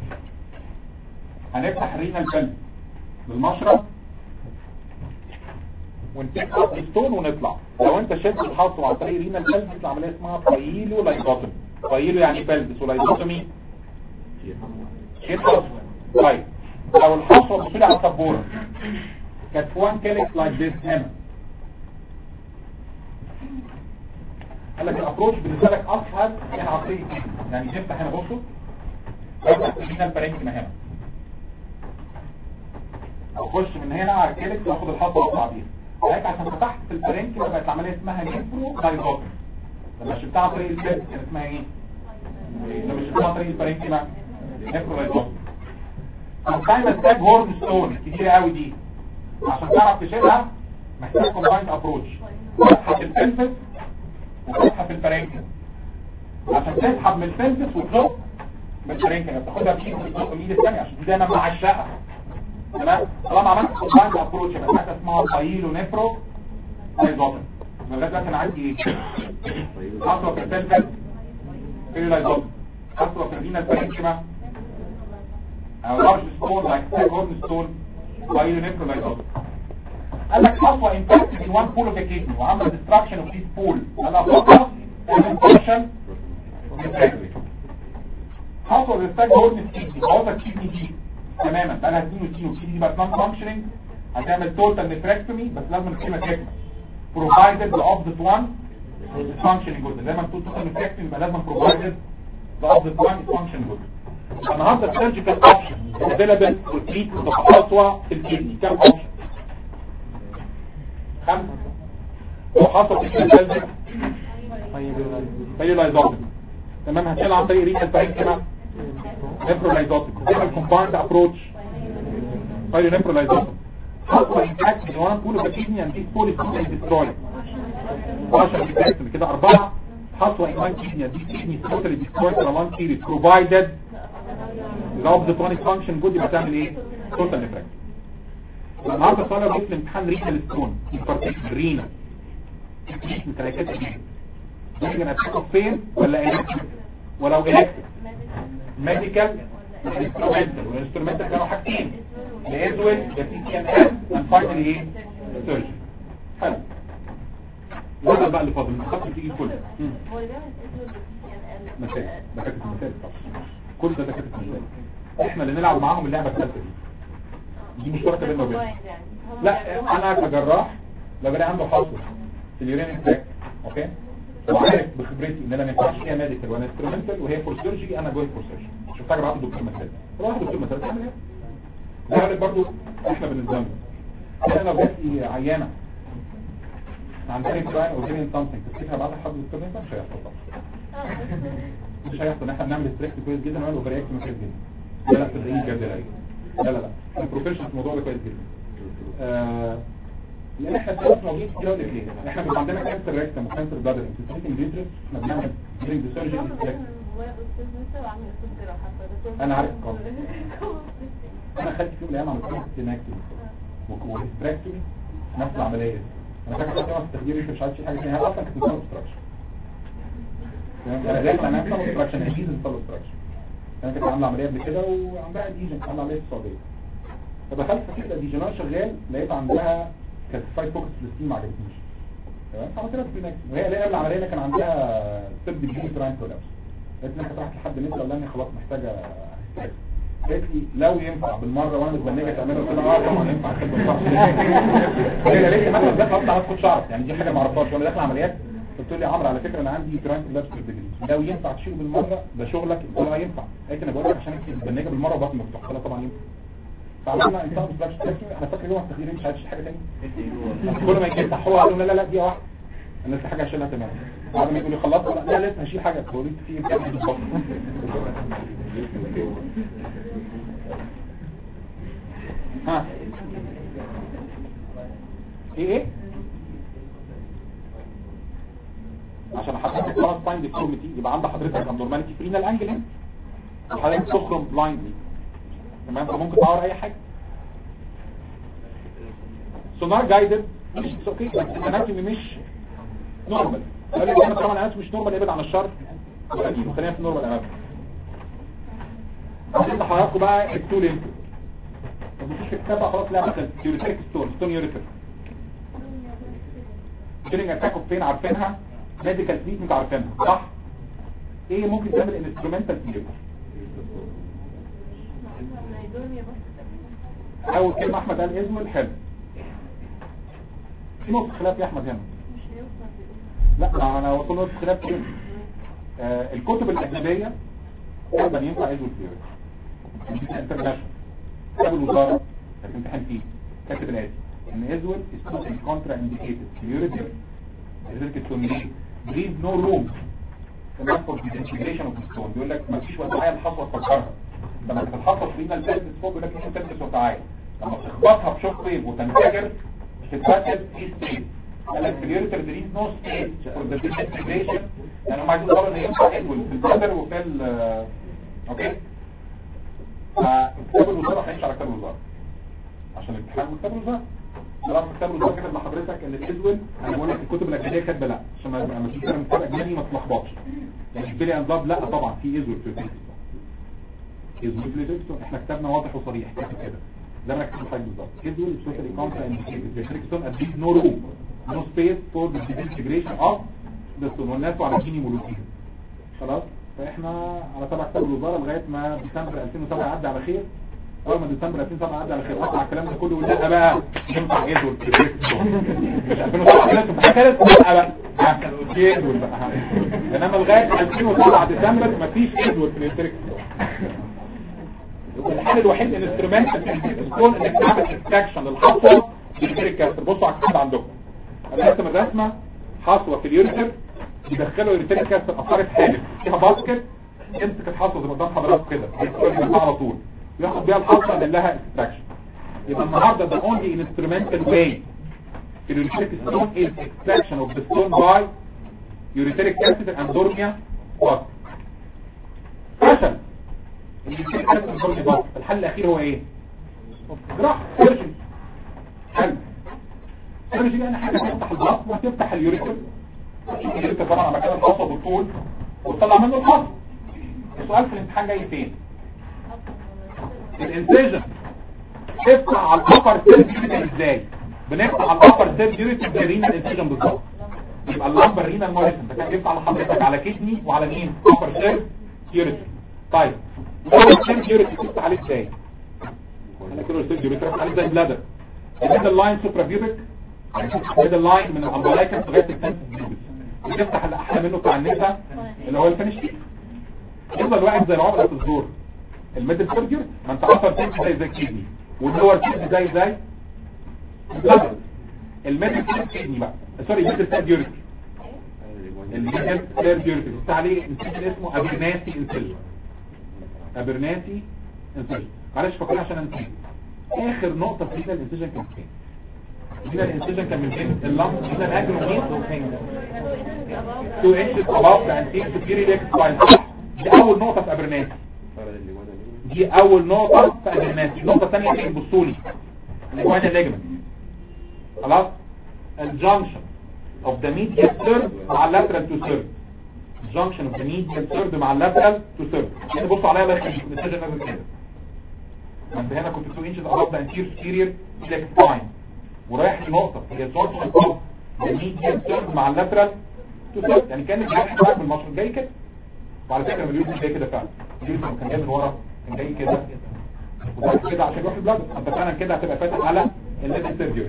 هنفتح الرينال بلد بالمشرط ونفتح الستون ونطلع لو انت شلت الحصوة عن طريق الرينال بلد تطلع عملية اسمها فايلو لايزوتومي فايلو يعني بلبس ولايزوتومي شيل حصوة طيب لو الحصوة بصين على السبورة كانت وان كاليكس لايك ذيس هنا قال لك الابروش بالنسبه لك اسهل من عقليه يعني تفتح هنا بصوا افتح هنا البرنكما هنا اخش من هنا على الكلك واخد الحصوه واطلع بيها هيك عشان فتحت في البرنكما بقت العمليه اسمها نيفرو لايزوتومي لما شلتها عن طريق الكلك كان اسمها ايه؟ لما شلتها عن طريق البرنكما نيفرو لايزوتومي دايما تاج هورن ستون كتير قوي دي عشان تعرف تشيلها محتاج كومبايند ابروش فتحه البلفس وتسحب في الفرنكة عشان تسحب من الفلفس وتزق بالفرنكة بتاخدها بشيء وتزق من ايد الثانية عشان دي دايما معشقة تمام طالما عملت كومبايند ابروتش يبقى حاجه اسمها بايلو نفرو لايزوتن لغايه دلوقتي انا عندي ايه؟ خطوه في الفلفل في لايزوتن خطوه حصل في الرينا البارينكما او لارج ستون لايك هورن ستون بايونيفرولايزوز قال لك حصوة انفكتد in one pool of the kidney وعمل destruction of this pool انا فقط infection حصوة الستاج هورن كيدني عوضة الكيدني دي تماما بقى لها سنين وسنين والكيدني دي بقت نون فانكشننج هتعمل توتال نفركتومي بس لازم الكلمة تكمل provided the opposite one is functioning good زي ما بتقول توتال نفركتومي يبقى لازم provided the opposite one is functioning good النهارده السيرجيكال اوبشن افيلابل وتريت بخطوه في الكدني كام اوبشن خمسه لو حصل في الكلب فيلايزوتيك تمام هتشيل عن طريق رينال بارينكما نيفرولايزوتيك تعمل كومباوند ابروتش فيلونيفرولايزوتيك حصل انتاكت من وانا بقول الكدني ان دي بوليس ديستروي 10 ديتاكت كده اربعه حصل ان كدني دي كدني توتالي ديستروي for a long period provided الرابط التونيك فانكشن جود يبقى تعمل ايه توتال نفركت النهارده طالع جبت الامتحان رينال ستون البارتيكل رينا من تراكات ايه ممكن اتحقق فين ولا الكتريك ولو الكتريك ميديكال انسترومنتال والانسترومنتال كانوا حاجتين الازول يا سي تي ان ان اند فاينلي ايه سيرجن حلو وده بقى اللي فاضل الخط تيجي كله هو ده من اسمه مثال ده كانت مثال طبعا كل ده ده كانت مثال احنا اللي نلعب معاهم اللعبه الثالثه دي دي مشتركه بيننا وبينهم لا انا كجراح لو بلاقي عنده حصوه في اليورين تراك اوكي وعارف بخبرتي ان انا ما ينفعش فيها ميديكال وانا انسترومنتال وهي فور سيرجري انا جوه فور سيرجري شفت حاجه بعد الدكتور مثال روح الدكتور مثال تعمل ايه ده برضه احنا بالنسبه لنا انا لو جات لي عيانه عندها كراين او فيرين سامثينج تفتكرها بعد حد الدكتور مثال مش هيحصل طبعا مش هيحصل احنا بنعمل ستريكت كويس جدا ونعمل اوفر اكت كويس جدا لا لا صدقيني بجد لا لا لا لا البروفيشنال في الموضوع ده كويس جدا آه لان احنا ساعات موجودين كتير قوي ليه احنا بيبقى عندنا كانسر ريكتم وكانسر بلادر انتستيتنج ديترس احنا بنعمل درينج ذا سيرجري انا عارف القصه انا خدت في يوم من الايام عملت ستيناكتومي وهيستراكتومي نفس العمليه انا فاكر حتى في التخدير مش عارف في حاجه ثانيه اصلا كانت نظام ستراكشر انا داخل انا نظام ستراكشر اكيد نظام ستراكشر انا كنت عامله عمليه قبل كده وعندها ديجن عامله عمليه في السعوديه فدخلت فكره ديجنال شغال لقيت عندها كالسيفايد فوكس فلسطين ما عجبتنيش تمام عملت لها سبينكس وهي لقيت قبل العمليه كان عندها سب ديجين تراين كولابس قالت لي انا فتحت لحد نسا قال لي خلاص محتاجه قالت لي لو ينفع بالمره وانا متبنجه تعملها قلت لها اه طبعا ينفع كده بالصح هي قالت لي مثلا داخله اطلع اسكت شعر يعني دي حاجه ما اعرفهاش وانا داخل عمليات قلت لي عمرو على فكره انا عندي تراين كولابس في الديجري لو ينفع تشيله بالمره ده شغلك قلت لها ينفع قالت لي انا بقول لك عشان انت متبنجه بالمره وبطني مفتوح قلت لها طبعا ينفع فعملنا انسان بلاش انا فاكر يوم التخدير مش عايز حاجه ثانيه كل ما يجي هو قالوا لا لا لا دي واحده انا لسه حاجه عشانها تمام بعد ما يقول لي خلصت لا, لا لسه هشيل حاجه تقول لي في امكانيه بالظبط ها ايه ايه عشان حضرتك خلاص فاين ديفورميتي يبقى عند حضرتك ابنورماليتي في رينال انجل وحضرتك تخرم بلايندلي تمام فممكن تعور اي حاجه سونار جايدد مش اوكي بس الاناتومي مش نورمال قال لي انا طبعا الاناتومي مش نورمال ابعد عن الشر اكيد خلينا في نورمال اناتومي عايزين حضراتكم بقى التول انتو ما تبصوش في الكتاب بقى خلاص لا مثلا يوريتريك ستون ستون يوريتر كيلينج اتاك اوف بين عارفينها ميديكال تريتمنت عارفينها صح ايه ممكن تعمل انسترومنتال تريتمنت اول كلمة احمد قال اسمه الحلم في نقطة خلاف يا احمد هنا لا ما انا وصل نقطة خلاف كده آه الكتب الاجنبية تقريبا ينفع اسمه الثيوري انترناشونال كتاب الوزارة لكن امتحان فيه كاتب الاتي ان ازول is totally contraindicated curative ريزلت leave no room تمام for the integration of the stone بيقول لك ما فيش وضعية الحصوة تفكرها لما تتحطط فينا التلبس فوق بيقول لك ايه تلبس وتعالى لما تخبطها بشوك ويف وتنفجر تتبدل في ستيت قال لك اليوريتر دريز نو ستيت فور ذا ديسنتجريشن يعني هم عايزين يقولوا ان ينفع ادول في البلدر وفي ال اوكي فكتاب الوزارة هيمشي على كتاب الوزارة عشان الامتحان وكتاب الوزارة خلاص كتاب الوزاره كاتب لحضرتك ان الازول انا بقول لك الكتب الاجنبيه كاتبه لا عشان ما لما تيجي تقرا من كتاب اجنبي ما تتلخبطش يعني البيلي اند لا طبعا في ازول في الفيزيكس ازول في الفيزيكس احنا كتابنا واضح وصريح كاتب كده ده انا كاتب حاجه بالظبط ازول سبيشالي كونترا انديكيتد الفيزيكسون اديت نو روم نو سبيس فور ذا ديسنتجريشن اوف ذا ستون والناس على جيني مولوكيهم خلاص فاحنا على تبع كتاب الوزاره لغايه ما ديسمبر 2007 يعدي على خير اول ما ديسمبر 2007 عدى على خير قطع الكلام ده كله ولا بقى ينفع ايه دول مش 2007 كده تبقى كانت لا بقى ايه دول بقى انما لغايه 2007 ديسمبر مفيش ادول في الانتريك الحل الوحيد الانسترومنت في السكول انك تعمل اكستراكشن للحصوه بالانتريك كاستر بصوا على الكتاب عندكم انا رسم الرسمه حصوه في اليوريتر يدخلوا الانتريك كاستر اثرت حالف فيها باسكت امسك الحصوه زي ما قدام حضرتك كده يدخل على طول ياخد بيها الحلقة اللي لها اكستراكشن يبقى النهاردة the only instrumental way في اليوريتريك ستون is extraction of the stone by ureteric acid and dormia water فشل اليوريتريك acid and dormia water الحل الاخير هو ايه جراح سيرجن حل سيرجن يعني حاجة تفتح البطن وتفتح اليوريتر اليوريتر طبعا على مكان الحصى بالطول وتطلع منه الحصى السؤال في الامتحان جاي فين الانسيجن تفتح على الابر سيرجري ازاي بنفتح على الابر سيرجري تجرينا الانسيجن بالظبط يبقى اللامبر رينا المارسن ده كان يفتح لحضرتك على كدني وعلى مين ابر سيرجري طيب الابر سيرجري تفتح عليه ازاي انا كده السيرجري تفتح عليه زي بلادر الميدل لاين سوبرا بيوبك الميدل لاين من الامبلايكم لغايه السنس بتفتح اللي احلى منه بتاع النساء اللي هو الفينش يفضل واحد زي العقله في الزور الميدل سيرجر ما انت اثر تيك زي زي الكيدني واللور تيك زي زي البلد الميدل كيدني بقى سوري الميدل سيرجر الميدل سيرجر بتاع عليه انسجن اسمه ابرناسي انسجن ابرناسي انسجن معلش فاكرين عشان انسجن اخر نقطة في هنا الانسجن كان فين هنا الانسجن كان من فين اللمس هنا الاجر مين 2 inches above the anterior superior leg spine صح دي اول نقطة في ابرناسي دي اول نقطة في الناس النقطة الثانية اللي بصولي الاخوان الليجمنت خلاص الجنكشن of the medial third مع lateral to third junction of the medial third مع lateral to third يعني بصوا عليا الله يخليك النتيجة نازل كده ما انت هنا كنت 2 inches above the anterior superior iliac spine ورايح لنقطة هي junction of the medial third مع lateral to third يعني كان الجرح بتاعك بالمشروط جاي كده وعلى فكرة اليوزن جاي كده فعلا اليوزن كان جاي من ورا كان جاي كده وده كده عشان يروح البلد انت فعلا كده هتبقى فاتح على الليد سيرجري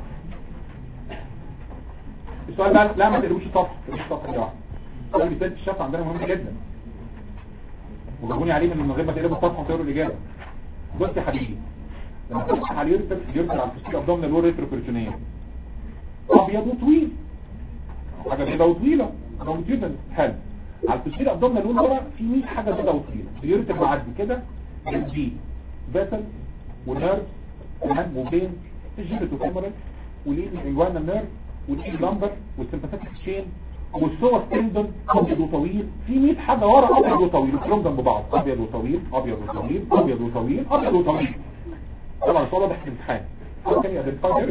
السؤال ده لا ما تقلبوش الصفحه تقلبوش الصفحه دي واحده السؤال بيسال الشفا عندنا مهم جدا وجابوني عليه من غير ما تقلبوا الصفحه وتقروا الاجابه بص يا حبيبي لما تفتح على اليوريتر اليوريتر على الفسيل ابدومينال وول ريتروبريتونيه ابيض وطويل حاجه بيضاء وطويله لونجيتودنال حلو على الفسيل ابدومينال وول ورا في 100 حاجه بيضاء وطويله اليوريتر معدي كده الجي باتل والنيرف تمام وبين الجيبتو كاميرال والايد الانجوانا نيرف والايد لامبر والسمباثيك تشين والصور تندون ابيض وطويل في 100 حاجه ورا ابيض وطويل كلهم جنب بعض ابيض وطويل ابيض وطويل ابيض وطويل ابيض وطويل طبعا الصوره واضح في الامتحان كان يدفع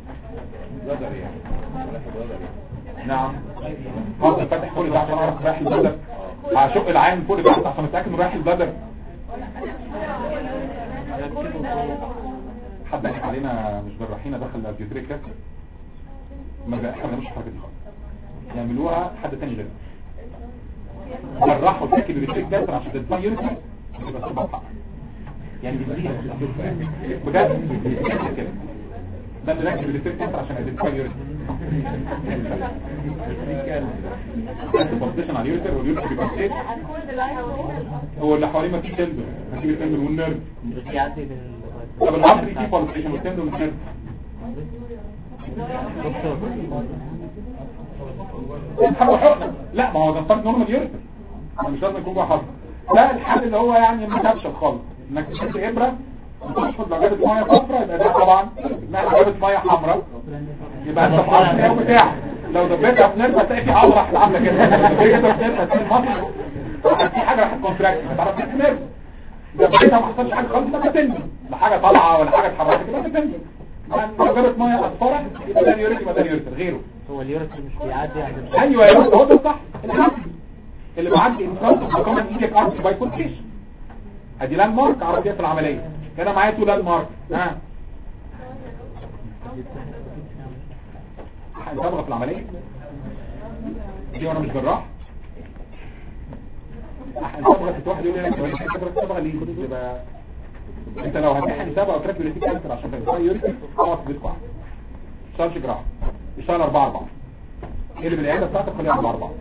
نعم هذا فتح كل ده عشان اعرف رايح البدر هشق العين فوق تحت عشان اتاكد انه رايح البدر حد قال علينا مش بالرحينه دخل الجدريك كده ما بقى احنا مش حاجه دي خالص يعملوها حد تاني غير جرحوا تاكل الريتريك كده عشان تدفع يوريتي يبقى سبب حق يعني بيزيد بجد كده ده اللي راكب الريتريك كده عشان تدفع يوريتي البوزيشن على اليوريتر واليوريتر بيبقى سيف هو اللي حواليه ما فيش تندر هتجيب التندر والنيرف طب العصر فيه بالبيشن والتندر والنيرف حاجه حقنه لا ما هو ده ستارت نورمال يوريتر مش لازم يكون جوه حصر لا الحل اللي هو يعني ما تفشل خالص انك تشد ابره وتشفط لو جابت ميه صفراء يبقى ده طبعا انها جابت ميه حمراء يبقى انت في عصر بتاعك لو دبيتها في نيرف هتلاقي في عضله راح عامله كده دبيتها في نيرف هتلاقي المصل في حاجه راح كونتراكت هتعرف تحس نيرف دبيتها ما حصلش حاجه خالص ما تنزل لا حاجه طالعه ولا حاجه اتحركت يبقى تنزل يعني لو جابت ميه اصفرة يبقى ده اليوريك يبقى ده اليوريك غيره هو اليوريثر مش بيعدي يعني مش ايوه يا هو ده صح العكس اللي معدي انفراد كمان ايدك ارت باي كونتيشن ادي لاند مارك عرفيه في العمليه كده معايا تو لاند مارك ها هنصبغ في العمليه دي وانا مش جراح هنصبغ في واحد يقول لي انت صبغه ليه يبقى انت لو هتحقن سبعة وتركب يوريتيك كانسر عشان تبقى يوريتيك اقعد في بيتكم اشتغلش جراح اشتغل اربعة اربعة ايه اللي بالعيادة بتاعتك خليها اربعة اربعة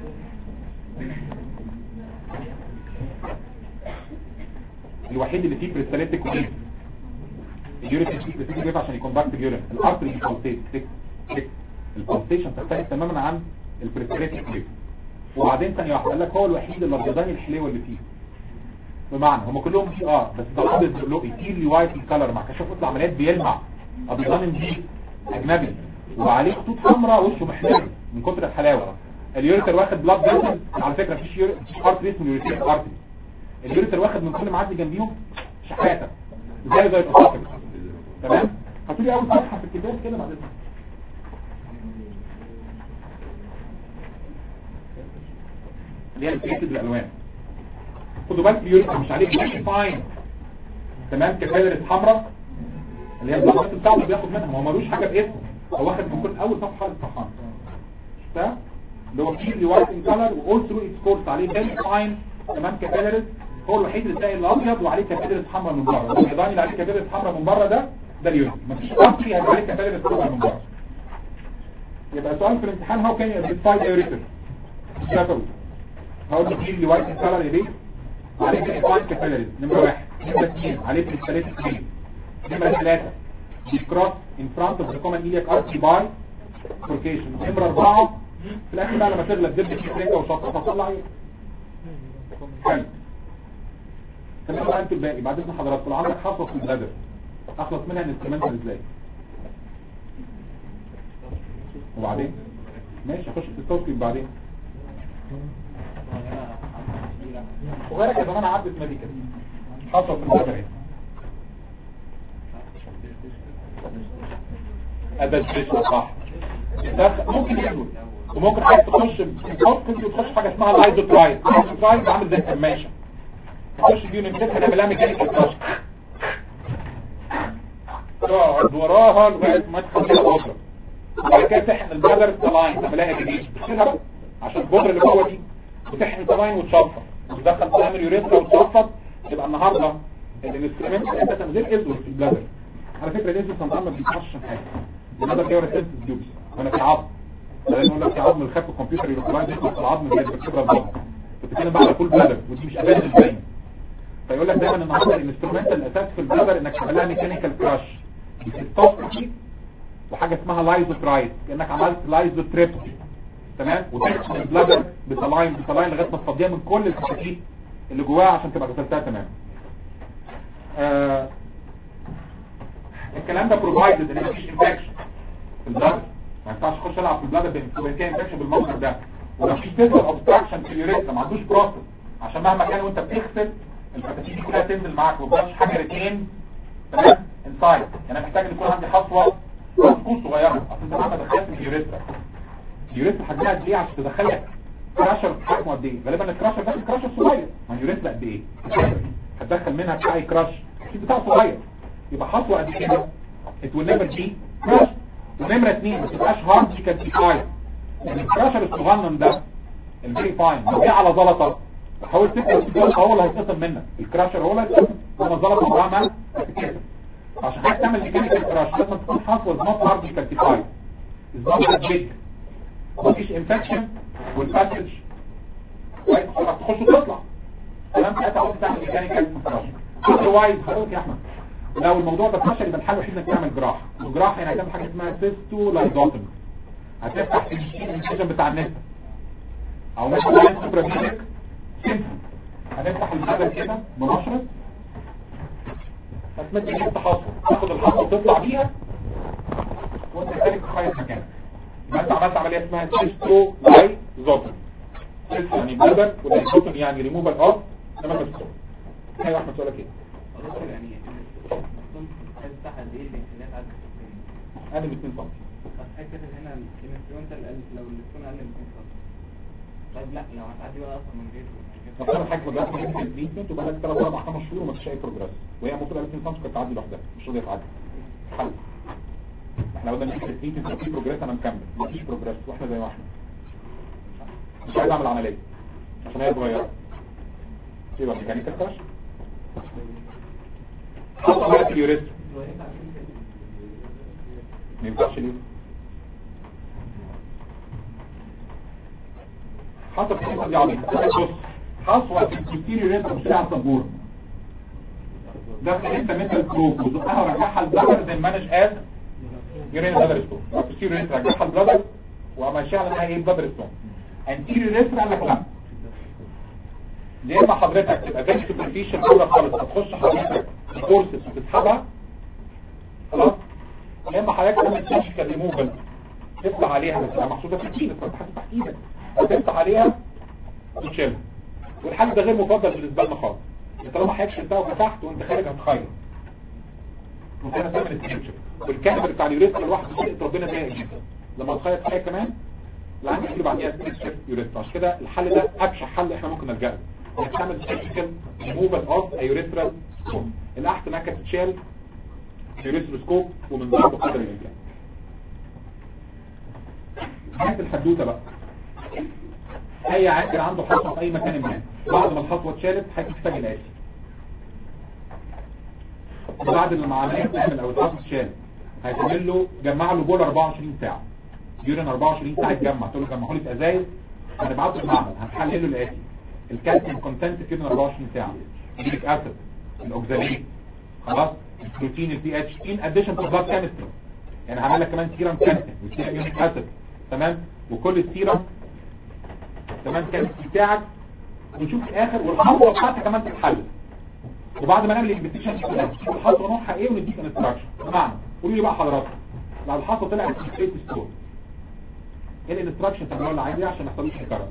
الوحيد اللي فيه بريستاليتيك ويف اليوريتيك فيه بريستاليتيك ويف عشان يكون باكت اليورين الارتري بيكونتيت تك تك البالسيشن تختلف تماما عن البريستاليتيك ويف وبعدين ثانيه واحده قال لك هو الوحيد اللي الابيضاني الحليوه اللي فيه بمعنى هم كلهم في اه بس ده ابيض له كتير وايت الكلر مع كشف العمليات بيلمع ابيضاني نجيب اجنبي وعليه خطوط حمراء وشه محمر من كتر الحلاوه اليوريتر واخد بلاد فيسل على فكره مفيش يوري- مفيش ارتري اسمه يوريتر ارتري اليوريتر واخد من كل معدي جنبيهم شحاته زي زي الاساطير تمام هتقولي اول صفحه في الكتاب كده بعد اذنك اللي هي الفيكد الالوان خدوا بالك اليوريتر مش عليه بلاك فاين تمام كفايه حمراء اللي هي الضغط بتاعه اللي بياخد منها هو ملوش حاجه باسمه هو واخد من كل اول صفحه للصفحه ده اللي هو كيرلي وايت ان كلر واول ثرو اتس كورس عليه فيري فاين تمام كابيلاريز هو الوحيد اللي تلاقي الابيض وعليه كابيلاريز حمراء من بره الابيضاني اللي عليه كابيلاريز حمراء من بره ده ده اليوريتر مفيش اصلي هيبقى عليه كابيلاريز حمراء من بره يبقى سؤال في الامتحان هاو كان يديفاي يوريتر شافوا هقول لك كيرلي وايت ان كلر ايه عليه فيري فاين كابيلاريز نمره واحد نمره اثنين عليه كريستاليتيك كريم نمرة ثلاثة بيكروس in front of the common iliac artery by bifurcation نمرة أربعة في الآخر بقى لما تغلب دب في رجلة وشطة فطلع عيون حلو تمام بقى انت الباقي بعد اذن حضرتك لو عندك حصوة في البلادر اخلص منها انسترومنتال ازاي وبعدين ماشي هخش في التوصيل بعدين وغيرك يا زمان عدت ميديكال حصوة في البلادر اهي ادى الجسم صح ده ممكن يعمل وممكن حاجه تخش ممكن تخش حاجه اسمها لايزوترايد لايزوترايد عامل زي الكماشه تخش دي نمسكها نعملها ميكانيكال كراش تقعد وراها لغايه ما تخليها بودره وبعد كده تحقن البذر سلاين تعملها جديد تغسلها بقى عشان البودره اللي جوه دي وتحقن سلاين وتشفط وتدخل تعمل يوريثرا وتشفط يبقى النهارده الانسترومنت اساسا غير ازول في البلادر على فكره الانسولين سمطان ما بيتحش عشان حاجه البلادر كده سيلز ديوبس وانا في عظم لازم اقول لك في عظم الخف الكمبيوتر يروح يدخل في العظم زي الكبره الضغط بتتكلم بقى على كل بلادر ودي مش ابدا البين فيقول لك دايما النهارده الانسترومنت الاساس في البلادر انك تعملها ميكانيكال كراش بتستوفي وحاجه اسمها لايزوترايد كانك عملت لايزوتريبسي تمام وتحقن البلادر بسلاين بسلاين لغايه ما تفضيها من كل الكتاكيت اللي جواها عشان تبقى غسلتها تمام آه الكلام ده بروفايدد ان مفيش انفكشن في البلاد ما ينفعش اخش العب في البلاد بين كان انفكشن بالمنظر ده ومفيش فيزيكال اوبستراكشن في اليوريثرا ما عندوش بروسس عشان مهما كان وانت بتغسل الفتاتين دي كلها تنزل معاك وما تبقاش حاجه ريتين تمام انسايد يعني انا محتاج ان يكون عندي حصوه تكون صغيره اصل انت مهما دخلت في اليوريثرا اليوريثرا حجمها قد ايه عشان تدخلك كراشر حجمه قد ايه غالبا الكراشر ده كراشر صغير ما اليوريثرا قد ايه هتدخل منها بتاع كراش بتاع صغير يبقى حصوة قد كده it will never be crushed ونمرة اتنين ما تبقاش hard calcified يعني الكراشر الصغنن ده الفيري فاين لو جه على زلطة حاول تكتب الزلطة هو اللي هيتقسم منك الكراشر هو اللي هيتقسم لما الزلطة عمرها ما هتتكسر عشان حضرتك تعمل ميكانيكال كراش لازم تكون حصوة not hard calcified is not that big مفيش انفكشن والباسج كويس تخش وتطلع تمام ساعتها عاوز تعمل ميكانيكال كراش otherwise هقولك يا احمد لو الموضوع ده فشل يبقى الحل الوحيد انك تعمل جراحه الجراحه يعني هتعمل حاجه اسمها سيستو لايدوتومي هتفتح الانسيجن بتاع النسا او مثلا سوبرابيليك سيمفون هنفتح البدن كده بمشرط هتمد ايدك تحصل تاخد الحصه وتطلع بيها وانت تارك خايف مكانك يبقى انت عملت عمليه اسمها سيستو لايدوتومي سيستو يعني بدن والايدوتومي يعني ريموفال اوف انما سيستو ايوه احمد سؤالك ايه يعني هتفتح قد ايه الانسانات عدد السكرين اقل من 2 سم اتاكد ان هنا الانسترومنتال لو الستون اقل من 2 سم طيب لا لو هتعدي بقى اصلا من غير فكر حاجه دلوقتي ممكن التريتمنت وبقى لك 3 4 5 شهور وما فيش اي بروجرس وهي المفروض قبل 2 سم كانت تعدي لوحدها مش راضيه تعدي حل احنا قلنا نمسك التريتمنت لو في بروجرس انا مكمل مفيش بروجرس واحنا زي ما احنا مش عايز اعمل عمليه عشان هي صغيره يبقى ميكانيكال كراش حط ورقه اليوريثم ما ينفعش ليه حسب الحته دي عبيط بص حصوة في الكتير ريتم بتاع السبورة ده انت مثل كروب وزقها ورجعها البلدر زي مانج از يورين بلدر ستون الكتير ريتم رجعها البلدر وماشيها على انها ايه بلدر ستون انتيري ريتم قال لك لا يا اما حضرتك تبقى زي سوبرفيشن كده خالص هتخش حضرتك الكورسز وتسحبها خلاص يا اما حضرتك تعمل سيرجيكال ريموفال تفتح عليها بس تبقى محطوطه في ايدك فانت حاطط تحت ايدك وتفتح عليها وتشيلها والحل ده غير مفضل بالنسبه لنا خالص طالما حضرتك شلتها وفتحت وانت خارج هتخير وانت هنا تعمل السيرجيكال والكاميرا بتاع اليوريثرا لوحده خلقت ربنا فيها جدا لما تخيط فيها كمان العين اللي بعديها سيرجيكال يوريثرا عشان كده الحل ده ابشع حل احنا ممكن نلجأ له انك تعمل سيرجيكال ريموفال اوف يوريثرال ستون الاحسن انك تشيل يوريثروسكوب ومن ضمن قدر الامكان نهايه الحدوته بقى اي عاقل عنده حصوه في اي مكان ما بعد ما الخطوه اتشالت هتحتاج الاتي بعد ما العمليه تعمل او الخطوه اتشالت هيتعمل له جمع له بول 24 ساعه يورين 24 ساعه يتجمع تقول له جمعوا لي في ازايز هنبعته المعمل هنحلل له الاتي الكالسيوم كونتنت في 24 ساعه اليوريك اسيد الاوكزاليت خلاص البروتين البي اتش ان اديشن تو بلاد كيمستري يعني هعمل لك كمان سيرم كالسيوم والسيرم يوريك اسيد تمام وكل السيرم تمام كالسيوم بتاعك ونشوف في الاخر والخطوه بتاعتها كمان تتحل وبعد ما نعمل الانفستيشن نشوف الخطوه نوعها ايه ونديك انستراكشن بمعنى قولوا لي بقى حضراتكم لو الخطوه طلعت في ستيت ستور ايه الانستراكشن تعملوها اللي عايزاه عشان ما يحصلوش انكرار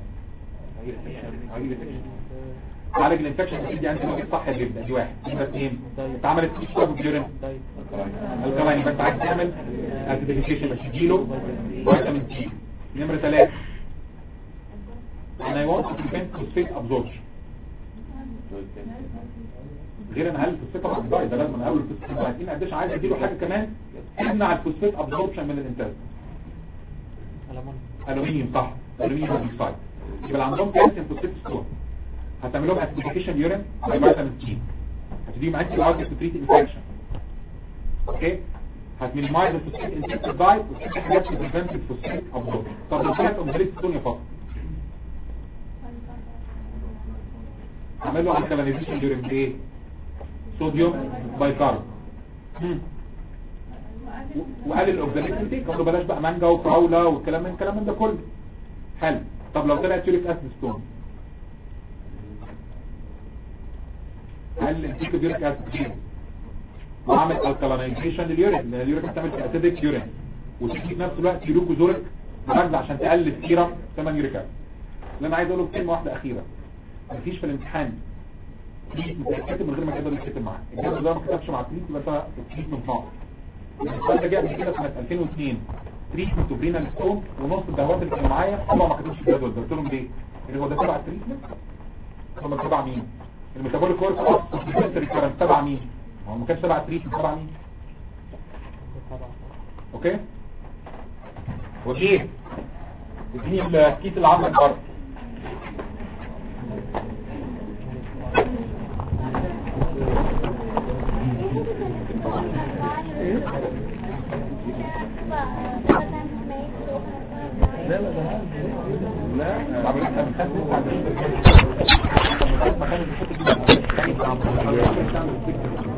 عالج الانفكشن دي انت موجود صح جدا دي واحد نمره اثنين اتعملت تشرب الجيرين الكلام يبقى انت عايز تعمل اسيديفيكيشن بس تديله فيتامين سي نمره ثلاثة انا want to prevent phosphate absorption غير ان هل الفوسفات طبعا ضايع ده لازم من اول الفوسفات عايزين قديش عايز اديله حاجه كمان تمنع الفوسفات ابزوربشن من الانتاج الومنيوم صح الومنيوم اوكسايد يبقى اللي عندهم كالسيوم فوسفات ستون هتعمل لهم اسيديفيكيشن يورين باي فيتامين سي هتديهم انتي بايوتيك تو تريت انفكشن اوكي هتمينيمايز الفوسفات انتاج دايت وتدي حاجات تو بريفنت الفوسفات ابزوربشن طب لو كانت اوكساليت ستون يا فقط اعمل له الكالينيزيشن يورين بايه صوديوم بايكارب وقلل الاوكساليت انتيك قال له بلاش بقى مانجا وفراوله والكلام من الكلام من ده كله حلو طب لو طلعت يوريك اسيد ستون هل انتيك اليوريك اسيد وعمل الكالينيزيشن لليورين لان اليوريك بتعمل اسيدك يورين وتدي في نفس الوقت يوروكوزوريك مرجع عشان تقلل السيرم ثمن يوريك اسيد اللي انا عايز اقوله كلمه واحده اخيره مفيش في الامتحان متأكد من غير ما يقدر يتكتب معاه الجهاز ده ما كتبش مع التريت يبقى انت التريتمنت ناقص السؤال ده جه قبل كده سنه 2002 تريتمنت وبرينال ستون ونص الدهوات اللي كانوا معايا طبعا ما كتبش الجدول ده قلت لهم ليه؟ اللي هو ده تبع التريتمنت هم تبع مين؟ الميتابوليك كورس ريكارنت تبع مين؟ هو ما كانش تبع التريتمنت تبع مين؟ اوكي؟ وجيه اديني الكيس اللي عندك بره لا عملت من خمسة